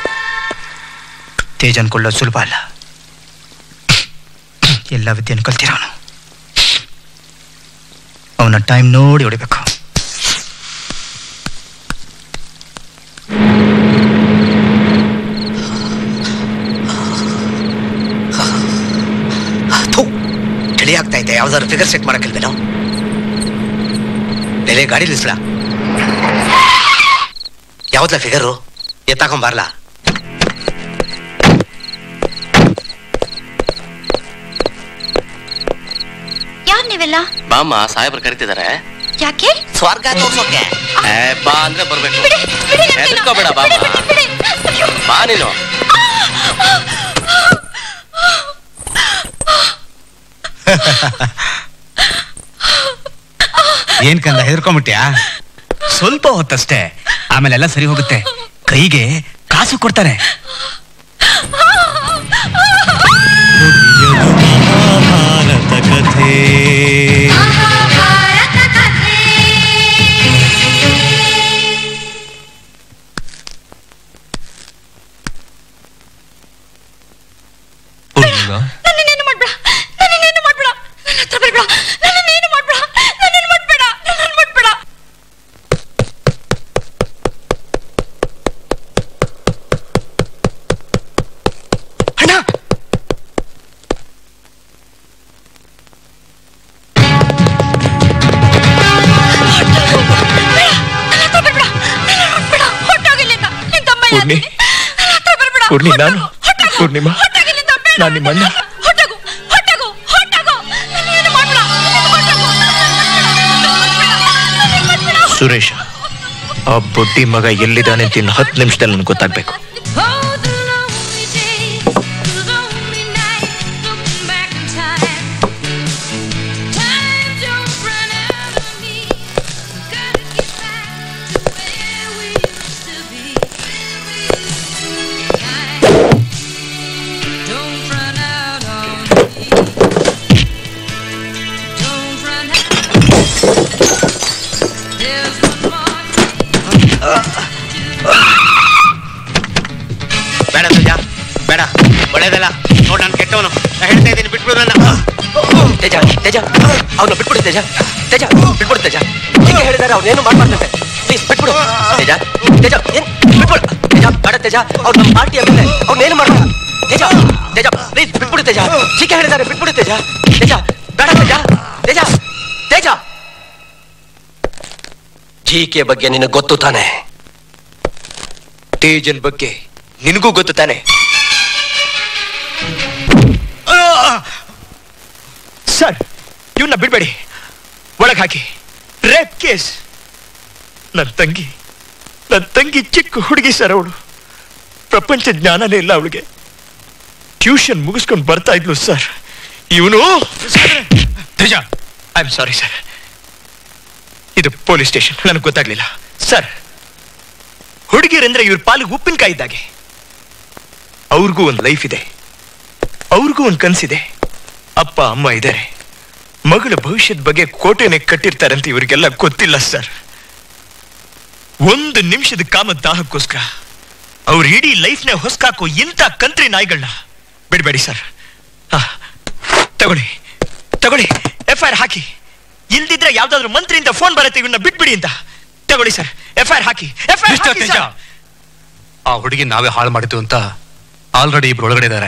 ತೇಜ್ ಅನ್ಕೊಳ್ಳೋದು ಸುಲಭ ಅಲ್ಲ ಎಲ್ಲ ವಿದ್ಯೆಯನ್ನು ಕಲ್ತಿರೋನು ಅವನ ಟೈಮ್ ನೋಡಿ ಹೊಡಿಬೇಕು ಚಳಿ ಆಗ್ತಾ ಇದೆ ಯಾವ್ದಾದ್ರು ಫಿಗರ್ ಸೆಟ್ ಮಾಡಕ್ಕಿಲ್ವೇನೋ ನೆಲೆ ಗಾಡಿ ನಿಲ್ಸ್ಲಾ ಯಾವ್ದಲ್ಲ ಫಿಗರು ಎತ್ತಾಕೊಂಬರ್ಲಾ ಯಾರ್ ನೀವೆಲ್ಲ ಬಾಮ್ಮ ಸಾಹೇಬ್ರು ಕರಿತಿದ್ದಾರೆ ಯಾಕೆ ಸ್ವರ್ಗ ತೋರ್ಸೋಕೆ ಏ, ಬಾ ಅಂದ್ರೆ ಬರ್ಬೇಕು ಹೆದರ್ಕೋಬೇಡ ಬಾಮ್ಮ ಬಾ ನೀನು ಏನ್ ಕಂದ ಹೆದರ್ಕೊಂಬಿಟ್ಯಾ ಸ್ವಲ್ಪ ಹೊತ್ತಷ್ಟೇ ಆಮೇಲೆ ಎಲ್ಲ ಸರಿ ಹೋಗುತ್ತೆ ಕೈಗೆ ಕಾಸು ಕೊಡ್ತಾರೆ ನುಡಿಯಲು ಪೂರ್ಣಿ ಪೂರ್ಣಿ ನಾನು ಪೂರ್ಣಿಮಾ ನಾನು ನಿಮ್ಮ ಅಣ್ಣ ಸುರೇಶ ಆ ಬುಡ್ಡಿ ಮಗ ಎಲ್ಲಿದ್ದಾನೆ ಅಂತ ಇನ್ನು ಹತ್ತು ನಿಮಿಷದಲ್ಲಿ ನನಗೆ ಗೊತ್ತಾಗ್ಬೇಕು ಬೇಡ ತೇಜ ಬೇಡ ಒಳ್ಳೇದಲ್ಲ ನೋಡ್ ನಾನು ಕೆಟ್ಟವನು ನಾ ಹೇಳ್ತಾ ಇದ್ದೀನಿ ಬಿಟ್ಬಿಡು ನನ್ನ ತೇಜ ತೇಜ ಅವ್ನ ಬಿಟ್ಬಿಡು ತೇಜ ತೇಜ ಬಿಟ್ಬಿಡು ತೇಜ ಹೀಗೆ ಹೇಳಿದಾರೆ ಅವ್ನೇನು ಮಾಡ್ಬಾರ್ದಂತೆ ಪ್ಲೀಸ್ ಬಿಟ್ಬಿಡು ತೇಜ ತೇಜ ಏನ್ ಬಿಟ್ಬಿಡು ತೇಜ ಬೇಡ ತೇಜ ಅವ್ರು ನಮ್ಮ ಪಾರ್ಟಿ ಆಮೇಲೆ ಅವ್ನೇನು ಮಾಡ್ಬೇಡ ತೇಜ ತೇಜ ಪ್ಲೀಸ್ ಬಿಟ್ಬಿಡು ತೇಜ ಹೀಗೆ ಹೇಳಿದಾರೆ ಬಿಟ್ಬಿಡು ತೇಜ ತೇಜ ಬೇಡ ತೇಜ ತೇಜ ತೇಜ ಜೀಕೆ ಬಗ್ಗೆ ನಿನಗೆ ಗೊತ್ತು ತಾನೆ ತೇಜನ್ ಬಗ್ಗೆ ನಿನಗೂ ಗೊತ್ತು ತಾನೆ ಸರ್ ಇವನ್ನ ಬಿಡ್ಬೇಡಿ ಒಳಗ್ ಹಾಕಿ ರೇಪ್ ಕೇಸ್ ನನ್ನ ತಂಗಿ ನನ್ನ ತಂಗಿ ಚಿಕ್ಕ ಹುಡುಗಿ ಸರ್ ಅವಳು ಪ್ರಪಂಚ ಜ್ಞಾನನೇ ಇಲ್ಲ ಅವಳಿಗೆ ಟ್ಯೂಷನ್ ಮುಗಿಸ್ಕೊಂಡು ಬರ್ತಾ ಇದ್ಲು ಸರ್ ಇವನು Teja I am sorry sir ಇದು ಪೊಲೀಸ್ ಸ್ಟೇಷನ್ ನನಗೆ ಗೊತ್ತಾಗ್ಲಿಲ್ಲ ಸರ್ ಹುಡುಗಿಯರಂದ್ರೆ ಇವ್ರ ಪಾಲಿಗೆ ಉಪ್ಪಿನಕಾಯಿ ಇದ್ದಾಗೆ ಅವ್ರಿಗೂ ಒಂದು ಲೈಫ್ ಇದೆ ಅವ್ರಿಗೂ ಒಂದು ಕನ್ಸಿದೆ ಅಪ್ಪ ಅಮ್ಮ ಇದ್ದಾರೆ ಮಗಳ ಭವಿಷ್ಯದ ಬಗ್ಗೆ ಕೋಟೆನೆ ಕಟ್ಟಿರ್ತಾರಂತ ಇವ್ರಿಗೆಲ್ಲ ಗೊತ್ತಿಲ್ಲ ಸರ್ ಒಂದು ನಿಮಿಷದ ಕಾಮ ದಾಹಕ್ಕೋಸ್ಕರ ಅವ್ರ ಇಡೀ ಲೈಫ್ನ ಹೊಸ್ಕಾಕೋ ಇಂಥ ಕಂತ್ರಿ ನಾಯಿಗಳನ್ನ ಬಿಡಬೇಡಿ ಸರ್ ಹಾ, ತಗೊಳ್ಳಿ ತಗೊಳ್ಳಿ ಎಫ್ ಐ ಆರ್ ಹಾಕಿ ಇಲ್ದಿದ್ರೆ ಯಾವ್ದಾದ್ರು ಮಂತ್ರಿಯಿಂದ ಫೋನ್ ಬರುತ್ತೆ ಇವನ್ನ ಬಿಟ್ಬಿಡಿ ಅಂತ ತಗೊಳ್ಳಿ ಸರ್ ಎಫ್ ಐ ಆರ್ ಹಾಕಿ ಎಫ್ ಐ ಮಿಸ್ಟರ್ ತೇಜ ಆ ಹುಡುಗಿ ನಾವೇ ಹಾಳು ಮಾಡಿದ್ದು ಅಂತ ಆಲ್ರೆಡಿ ಇಬ್ರು ಒಳಗಡೆ ಇದ್ದಾರೆ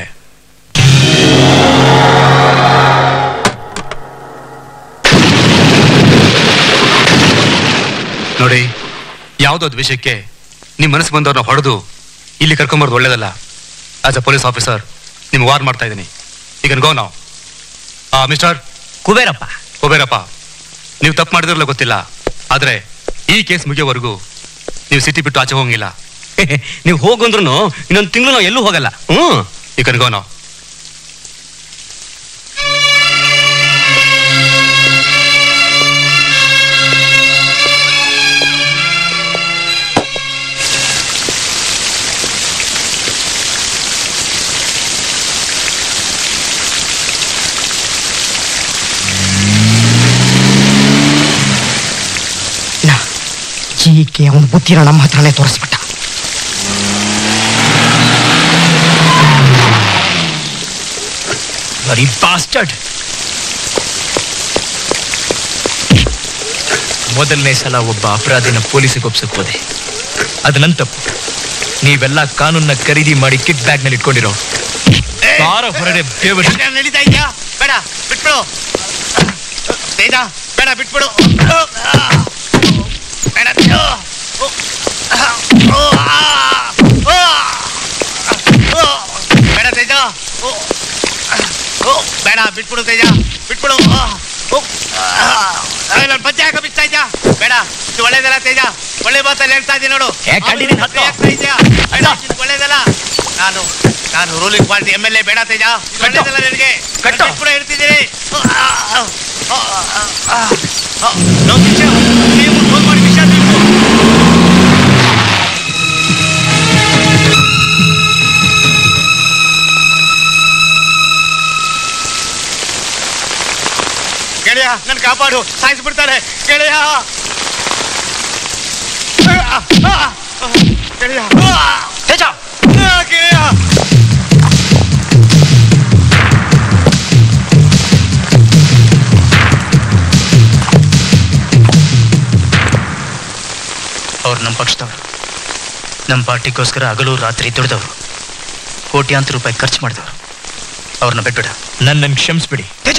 ನೋಡಿ ಯಾವುದೋ ವಿಷಯಕ್ಕೆ ನಿಮ್ಮ ಮನಸ್ಸು ಬಂದವ್ರನ್ನ ಹೊಡೆದು ಇಲ್ಲಿ ಕರ್ಕೊಂಬರೋದು ಒಳ್ಳೇದಲ್ಲ ಆಸ್ ಅ ಪೊಲೀಸ್ ಆಫೀಸರ್ ನಿಮ್ಗೆ ವಾರ್ ಮಾಡ್ತಾ ಇದ್ದೀನಿ ಈಗ ಗೋ ನಾವು ಮಿಸ್ಟರ್ ಕುಬೇರಪ್ಪ ಕುಬೇರಪ್ಪ ನೀವು ತಪ್ಪು ಮಾಡಿದ್ರಲ್ಲ ಗೊತ್ತಿಲ್ಲ ಆದ್ರೆ ಈ ಕೇಸ್ ಮುಗಿಯೋವರೆಗೂ ನೀವು ಸಿಟಿ ಬಿಟ್ಟು ಆಚೆ ಹೋಗಂಗಿಲ್ಲ ನೀವು ಹೋಗಂದ್ರು ಇನ್ನೊಂದು ತಿಂಗಳು ನಾವು ಎಲ್ಲೂ ಹೋಗಲ್ಲ ಹ್ಮ್ ಈ ಕನ್ಗೋ ನಾವು ಜೀಕೆ ಅವನ ಬುದ್ಧಿನ ನಮ್ಮ ಹತ್ರನೇ ತೋರಿಸ್ಬಿಟ್ಟ ಬರೀ ಬಾಸ್ಟರ್ಡ್ ಮೊದಲನೇ ಸಲ ಒಬ್ಬ ಅಪರಾಧಿನ ಪೊಲೀಸಿಗೆ ಒಪ್ಸಕ್ ಹೋದೆ ಅದು ನನ್ ತಪ್ಪು ನೀವೆಲ್ಲ ಕಾನೂನ್ನ ಖರೀದಿ ಮಾಡಿ ಕಿಟ್ ಬ್ಯಾಗ್ ನಲ್ಲಿ ಇಟ್ಕೊಂಡಿರೋ ಬಾರ ಹೊರಡೆ ದೇವರು ನಡೀತಾ ಇದ್ಯಾ ಬೇಡ ಬಿಟ್ಬಿಡು ತೇಜ ಬೇಡ ಬಿಟ್ಬಿಡು ಬೇಡ ತೇಜ. ಓ, ಆ, ಓ, ಆ, ಓ, ಓ, ಬೇಡ ತೇಜ ಓ, ಓ, ಬೇಡ ಬಿಟ್ಬಿಡು ತೇಜ ಬಿಟ್ಬಿಡು ಓ, ಓ, ಆ, ನನ್ನ ಪಂಚೆ ಹಾಕ ಬಿಡ್ತಾ ಇದ್ಯಾ ಬೇಡ ಇದು ಒಳ್ಳೇದಲ್ಲ ತೇಜ ಒಳ್ಳೆ ಮಾತಲ್ಲಿ ಹೇಳ್ತಾ ಇದ್ದೀನಿ ನೋಡು ಏ, ಕಂಡಿದ್ದೀನಿ, ಹತ್ತು. ಆಗ್ತಾ ಇದ್ಯಾ ಬೇಡ ಇದು ಒಳ್ಳೇದಲ್ಲ ನಾನು ನಾನು ruling party M L A ಬೇಡ ತೇಜ ಇದು ಒಳ್ಳೇದಲ್ಲ ನಿನಗೆ ಕೂಡ ಹೇಳ್ತಿದ್ದೀನಿ ಆ, ಆ, ಆ, ಆ, ಆ, ಆ, ನಾವು ವಿಷಯ ನೀವು ಫೋನ್ ಮಾಡಿ ವಿಷಯ ತಿಳ್ಕೊ. ಗೆಳೆಯ ನನ್ ಕಾಪಾಡು ಸಾಯಿಸ್ಬಿಡ್ತಾರೆ ಗೆಳೆಯ ಆ, ಆ, ಆ, ಗೆಳೆಯ ತೇಜ ಆ, ಗೆಳೆಯ ಅವ್ರು ನಮ್ಮ ಪಕ್ಷದವರು ನಮ್ಮ ಪಾರ್ಟಿಗೋಸ್ಕರ ಹಗಲು ರಾತ್ರಿ ದುಡಿದವರು ಕೋಟ್ಯಾಂತರ ರೂಪಾಯಿ ಖರ್ಚು ಮಾಡಿದವರು ಅವ್ರನ್ನ ಬಿಟ್ಬಿಡ ನನ್ನನ್ನು ಕ್ಷಮಿಸ್ಬಿಡಿ ತೇಜ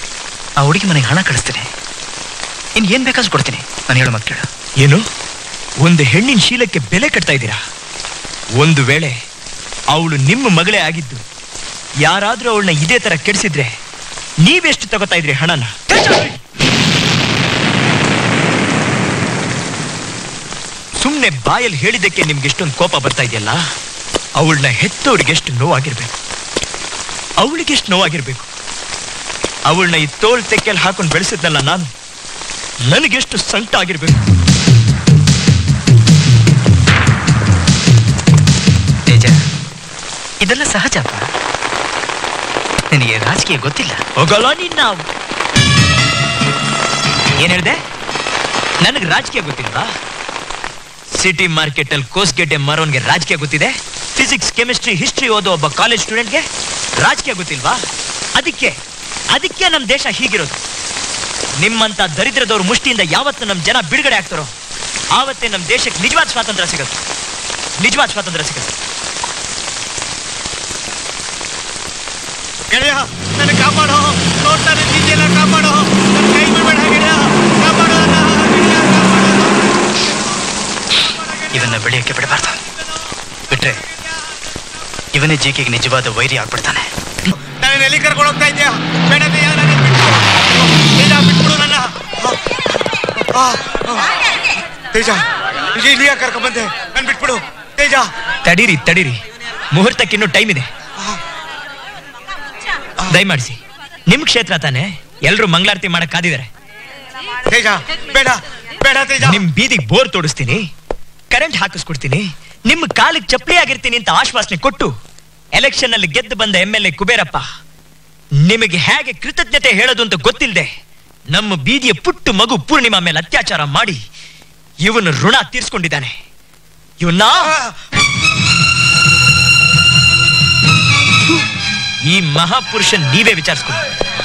ಆ ಹುಡುಗಿ ಮನೆಗೆ ಹಣ ಕಳಿಸ್ತೀನಿ ಇನ್ ಏನ್ ಬೇಕಾದ್ರೂ ಕೊಡ್ತೀನಿ ನಾನು ಹೇಳೋ ಮಾತು ಕೇಳು ಏನು ಒಂದು ಹೆಣ್ಣಿನ ಶೀಲಕ್ಕೆ ಬೆಲೆ ಕಟ್ತಾ ಇದ್ದೀರಾ ಒಂದು ವೇಳೆ ಅವಳು ನಿಮ್ಮ ಮಗಳೇ ಆಗಿದ್ದು ಯಾರಾದ್ರೂ ಅವಳನ್ನ ಇದೇ ತರ ಕೆಡಿಸಿದ್ರೆ ನೀವೆಷ್ಟು ತಗೋತಾ ಇದ್ರಿ ಹಣನ ಸುಮ್ನೆ ಬಾಯಲ್ಲಿ ಹೇಳಿದ್ದಕ್ಕೆ ನಿಮ್ಗೆ ಎಷ್ಟೊಂದು ಕೋಪ ಬರ್ತಾ ಇದೆಯಲ್ಲ ಅವಳನ್ನ ಹೆತ್ತೋರಿಗೆ ಎಷ್ಟು ನೋವಾಗಿರ್ಬೇಕು ಅವಳಿಗೆ ಎಷ್ಟು ನೋವಾಗಿರ್ಬೇಕು ಅವಳನ್ನ ಈ ತೋಳ್ ತೆಕ್ಕೆಲ್ ಹಾಕೊಂಡು ಬೆಳೆಸಿದ್ನಲ್ಲ ನಾನು ನನಗೆಷ್ಟು ಸಂಕಟ ಆಗಿರ್ಬೇಕು ತೇಜ ಇದೆಲ್ಲ ಸಹಜಪ್ಪ ನಿನಗೆ ರಾಜಕೀಯ ಗೊತ್ತಿಲ್ಲ ಹೋಗಲ್ಲ ನೀನ್ ನಾವು ಏನ್ ಹೇಳ್ದೆ ನನಗೆ ರಾಜಕೀಯ ಗೊತ್ತಿಲ್ವಾ ಸಿಟಿ ಮಾರ್ಕೆಟ್ ಅಲ್ಲಿ ಕೋಸ್ಗೆಡ್ಡೆ ಮಾರೋನ್ಗೆ ರಾಜಕೀಯ ಗೊತ್ತಿದೆ ಫಿಸಿಕ್ಸ್ ಕೆಮಿಸ್ಟ್ರಿ ಹಿಸ್ಟ್ರಿ ಓದೋ ಒಬ್ಬ ಕಾಲೇಜ್ ಸ್ಟೂಡೆಂಟ್ಗೆ ರಾಜಕೀಯ ಗೊತ್ತಿಲ್ವಾ ಅದಕ್ಕೆ ಅದಕ್ಕೆ ನಮ್ಮ ದೇಶ ಹೀಗಿರೋದು ನಿಮ್ಮಂತ ದರಿದ್ರದವ್ರ ಮುಷ್ಟಿಯಿಂದ ಯಾವತ್ತು ನಮ್ಮ ಜನ ಬಿಡುಗಡೆ ಆಗ್ತಾರೋ ಆವತ್ತೇ ನಮ್ಮ ದೇಶಕ್ಕೆ ನಿಜವಾದ ಸ್ವಾತಂತ್ರ್ಯ ಸಿಗುತ್ತೆ ನಿಜವಾದ ಸ್ವಾತಂತ್ರ್ಯ ಸಿಗುತ್ತೆ ಗೆಳೆಯ ನನ್ನ ಕಾಪಾಡೋ ನೋಡ್ತಾರೆ ನಿಂತೆಲ್ಲ ಕಾಪಾಡೋ ನನ್ನ ಕೈ ಬಿಡಬೇಡ ಗೆಳೆಯ ಕಾಪಾಡೋ ಇವನ್ನ ಬೆಳೆಯಕ್ಕೆ ಬಿಡಬಾರ್ದು ಬಿಟ್ರೆ ಇವನೇ ಜೀಕೆಗೆ ನಿಜವಾದ ವೈರಿ ಆಗ್ಬಿಡ್ತಾನೆ ನಾನು ಎಲ್ಲಿ ಕರ್ಕೊಂಡು ಹೋಗ್ತಾ ಇದ್ಯಾ ಬೇಡ ಬೇಡ ನನ್ನ ಬಿಟ್ಬಿಡು ತೇಜ ಬಿಟ್ಬಿಡು ನನ್ನ ಆ, ಆ. ತೇಜ ನಿಜ ಇಲ್ಲಿ ಯಾಕೆ ಕರ್ಕೊಂಡ್ ಬಂದೆ ನನ್ ಬಿಟ್ಬಿಡು ತೇಜ ತಡೀರಿ ತಡೀರಿ ಮುಹೂರ್ತಕ್ಕಿನ್ನೂ ಟೈಮ್ ಇದೆ ದಯಮಾಡಿಸಿ ನಿಮ್ ಕ್ಷೇತ್ರ ತಾನೆ ಎಲ್ರು ಮಂಗಳಾರತಿ ಮಾಡಕ್ ಕಾದಿದ್ದಾರೆ ತೇಜ ಬೇಡ ಬೇಡ ತೇಜ ನಿಮ್ ಬೀದಿಗೆ ಬೋರ್ ತೋಡಿಸ್ತೀನಿ ಕರೆಂಟ್ ಹಾಕಿಸ್ಕೊಡ್ತೀನಿ ನಿಮ್ ಕಾಲಿಗೆ ಚಪ್ಪಲಿ ಆಗಿರ್ತೀನಿ ಅಂತ ಆಶ್ವಾಸನೆ ಕೊಟ್ಟು ಎಲೆಕ್ಷನ್ ಅಲ್ಲಿ ಗೆದ್ದು ಬಂದ ಎಂ ಎಲ್ ಎ ಕುಬೇರಪ್ಪ ನಿಮಗೆ ಹೇಗೆ ಕೃತಜ್ಞತೆ ಹೇಳೋದು ಅಂತ ಗೊತ್ತಿಲ್ಲದೆ ನಮ್ಮ ಬೀದಿಯ ಪುಟ್ಟು ಮಗು ಪೂರ್ಣಿಮಾ ಮೇಲೆ ಅತ್ಯಾಚಾರ ಮಾಡಿ ಇವನು ಋಣ ತೀರ್ಸ್ಕೊಂಡಿದ್ದಾನೆ ಇವನ್ನ ಈ ಮಹಾಪುರುಷನ್ ನೀವೇ ವಿಚಾರಿಸ್ಕೊಂಡು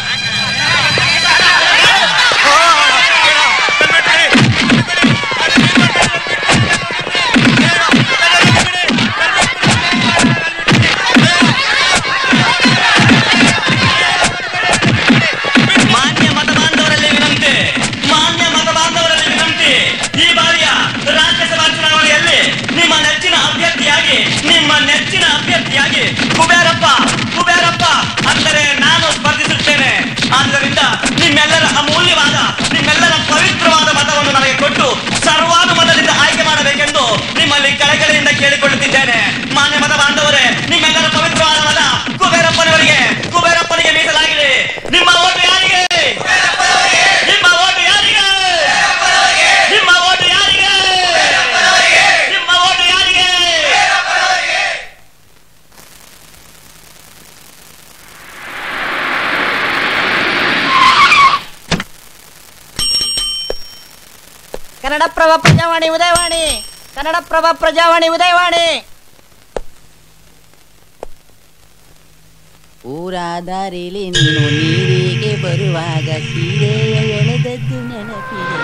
ಮಾನ್ಯ ಮತ ಬಾಂಧವರಲ್ಲಿ ವಿನಂತಿ ಮಾನ್ಯ ಮತ ಬಾಂಧವರಲ್ಲಿ ವಿನಂತಿ ಈ ಬಾರಿಯ ರಾಜ್ಯಸಭಾ ಚುನಾವಣೆಯಲ್ಲಿ ನಿಮ್ಮ ನೆಚ್ಚಿನ ಅಭ್ಯರ್ಥಿಯಾಗಿ ನಿಮ್ಮ ನೆಚ್ಚಿನ ಅಭ್ಯರ್ಥಿಯಾಗಿ ಕುಬೇರಪ್ಪ ಕುಬೇರಪ್ಪ ಅಂದರೆ ನಾನು ಸ್ಪರ್ಧಿಸುತ್ತೇನೆ ಆದ್ದರಿಂದ ನಿಮ್ಮೆಲ್ಲರ ಅಮೂಲ್ಯವಾದ ನಿಮ್ಮೆಲ್ಲರ ಪವಿತ್ರವಾದ ಮತವನ್ನು ನನಗೆ ಕೊಟ್ಟು ಸರ್ವಾನುಮತದಿಂದ ಆಯ್ಕೆ ಮಾಡಬೇಕೆಂದು ನಿಮ್ಮಲ್ಲಿ ಕಳಕಳಿಯಿಂದ ಕೇಳಿಕೊಳ್ಳುತ್ತಿದ್ದೇನೆ ಮಾನ್ಯ ಮತ ಬಾಂಧವರೇ ನಿಮ್ಮೆಲ್ಲರ ಪವಿತ್ರವಾದ ಮತ ಕುಬೇರಪ್ಪನವರಿಗೆ ಕುಬೇರಪ್ಪನಿಗೆ ಮೀಸಲಾಗಿದೆ ನಿಮ್ಮ ಓಟು ಯಾರಿಗೆ ನಿಮ್ಮ ಓಟು ಯಾರಿಗೆ ನಿಮ್ಮ ಓಟು ಯಾರಿಗೆ ನಿಮ್ಮ ಓಟು ಯಾರಿಗೆ ಕನ್ನಡಪ್ರಭ ಪ್ರಜಾವಾಣಿ ಉದಯವಾಣಿ ಕನ್ನಡಪ್ರಭ ಪ್ರಜಾವಾಣಿ ಉದಯವಾಣಿ ಊರಾದಾರಿಲಿ ನೀನು ನೀರಿಗೆ ಬರುವಾಗ ಸೀರೆಯ ಎಳೆದದ್ದು ನೆನಪಿದೆ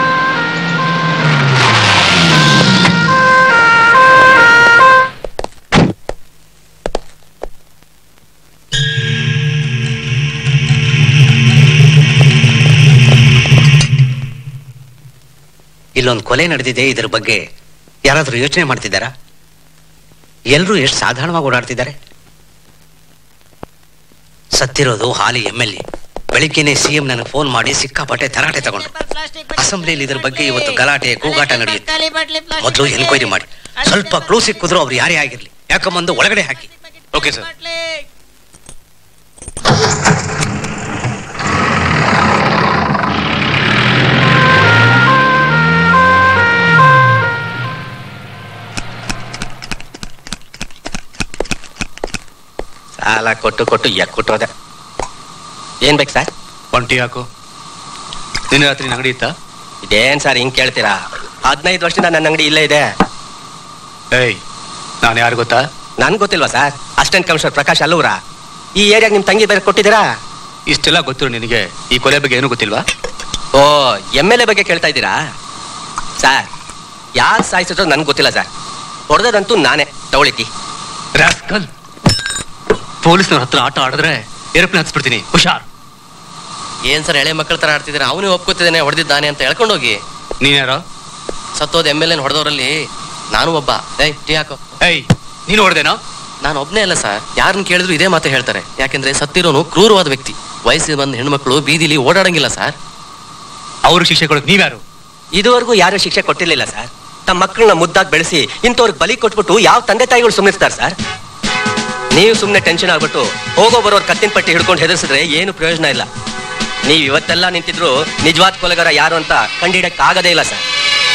ಇಲ್ಲೊಂದು ಕೊಲೆ ನಡೆದಿದೆ ಇದರ ಬಗ್ಗೆ ಯಾರಾದರೂ ಯೋಚನೆ ಮಾಡ್ತಿದ್ದಾರಾ ಎಲ್ಲರೂ ಎಷ್ಟು ಸಾಧಾರಣವಾಗಿ ಓಡಾಡ್ತಿದ್ದಾರೆ ಸತ್ತಿರೋದು ಹಾಲಿ ಎಮ್ ಎಲ್ ಎ ಬೆಳಿಗ್ಗೆನೆ ಸಿಎಂ ನನಗೆ ಫೋನ್ ಮಾಡಿ ಸಿಕ್ಕಾಪಟ್ಟೆ ತರಾಟೆ ತಗೊಂಡು ಅಸೆಂಬ್ಲಿಯಲ್ಲಿ ಇದ್ರ ಬಗ್ಗೆ ಇವತ್ತು ಗಲಾಟೆ ಕೂಗಾಟ ನಡೆಯುತ್ತೆ ಮೊದಲು ಎನ್ಕ್ವೈರಿ ಮಾಡಿ ಸ್ವಲ್ಪ ಕ್ಲೂ ಸಿಕ್ಕಿದ್ರು ಅವ್ರು ಯಾರೇ ಆಗಿರ್ಲಿ ಯಾಕಂಬಂದು ಒಳಗಡೆ ಹಾಕಿ ಓಕೆ ಸರ್ ಸಾಲ ಕೊಟ್ಟು ಕೊಟ್ಟು ಯಾಕೆ ಕೊಟ್ಟೋದೆ ಏನ್ ಬೇಕು ಸರ್ ಒಂಟಿ ಹಾಕು ನಿನ್ನೆ ರಾತ್ರಿ ನಿನ್ನ ಅಂಗಡಿ ಇತ್ತಾ ಇದೇನ್ ಸರ್ ಹಿಂಗ್ ಕೇಳ್ತೀರಾ ಹದಿನೈದು ವರ್ಷದಿಂದ ನನ್ನ ಅಂಗಡಿ ಇಲ್ಲೇ ಇದೆ ಏಯ್ ನಾನು ಯಾರು ಗೊತ್ತಾ ನನ್ ಗೊತ್ತಿಲ್ವಾ ಸರ್ ಅಸಿಸ್ಟೆಂಟ್ ಕಮಿಷನರ್ ಪ್ರಕಾಶ್ ಅಲ್ಲೂರ ಈ ಏರಿಯಾಗ ನಿಮ್ ತಂಗಿ ಬೇರೆ ಕೊಟ್ಟಿದ್ದೀರಾ ಇಷ್ಟೆಲ್ಲ ಗೊತ್ತಿರೋ ನಿನಗೆ ಈ ಕೊಲೆ ಬಗ್ಗೆ ಏನೂ ಗೊತ್ತಿಲ್ವಾ ಓ ಎಮ್ ಎಲ್ ಎ ಬಗ್ಗೆ ಕೇಳ್ತಾ ಇದ್ದೀರಾ ಸರ್ ಯಾರು ಸಾಯಿಸಿದ್ರು ನನ್ಗೆ ಗೊತ್ತಿಲ್ಲ ಸರ್ ಹೊಡೆದದಂತೂ ನಾನೇ ತಗೊಳಿತಿ ರಾಸ್ಕಲ್ ಪೊಲೀಸ್ನವ್ರ ಹತ್ರ ಆಟ ಆಡಿದ್ರೆ ಏರೋಪ್ಲೇನ್ ಹತ್ಸ್ಬಿಡ್ತೀನಿ ಹುಷಾರ್ ಏನ್ ಸರ್ ಎಳೆ ಮಕ್ಕಳ ತರ ಆಡ್ತಿದ್ದೀರಾ ಅವನೇ ಒಪ್ಕೋತಿದ್ದಾನೆ ಹೊಡೆದಿದ್ದಾನೆ ಅಂತ ಹೇಳ್ಕೊಂಡೋಗಿ ನೀನ್ಯಾರೋ ಸತ್ತೋದ್ ಎಮ್ ಎಲ್ ಎನ್ ಹೊಡೆದವರಲ್ಲಿ ನಾನು ಒಬ್ಬ ಏಯ್ ಟೀ ಹಾಕೋ ಏಯ್ ನೀನು ಹೊಡೆದೇನೋ ನಾನು ಒಬ್ನೇ ಅಲ್ಲ ಸರ್ ಯಾರನ್ನ ಕೇಳಿದ್ರು ಇದೇ ಮಾತು ಹೇಳ್ತಾರೆ ಯಾಕೆಂದ್ರೆ ಸತ್ತಿರೋನು ಕ್ರೂರವಾದ ವ್ಯಕ್ತಿ ವಯಸ್ಸಿಗೆ ಬಂದ ಹೆಣ್ಮಕ್ಳು ಬೀದಿಲಿ ಓಡಾಡಂಗಿಲ್ಲ ಸರ್ ಅವ್ರಿಗೆ ಶಿಕ್ಷೆ ಕೊಡಕ್ ನೀವ್ಯಾರು ಇದುವರೆಗೂ ಯಾರು ಶಿಕ್ಷೆ ಕೊಟ್ಟಿರ್ಲಿಲ್ಲ ಸರ್ ತಮ್ಮ ಮಕ್ಕಳನ್ನ ಮುದ್ದಾಗಿ ಬೆಳೆಸಿ ಇಂಥವ್ರಿಗೆ ಬಲಿ ಕೊಟ್ಬಿಟ್ಟು ಯಾವ ತಂದೆ ತಾಯಿಗಳು ಸುಮ್ಮನಿರ್ತಾರೆ ಸರ್ ನೀವು ಸುಮ್ಮನೆ ಟೆನ್ಷನ್ ಆಗ್ಬಿಟ್ಟು ಹೋಗೋ ಬರೋರ್ ಕತ್ತಿನ ಪಟ್ಟಿ ಹಿಡ್ಕೊಂಡು ಹೆದರ್ಸಿದ್ರೆ ಏನು ಪ್ರಯೋಜನ ಇಲ್ಲ ನೀವು ಇವತ್ತೆಲ್ಲ ನಿಂತಿದ್ರು ನಿಜವಾದ ಕೊಲೆಗಾರ ಯಾರು ಅಂತ ಕಂಡಿಡಕ್ ಆಗದೇ ಇಲ್ಲ ಸರ್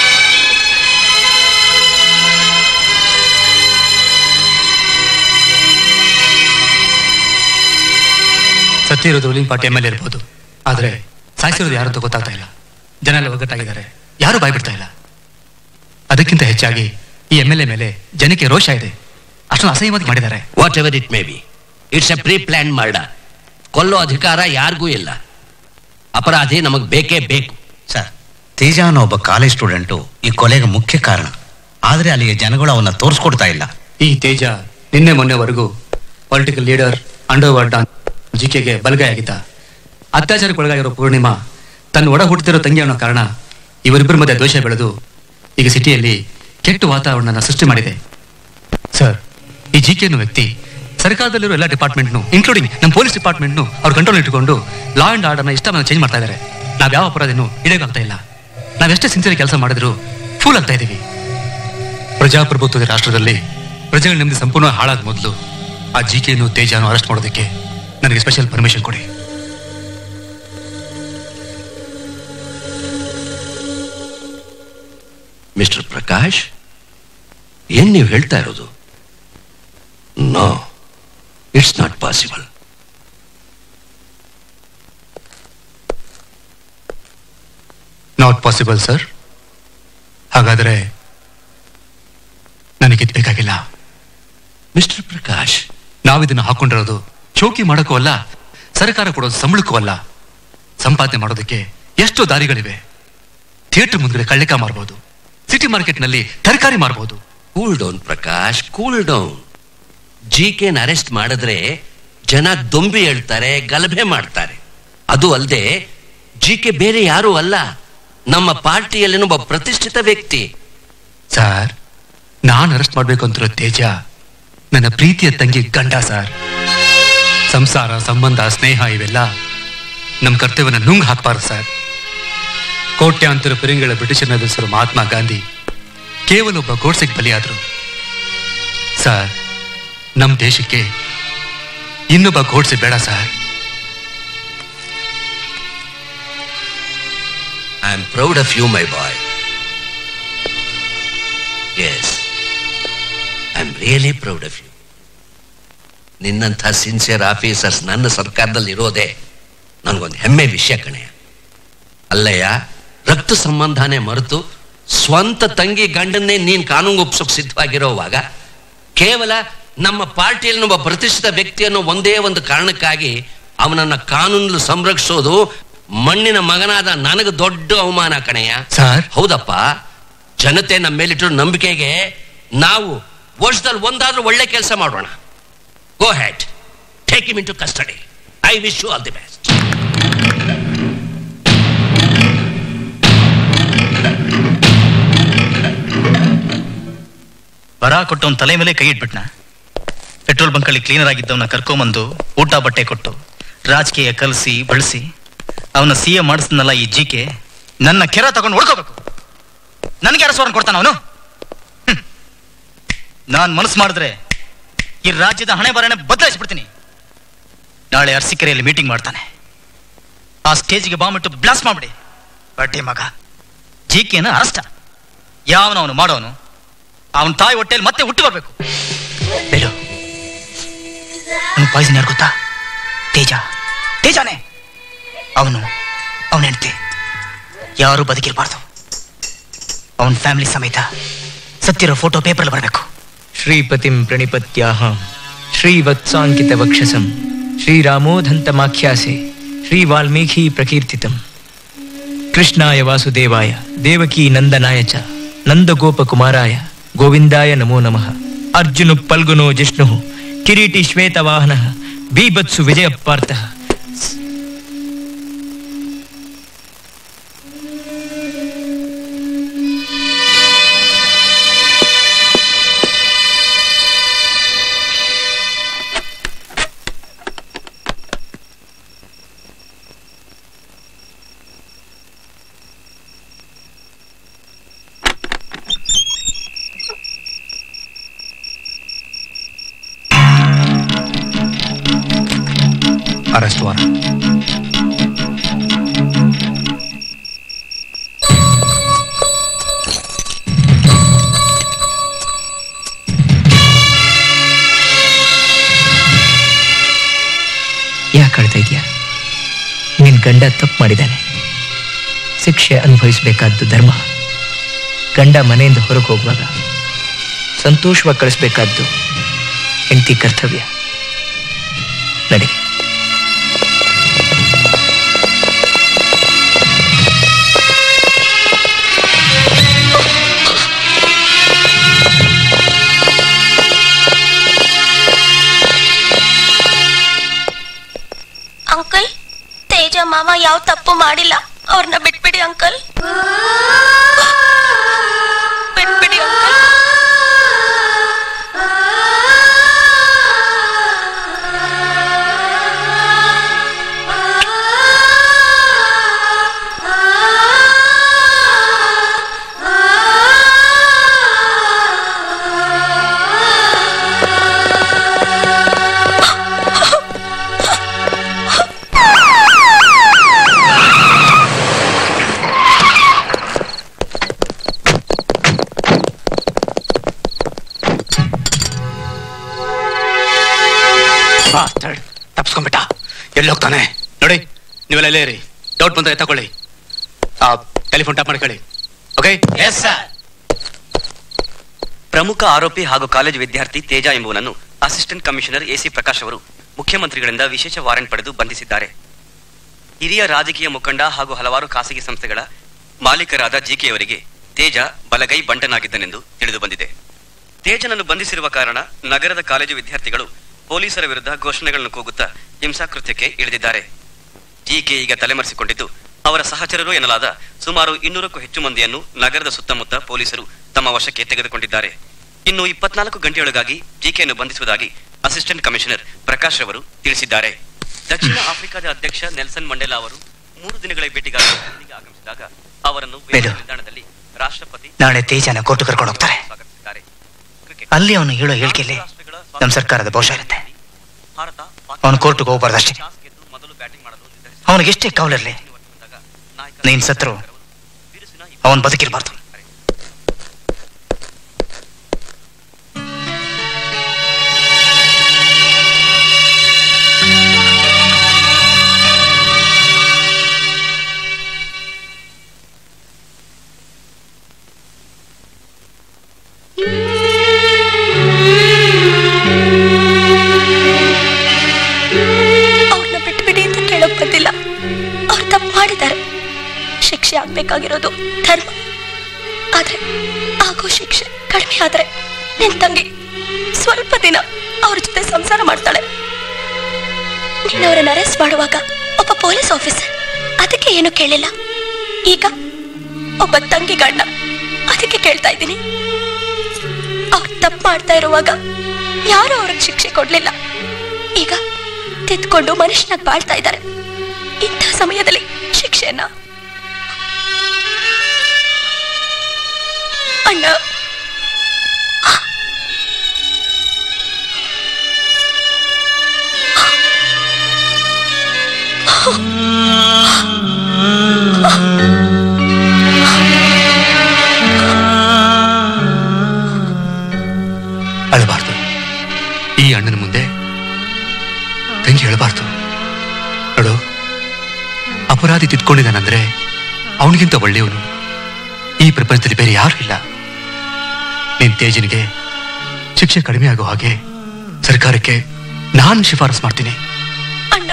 ಸತ್ತಿರೋದು ರೂಲಿಂಗ್ ಪಾರ್ಟಿ ಎಮ್ ಎಲ್ ಇರ್ಬೋದು ಆದ್ರೆ ಸಾಯಿಸಿರೋದು ಯಾರು ಅಂತ ಗೊತ್ತಾಗ್ತಾ ಇಲ್ಲ ಜನ ಎಲ್ಲ ಒಗ್ಗಟ್ಟಾಗಿದ್ದಾರೆ ಯಾರು ಬಾಯ್ಬಿಡ್ತಾ ಇಲ್ಲ ಅದಕ್ಕಿಂತ ಹೆಚ್ಚಾಗಿ ಈ ಎಮ್ ಎಲ್ ಎ ಮೇಲೆ ಜನಕ್ಕೆ ರೋಷ ಇದೆ ಅಷ್ಟೊಂದು ಅಸಹ್ಯವಾಗಿ ಮಾಡಿದ್ದಾರೆ whatever it may be it's a pre plan murder ಕೊಲ್ಲೋ ಅಧಿಕಾರ ಯಾರಿಗೂ ಇಲ್ಲ ಅಪರಾಧಿ ನಮಗೆ ಬೇಕೇ ಬೇಕು ಸರ್ ತೇಜ ಅನ್ನೋ ಒಬ್ಬ ಕಾಲೇಜ್ ಸ್ಟೂಡೆಂಟು ಈ ಕೊಲೆಗೆ ಮುಖ್ಯ ಕಾರಣ ಆದ್ರೆ ಅಲ್ಲಿಗೆ ಜನಗಳು ಅವನ್ನ ತೋರಿಸ್ಕೊಡ್ತಾ ಇಲ್ಲ ಈ ತೇಜ ನಿನ್ನೆ ಮೊನ್ನೆವರೆಗೂ ಪೊಲಿಟಿಕಲ್ ಲೀಡರ್ ಅಂಡರ್ ವರ್ಲ್ಡ್ ಜಿಕೆಗೆ ಬಲಗೈ ಆಗಿದ್ದ ಅತ್ಯಾಚಾರಕ್ಕೊಳಗಾಗಿರೋ ಪೂರ್ಣಿಮಾ ತನ್ನ ಒಡ ಹುಟ್ಟುತ್ತಿರೋ ತಂಗಿ ಅನ್ನೋ ಕಾರಣ ಇವರಿಬ್ಬರ ಮಧ್ಯೆ ದ್ವೇಷ ಬೆಳೆದು ಈಗ ಸಿಟಿಯಲ್ಲಿ ಕೆಟ್ಟ ವಾತಾವರಣನ ಸೃಷ್ಟಿ ಮಾಡಿದೆ ಸರ್ ಈ ಜಿ ಕೆ ಅನ್ನೋ ವ್ಯಕ್ತಿ ಸರ್ಕಾರದಲ್ಲಿರೋ ಎಲ್ಲ ಡಿಪಾರ್ಟ್ಮೆಂಟ್ನು ಇನ್ಕ್ಲೂಡಿಂಗ್ ನಮ್ಮ ಪೊಲೀಸ್ ಡಿಪಾರ್ಟ್ಮೆಂಟ್ನು ಅವ್ರ ಕಂಟ್ರೋಲ್ ಇಟ್ಟುಕೊಂಡು ಲಾ ಅಂಡ್ ಆರ್ಡರ್ನ ಇಷ್ಟ ಚೇಂಜ್ ಮಾಡ್ತಾ ಇದ್ದಾರೆ ನಾವ್ ಯಾವ ಅಪರಾಧಿನೂ ಹಿಡಿಯೋಕ್ಕಾಗ್ತಾ ಇಲ್ಲ ನಾವೆಷ್ಟೇ ಸಿನ್ಸಿಯರ್ ಕೆಲಸ ಮಾಡಿದ್ರು ಫೂಲ್ ಆಗ್ತಾ ಇದೀವಿ ಪ್ರಜಾಪ್ರಭುತ್ವದ ರಾಷ್ಟ್ರದಲ್ಲಿ ಪ್ರಜೆಗಳ ನೆಮ್ಮದಿ ಸಂಪೂರ್ಣ ಹಾಳಾದ ಮೊದಲು ಆ ಜಿ ಕೆನು ತೇಜಾನು ಅರೆಸ್ಟ್ ಮಾಡೋದಕ್ಕೆ ನನಗೆ ಸ್ಪೆಷಲ್ ಪರ್ಮಿಷನ್ ಕೊಡಿ ಮಿಸ್ಟರ್ ಪ್ರಕಾಶ್ ಏನ್ ನೀವು ಹೇಳ್ತಾ ಇರೋದು no it's not possible not possible sir ಹಾಗಾದ್ರೆ ನನಗಿದ್ ಬೇಕಾಗಿಲ್ಲ ಮಿಸ್ಟರ್ ಪ್ರಕಾಶ್ ನಾವಿದನ್ನ ಹಾಕೊಂಡಿರೋದು ಶೋಕಿ ಮಾಡೋಕ್ಕೂ ಅಲ್ಲ ಸರ್ಕಾರ ಕೊಡೋದು ಸಂಬಳಕ್ಕೂ ಅಲ್ಲ ಸಂಪಾದನೆ ಮಾಡೋದಕ್ಕೆ ಎಷ್ಟೋ ದಾರಿಗಳಿವೆ ಥಿಯೇಟರ್ ಮುಂದ್ಗಡೆ ಕಳ್ಳಿಕ ಮಾರ್ಬೋದು ಸಿಟಿ ಮಾರ್ಕೆಟ್ನಲ್ಲಿ ತರಕಾರಿ ಮಾರ್ಬೋದು cool down Prakash cool down G ಕೆನ್ ಅರೆಸ್ಟ್ ಮಾಡಿದ್ರೆ ಜನ ದೊಂಬಿ ಹೇಳ್ತಾರೆ ಗಲಭೆ ಮಾಡ್ತಾರೆ ಅದು ಅಲ್ಲದೆ ಜಿ ಕೆ ಬೇರೆ ಯಾರೂ ಅಲ್ಲ ನಮ್ಮ ಪಾರ್ಟಿಯಲ್ಲಿನ ಒಬ್ಬ ಪ್ರತಿಷ್ಠಿತ ವ್ಯಕ್ತಿ ಸರ್ ನಾನು ಅರೆಸ್ಟ್ ಮಾಡ್ಬೇಕು ಅಂತಿರೋ ತೇಜ ನನ್ನ ಪ್ರೀತಿಯ ತಂಗಿ ಗಂಡ ಸರ್ ಸಂಸಾರ ಸಂಬಂಧ ಸ್ನೇಹ ಇವೆಲ್ಲ ನಮ್ಮ ಕರ್ತವ್ಯನ ನುಂಗ್ ಹಾಕ್ಬಾರ್ದು ಸರ್ ಕೋಟ್ಯಾಂತರ ಪಿರಿಂಗಳ ಬ್ರಿಟಿಷರ್ನ ಎದುರಿಸಿರೋ ಮಹಾತ್ಮ ಗಾಂಧಿ ಕೇವಲ ಒಬ್ಬ ಗೋಡ್ಸೆಗೆ ಬಲಿಯಾದ್ರು ಸರ್ ನಮ್ಮ ದೇಶಕ್ಕೆ ಇನ್ನೊಬ್ಬ ಗೋಡ್ಸೆ ಬೇಡ sir I am proud of you my boy yes I am really proud of you ನಿನ್ನಂಥ ಸಿನ್ಸಿಯರ್ ಆಫೀಸರ್ಸ್ ನನ್ನ ಸರ್ಕಾರದಲ್ಲಿ ಇರೋದೇ ನನಗೊಂದು ಹೆಮ್ಮೆ ವಿಷಯ ಕಣೆ ಅಲ್ಲಯ್ಯ ರಕ್ತ ಸಂಬಂಧನೇ ಮರೆತು ಸ್ವಂತ ತಂಗಿ ಗಂಡನ್ನೇ ನೀನ್ ಕಾನೂನು ಒಪ್ಸೋಕ್ ಸಿದ್ಧವಾಗಿರೋವಾಗ ಕೇವಲ ನಮ್ಮ ಪಾರ್ಟಿಯಲ್ಲಿ ಒಬ್ಬ ಪ್ರತಿಷ್ಠಿತ ವ್ಯಕ್ತಿಯನ್ನು ಒಂದೇ ಒಂದು ಕಾರಣಕ್ಕಾಗಿ ಅವನನ್ನ ಕಾನೂನು ಸಂರಕ್ಷಿಸೋದು ಮಣ್ಣಿನ ಮಗನಾದ ನನಗೆ ದೊಡ್ಡ ಅವಮಾನ ಕಣಯ್ಯ ಸರ್ ಹೌದಪ್ಪ ಜನತೆ ನಮ್ಮ ಮೇಲಿಟ್ಟಿರೋ ನಂಬಿಕೆಗೆ ನಾವು ವರ್ಷದಲ್ಲಿ ಒಂದಾದ್ರೂ ಒಳ್ಳೆ ಕೆಲಸ ಮಾಡೋಣ go ahead take him into custody I wish you all the best ಬರ ಕೊಟ್ಟವನ್ ತಲೆ ಮೇಲೆ ಕೈ ಇಟ್ಬಿಟ್ನ ಪೆಟ್ರೋಲ್ ಬಂಕಲ್ಲಿ ಕ್ಲೀನರ್ ಆಗಿದ್ದವನ್ನ ಕರ್ಕೊಂಬಂದು ಊಟ ಬಟ್ಟೆ ಕೊಟ್ಟು ರಾಜಕೀಯ ಕಲಿಸಿ ಬಳಸಿ ಅವನ ಸಿ ಎ ಮಾಡಿಸ್ನಲ್ಲ ಈ ಜಿಕೆ ನನ್ನ ಕೆರ ತಗೊಂಡು ಹೊಡ್ಕೋಬೇಕು ನನಗೆ ಅರಸವರನ್ ಕೊಡ್ತಾನ ಅವನು ನಾನ್ ಮನಸ್ಸು ಮಾಡಿದ್ರೆ ಈ ರಾಜ್ಯದ ಹಣೆ ಬರನೆ ಬದಲಾಯಿಸ್ಬಿಡ್ತೀನಿ ನಾಳೆ ಅರಸೀಕೆರೆಯಲ್ಲಿ ಮೀಟಿಂಗ್ ಮಾಡ್ತಾನೆ ಆ ಸ್ಟೇಜ್ಗೆ ಬಾಂಬಿಟ್ಟು ಬ್ಲಾಸ್ಟ್ ಮಾಡ್ಬಿಡಿ ಬಡ್ಡಿ ಮಗ ಜಿಕೆನ ಅರೆಸ್ಟ ಯಾವನ ಅವನು ಮಾಡೋನು ಅವನ ತಾಯಿ ಹೊಟ್ಟೆಯಲ್ಲಿ ಮತ್ತೆ ಹುಟ್ಟು ಬರ್ಬೇಕು ಬೇಡು ಪಾಯ್ಸನ್ ಯಾರು ಗೊತ್ತಾ ತೇಜ ತೇಜಾನೆ ಅವನು ಅವನ ಹೆಂಡತಿ ಯಾರು ಬದುಕಿರಬಾರ್ದು ಅವನ ಫ್ಯಾಮಿಲಿ ಸಮೇತ ಸತ್ತಿರೋ ಫೋಟೋ ಪೇಪರ್ ಬರಬೇಕು ಶ್ರೀಪತಿಂ ಪ್ರಣಿಪತ್ಯಾಹಂ ಶ್ರೀವತ್ಸಾಂಕಿತ ವಕ್ಷಸಂ ಶ್ರೀರಾಮೋಧಂತಮಾಖ್ಯಾಸೆ ಶ್ರೀ ವಾಲ್ಮೀಕಿ ಪ್ರಕೀರ್ತಿತಂ ಕೃಷ್ಣಾಯ ವಾಸುದೇವಾಯ ದೇವಕೀ ನಂದನಾಯ ಚ ನಂದಗೋಪಕುಮಾರಾಯ ಗೋವಿಂದಾಯ ನಮೋ ನಮಃ ಅರ್ಜುನು ಪಲ್ಗುನೋ ಜಿಷ್ಣು ಕಿರೀಟಿ ಶ್ವೇತವಾಹನ ಬೀಭತ್ಸು ವಿಜಯ ಪಾರ್ಥ ಅರೆಸ್ಟ್ ವಾರ ಯಾಕೆ ಅಳ್ತಾ ಇದೆಯಾ ನಿನ್ ಗಂಡ ತಪ್ಪು ಮಾಡಿದ್ದಾನೆ ಶಿಕ್ಷೆ ಅನುಭವಿಸಬೇಕಾದ್ದು ಧರ್ಮ ಗಂಡ ಮನೆಯಿಂದ ಹೊರಗೆ ಹೋಗುವಾಗ ಸಂತೋಷವಾಗಿ ಕಳಿಸ್ಬೇಕಾದ್ದು ಹೆಂಡತಿ ಕರ್ತವ್ಯ ನಡಿ ಅಂಕಲ್ ತೇಜ ಮಾವ ಯಾವ ತಪ್ಪು ಮಾಡಿಲ್ಲ ಅವ್ರನ್ನ ಬಿಟ್ಬಿಡಿ ಅಂಕಲ್ ಬಿಟ್ಬಿಡಿ ಅಂಕಲ್ ತಪ್ಸ್ಕೊಂಡ್ಬಿಟ್ಟ ಎಲ್ಲಿ ಹೋಗ್ತಾನೆ ನೋಡಿ ನೀವೆಲ್ಲ ಇಲ್ಲೇ ಇರಿ ಡೌಟ್ ಬಂದ್ರೆ ತಗೊಳ್ಳಿ ಆ ಟೆಲಿಫೋನ್ ಟ್ಯಾಪ್ ಮಾಡ್ಕೊಳ್ಳಿ ಓಕೆ ಎಸ್ ಸರ್ ಪ್ರಮುಖ ಆರೋಪಿ ಹಾಗೂ ಕಾಲೇಜು ವಿದ್ಯಾರ್ಥಿ ತೇಜ ಎಂಬುವನನ್ನು ಅಸಿಸ್ಟೆಂಟ್ ಕಮಿಷನರ್ ಎಸಿ ಪ್ರಕಾಶ್ ಅವರು ಮುಖ್ಯಮಂತ್ರಿಗಳಿಂದ ವಿಶೇಷ ವಾರೆಂಟ್ ಪಡೆದು ಬಂಧಿಸಿದ್ದಾರೆ ಹಿರಿಯ ರಾಜಕೀಯ ಮುಖಂಡ ಹಾಗೂ ಹಲವಾರು ಖಾಸಗಿ ಸಂಸ್ಥೆಗಳ ಮಾಲೀಕರಾದ ಜಿಕೆಯವರಿಗೆ ತೇಜ ಬಲಗೈ ಬಂಟನಾಗಿದ್ದನೆಂದು ತಿಳಿದು ಬಂದಿದೆ ತೇಜನನ್ನು ಬಂಧಿಸಿರುವ ಕಾರಣ ನಗರದ ಕಾಲೇಜು ವಿದ್ಯಾರ್ಥಿಗಳು ಪೊಲೀಸರ ವಿರುದ್ಧ ಘೋಷಣೆಗಳನ್ನು ಕೂಗುತ್ತಾ ಹಿಂಸಾಕೃತ್ಯಕ್ಕೆ ಇಳಿದಿದ್ದಾರೆ ಜಿಕೆ ಈಗ ತಲೆಮರೆಸಿಕೊಂಡಿದ್ದು ಅವರ ಸಹಚರರು ಎನ್ನಲಾದ ಸುಮಾರು ಇನ್ನೂರಕ್ಕೂ ಹೆಚ್ಚು ಮಂದಿಯನ್ನು ನಗರದ ಸುತ್ತಮುತ್ತ ಪೊಲೀಸರು ತಮ್ಮ ವಶಕ್ಕೆ ತೆಗೆದುಕೊಂಡಿದ್ದಾರೆ ಇನ್ನು ಇಪ್ಪತ್ನಾಲ್ಕು ಗಂಟೆಯೊಳಗಾಗಿ ಜಿಕೆಯನ್ನು ಬಂಧಿಸುವುದಾಗಿ ಅಸಿಸ್ಟೆಂಟ್ ಕಮಿಷನರ್ ಪ್ರಕಾಶ್ ಅವರು ತಿಳಿಸಿದ್ದಾರೆ ದಕ್ಷಿಣ ಆಫ್ರಿಕಾದ ಅಧ್ಯಕ್ಷ ನೆಲ್ಸನ್ ಮಂಡೇಲಾ ಅವರು ಮೂರು ದಿನಗಳ ಭೇಟಿಗಾಗಿ ಇಲ್ಲಿಗೆ ಆಗಮಿಸಿದಾಗ ಅವರನ್ನು ವಿಮಾನ ನಿಲ್ದಾಣದಲ್ಲಿ ರಾಷ್ಟ್ರಪತಿ ನಾಳೆ ತೇಜನ ಕೋರ್ಟ್ ಕರ್ಕೊಂಡು ಹೋಗ್ತಾರೆ ಅಲ್ಲಿ ಅವನು ಹೇಳೋ ಹೇಳಿಕೆಯಲ್ಲಿ ನಮ್ಮ ಸರ್ಕಾರದ ಬಹುಶಃ ಇರುತ್ತೆ ಅವನು ಕೋರ್ಟ್ಗೆ ಹೋಗ್ಬಾರ್ದಷ್ಟೇ ಅವನಿಗೆಷ್ಟೇ ಕಾವಲಿರಲಿ ನೀನ್ ಸತ್ರು ಅವನ್ ಬದುಕಿರ್ಬಾರ್ದು ಅವ್ರನ್ನ ಬಿಟ್ಬಿಡಿ ಅಂತ ಕೇಳೋಕ್ ಬಂದಿಲ್ಲ ಅವ್ರು ತಪ್ಪು ಮಾಡಿದ್ದಾರೆ ಶಿಕ್ಷೆ ಆಗ್ಬೇಕಾಗಿರೋದು ಧರ್ಮ ಆದ್ರೆ ಆಗೋ ಶಿಕ್ಷೆ ಕಡಿಮೆ ಆದ್ರೆ ನಿನ್ ತಂಗಿ ಸ್ವಲ್ಪ ದಿನ ಅವ್ರ ಜೊತೆ ಸಂಸಾರ ಮಾಡ್ತಾಳೆ ನೀನು ಅವರನ್ನ ಅರೆಸ್ಟ್ ಮಾಡುವಾಗ ಒಬ್ಬ ಪೊಲೀಸ್ ಆಫೀಸರ್ ಅದಕ್ಕೆ ಏನು ಕೇಳಿಲ್ಲ ಈಗ ಒಬ್ಬ ತಂಗಿ ಗಂಡ ಅದಕ್ಕೆ ಕೇಳ್ತಾ ಇದ್ದೀನಿ ಅವ್ರು ತಪ್ಪು ಮಾಡ್ತಾ ಇರುವಾಗ ಯಾರು ಅವ್ರಿಗೆ ಶಿಕ್ಷೆ ಕೊಡ್ಲಿಲ್ಲ ಈಗ ತಿದ್ಕೊಂಡು ಮನುಷ್ಯನಾಗಿ ಬಾಳ್ತಾ ಇದ್ದಾರೆ ಇಂಥ ಸಮಯದಲ್ಲಿ ಶಿಕ್ಷೆಯನ್ನ ಅಣ್ಣ ಅಳಬಾರ್ದು ಈ ಅಣ್ಣನ ಮುಂದೆ ತಂಗಿ ಹೇಳಬಾರ್ದು ಅಳು ಅಪರಾಧಿ ತಿದ್ಕೊಂಡಿದ್ದಾನಂದ್ರೆ ಅವನಿಗಿಂತ ಒಳ್ಳೆಯವನು ಈ ಪ್ರಪಂಚದಲ್ಲಿ ಬೇರೆ ಯಾರು ಇಲ್ಲ ನಿನ್ ತೇಜನಿಗೆ ಶಿಕ್ಷೆ ಕಡಿಮೆ ಆಗೋ ಹಾಗೆ ಸರ್ಕಾರಕ್ಕೆ ನಾನು ಶಿಫಾರಸ್ ಮಾಡ್ತೀನಿ ಅಣ್ಣ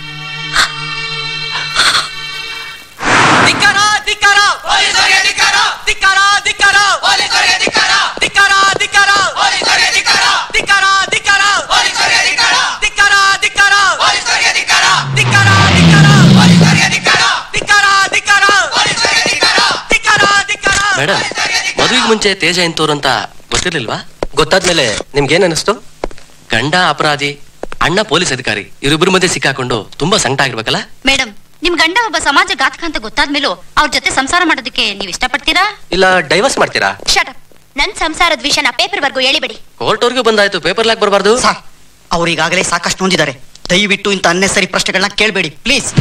ಧಿಕ್ಕಾರ ಧಿಕ್ಕಾರ ಪೊಲೀಸರಿಗೆ ಧಿಕ್ಕಾರ ಧಿಕ್ಕಾರ ಧಿಕ್ಕಾರ ಪೊಲೀಸರಿಗೆ ಧಿಕ್ಕಾರ ಧಿಕ್ಕಾರ ಧಿಕ್ಕಾರ ಪೊಲೀಸರಿಗೆ ಧಿಕ್ಕಾರ ಧಿಕ್ಕಾರ ಧಿಕ್ಕಾರ ಪೊಲೀಸರಿಗೆ ಧಿಕ್ಕಾರ ಧಿಕ್ಕಾರ ಧಿಕ್ಕಾರ ಪೊಲೀಸರಿಗೆ ಧಿಕ್ಕಾರ ಧಿಕ್ಕಾರ ಧಿಕ್ಕಾರ ಪೊಲೀಸರಿಗೆ ಧಿಕ್ಕಾರ ಧಿಕ್ಕಾರ ಧಿಕ್ಕಾರ ಪೊಲೀಸರಿಗೆ ಧಿಕ್ಕಾರ ಧಿಕ್ಕಾರ ಧಿಕ್ಕಾರ ಮೇಡಮ್ ಮದುವೆಗೆ ಮುಂಚೆ ತೇಜ ಎಂತವ್ರು ಅಂತ ಗೊತ್ತಿರ್ಲಿಲ್ವಾ ಗೊತ್ತಾದ್ಮೇಲೆ ನಿಮ್ಗೇನ್ ಅನಿಸ್ತು ಗಂಡ ಅಪರಾಧಿ ಅಣ್ಣ ಪೊಲೀಸ್ ಅಧಿಕಾರಿ ಇವರಿಬ್ಬರ ಮಧ್ಯೆ ಸಿಕ್ಕಾಕೊಂಡು ತುಂಬಾ ಸಂಕಟ ಆಗಿರ್ಬೇಕಲ್ಲ ಮೇಡಮ್ ನಿಮ್ ಗಂಡ ಒಬ್ಬ ಸಮಾಜ ಘಾತಕ ಅಂತ ಗೊತ್ತಾದ್ಮೇಲೂ ಅವ್ರ ಜೊತೆ ಸಂಸಾರ ಮಾಡೋದಕ್ಕೆ ನೀವ್ ಇಷ್ಟಪಡ್ತೀರಾ ಇಲ್ಲ ಡೈವರ್ಸ್ ಮಾಡ್ತೀರಾ ಶಟಪ್ ನನ್ ಸಂಸಾರದ ವಿಷಯನ ಪೇಪರ್ ವರ್ಗೂ ಹೇಳಿಬಿಡಿ ಕೋರ್ಟ್ ಅವ್ರಿಗೂ ಬಂದಾಯ್ತು ಪೇಪರ್ ಲಾಕ್ ಬರಬಾರ್ದು ಅವ್ರು ಈಗಾಗಲೇ ಸಾಕಷ್ಟು ನೊಂದಿದ್ದಾರೆ ದಯವಿಟ್ಟು ಇಂಥ ಅನ್ನೆಸರಿ ಪ್ರಶ್ನೆಗಳನ್ನ ಕೇಳಬೇಡಿ ಪ್ಲೀಸ್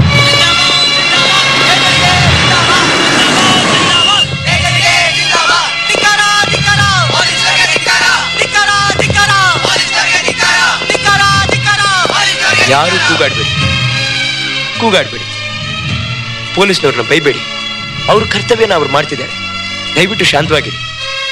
ಯಾರು ಕೂಗಾಡ್ಬೇಡಿ ಕೂಗಾಡ್ಬೇಡಿ ಪೊಲೀಸ್ನವ್ರನ್ನ ಬೈಬೇಡಿ ಅವ್ರ ಕರ್ತವ್ಯನ ಅವ್ರು ಮಾಡ್ತಿದ್ದಾರೆ ದಯವಿಟ್ಟು ಶಾಂತವಾಗಿರಿ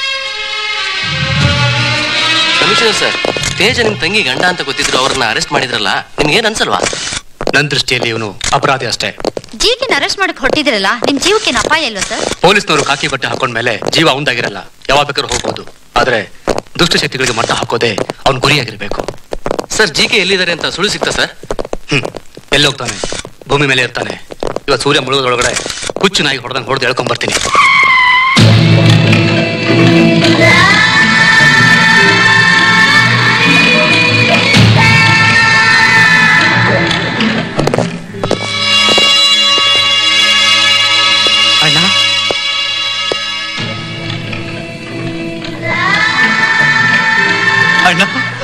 ಕಮಿಷನರ್ ಸರ್ ತೇಜ ನಿಮ್ ತಂಗಿ ಗಂಡ ಅಂತ ಗೊತ್ತಿದ್ರು ಅವ್ರನ್ನ ಅರೆಸ್ಟ್ ಮಾಡಿದ್ರಲ್ಲ ನಿಮ್ಗೇನ್ ಅನ್ಸಲ್ವಾ ನನ್ನ ದೃಷ್ಟಿಯಲ್ಲಿ ಇವನು ಅಪರಾಧಿ ಅಷ್ಟೇ ಜೀವಕಿನ ಅರೆಸ್ಟ್ ಮಾಡಕ್ ಹೊಟ್ಟಿದ್ರಲ್ಲ ನಿಮ್ ಜೀವಕ್ಕೇನು ಅಪಾಯ ಇಲ್ವಾ ಸರ್ ಪೊಲೀಸ್ನವರು ಕಾಕಿ ಬಟ್ಟೆ ಹಾಕೊಂಡ್ಮೇಲೆ ಜೀವ ಅವಂದಾಗಿರಲ್ಲ ಯಾವಾಗ ಬೇಕಾದ್ರೂ ಹೋಗ್ಬೋದು ಆದ್ರೆ ದುಷ್ಟಶಕ್ತಿಗಳಿಗೆ ಮಟ್ಟ ಹಾಕೋದೇ ಅವ್ನ ಗುರಿಯಾಗಿರ್ಬೇಕು ಸರ್ ಜಿ ಕೆ ಎಲ್ಲಿದ್ದಾರೆ ಅಂತ ಸುಳ್ಳು ಸಿಗ್ತಾ ಸರ್ ಎಲ್ಲಿ ಹೋಗ್ತಾನೆ ಭೂಮಿ ಮೇಲೆ ಇರ್ತಾನೆ ಇವತ್ತು ಸೂರ್ಯ ಮುಳುಗೋದ್ರೊಳಗಡೆ ಹುಚ್ಚು ನಾಯಿ ಹೊಡೆದಂಗೆ ಹೊಡೆದು ಹೇಳ್ಕೊಂಡ್ ಬರ್ತೀನಿ ಅಣ್ಣ ಅಣ್ಣ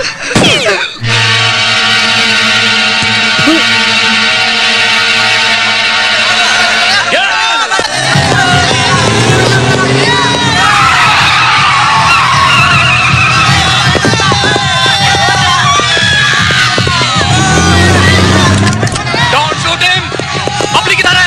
Don't shoot him! Public ಇದ್ದಾರೆ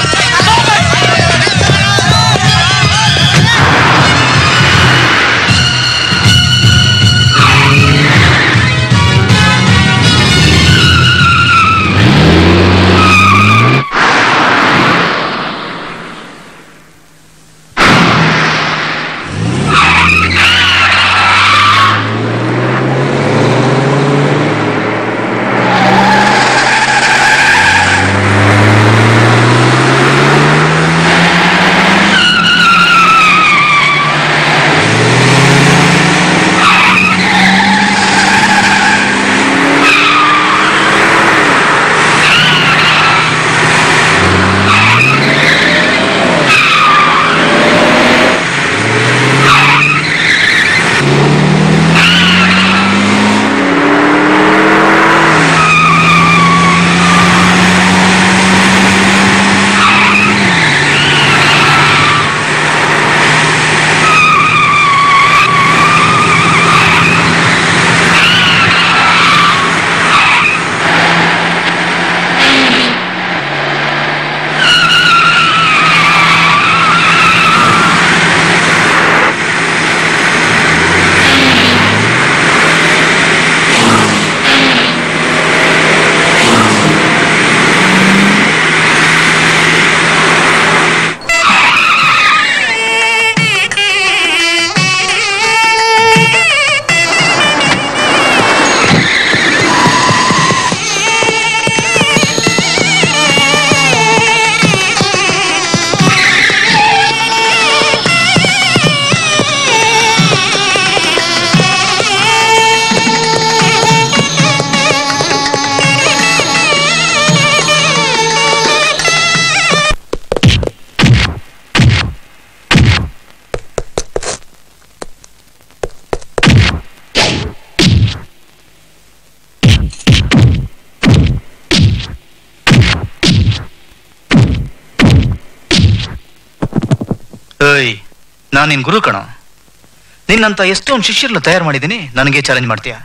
ಏಯ್ ನಾನು ನಿನ್ ಗುರು ಕಣ ನಿನ್ನಂತ ಎಷ್ಟೊಂದು ಶಿಷ್ಯರನ್ನ ತಯಾರು ಮಾಡಿದ್ದೀನಿ ನನಗೆ ಚಾಲೆಂಜ್ ಮಾಡ್ತೀಯಾ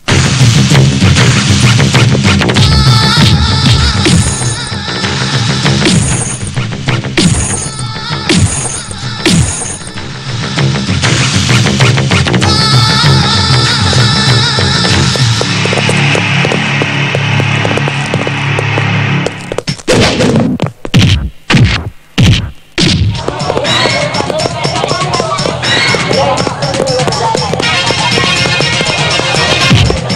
Hey!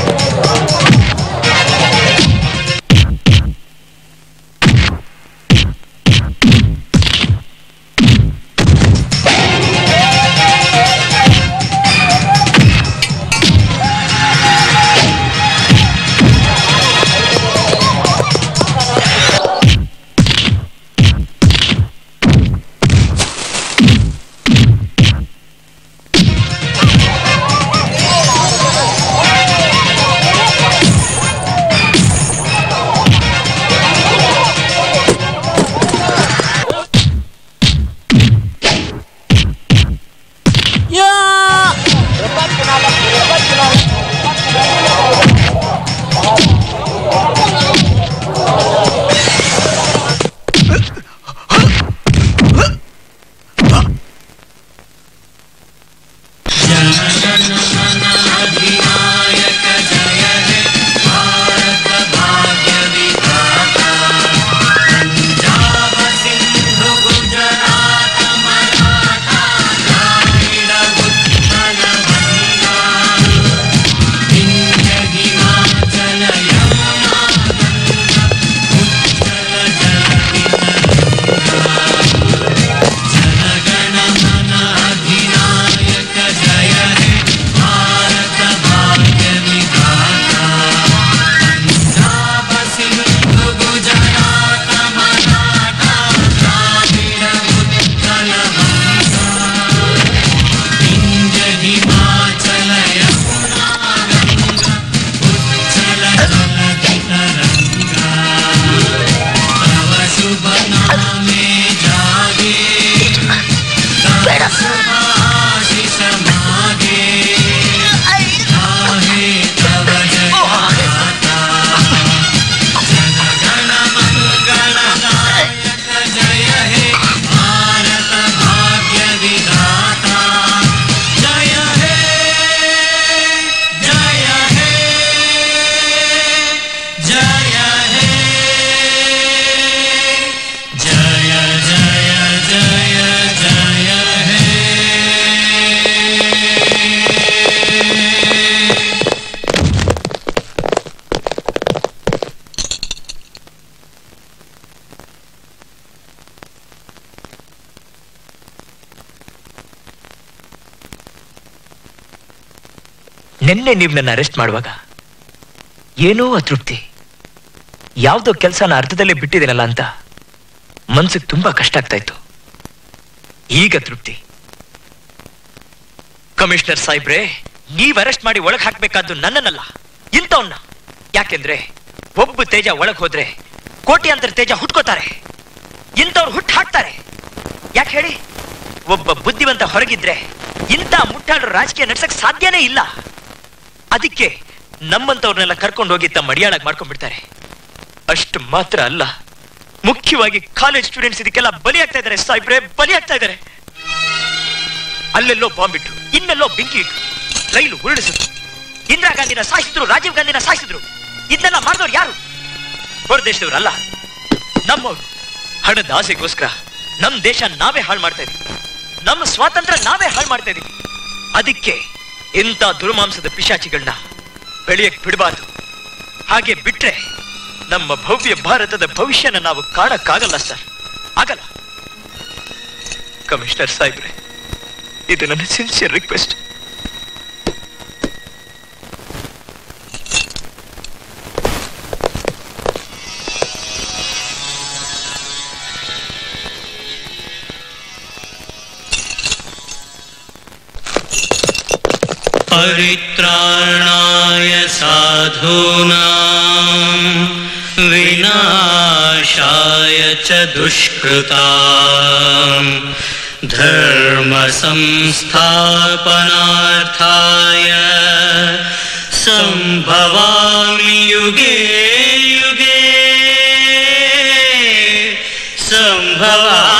ನಿನ್ನೆ ನೀವು ನನ್ನ ಅರೆಸ್ಟ್ ಮಾಡುವಾಗ ಏನೋ ಅತೃಪ್ತಿ ಯಾವುದೋ ಕೆಲಸನ ಅರ್ಧದಲ್ಲೇ ಬಿಟ್ಟಿದ್ದೀನಲ್ಲ ಅಂತ ಮನ್ಸಿಗೆ ತುಂಬಾ ಕಷ್ಟ ಆಗ್ತಾ ಇತ್ತು ಈಗ ತೃಪ್ತಿ ಕಮಿಷನರ್ ಸಾಹೇಬ್ರೆ ನೀವ್ ಅರೆಸ್ಟ್ ಮಾಡಿ ಒಳಗ್ ಹಾಕ್ಬೇಕಾದ್ದು ನನ್ನನ್ನಲ್ಲ ಇಂಥವನ್ನ ಯಾಕೆಂದ್ರೆ ಒಬ್ಬ ತೇಜ ಒಳಗ್ ಹೋದ್ರೆ ಕೋಟ್ಯಾಂತರ ತೇಜ ಹುಟ್ಕೋತಾರೆ ಇಂಥವ್ರು ಹುಟ್ಟು ಹಾಕ್ತಾರೆ ಯಾಕೆ ಹೇಳಿ ಒಬ್ಬ ಬುದ್ಧಿವಂತ ಹೊರಗಿದ್ರೆ ಇಂಥ ಮುಟ್ಟಾಡ್ರು ರಾಜಕೀಯ ನಡ್ಸಕ್ ಸಾಧ್ಯನೇ ಇಲ್ಲ ಅದಕ್ಕೆ ನಮ್ಮಂತವ್ರನ್ನೆಲ್ಲ ಕರ್ಕೊಂಡು ಹೋಗಿ ತಮ್ಮ ಅಡಿಯಾಳಾಗಿ ಮಾಡ್ಕೊಂಡ್ಬಿಡ್ತಾರೆ ಅಷ್ಟು ಮಾತ್ರ ಅಲ್ಲ ಮುಖ್ಯವಾಗಿ ಕಾಲೇಜ್ ಸ್ಟೂಡೆಂಟ್ಸ್ ಇದಕ್ಕೆಲ್ಲ ಬಲಿ ಆಗ್ತಾ ಇದ್ದಾರೆ ಸಾಹೇಬ್ರೆ ಬಲಿ ಆಗ್ತಾ ಇದ್ದಾರೆ ಅಲ್ಲೆಲ್ಲೋ ಬಾಂಬ್ ಇಟ್ರು ಇನ್ನೆಲ್ಲೋ ಬೆಂಕಿ ಇಟ್ರು ರೈಲು ಉರುಳಿಸಿದ್ರು ಇಂದಿರಾ ಗಾಂಧಿನ ಸಾಯಿಸಿದ್ರು ರಾಜೀವ್ ಗಾಂಧಿನ ಸಾಯಿಸಿದ್ರು ಇದನ್ನೆಲ್ಲ ಮಾಡಿದವ್ರು ಯಾರು ಹೊರ ದೇಶದವ್ರಲ್ಲ ನಮ್ಮವ್ರು ಹಣದ ಆಸೆಗೋಸ್ಕರ ನಮ್ ದೇಶ ನಾವೇ ಹಾಳು ಮಾಡ್ತಾ ಇದೀವಿ ನಮ್ಮ ಸ್ವಾತಂತ್ರ್ಯ ನಾವೇ ಹಾಳು ಮಾಡ್ತಾ ಇದೀವಿ ಅದಕ್ಕೆ ಇಂಥ ದುರ್ಮಾಂಸದ ಪಿಶಾಚಿಗಳನ್ನ ಬೆಳೆಯಕ್ ಬಿಡಬಾರ್ದು ಹಾಗೆ ಬಿಟ್ರೆ ನಮ್ಮ ಭವ್ಯ ಭಾರತದ ಭವಿಷ್ಯನ ನಾವು ಕಾಣಕ್ಕಾಗಲ್ಲ ಸರ್ ಆಗಲ್ಲ ಕಮಿಷನರ್ ಸಾಹೇಬ್ರೆ ಇದು ನನ್ನ ಸಿನ್ಸಿಯರ್ ರಿಕ್ವೆಸ್ಟ್ परित्राणाय साधूनां विनाशाय च दुष्कृतां धर्मसंस्थापनार्थाय सम्भवामि युगे युगे सम्भवा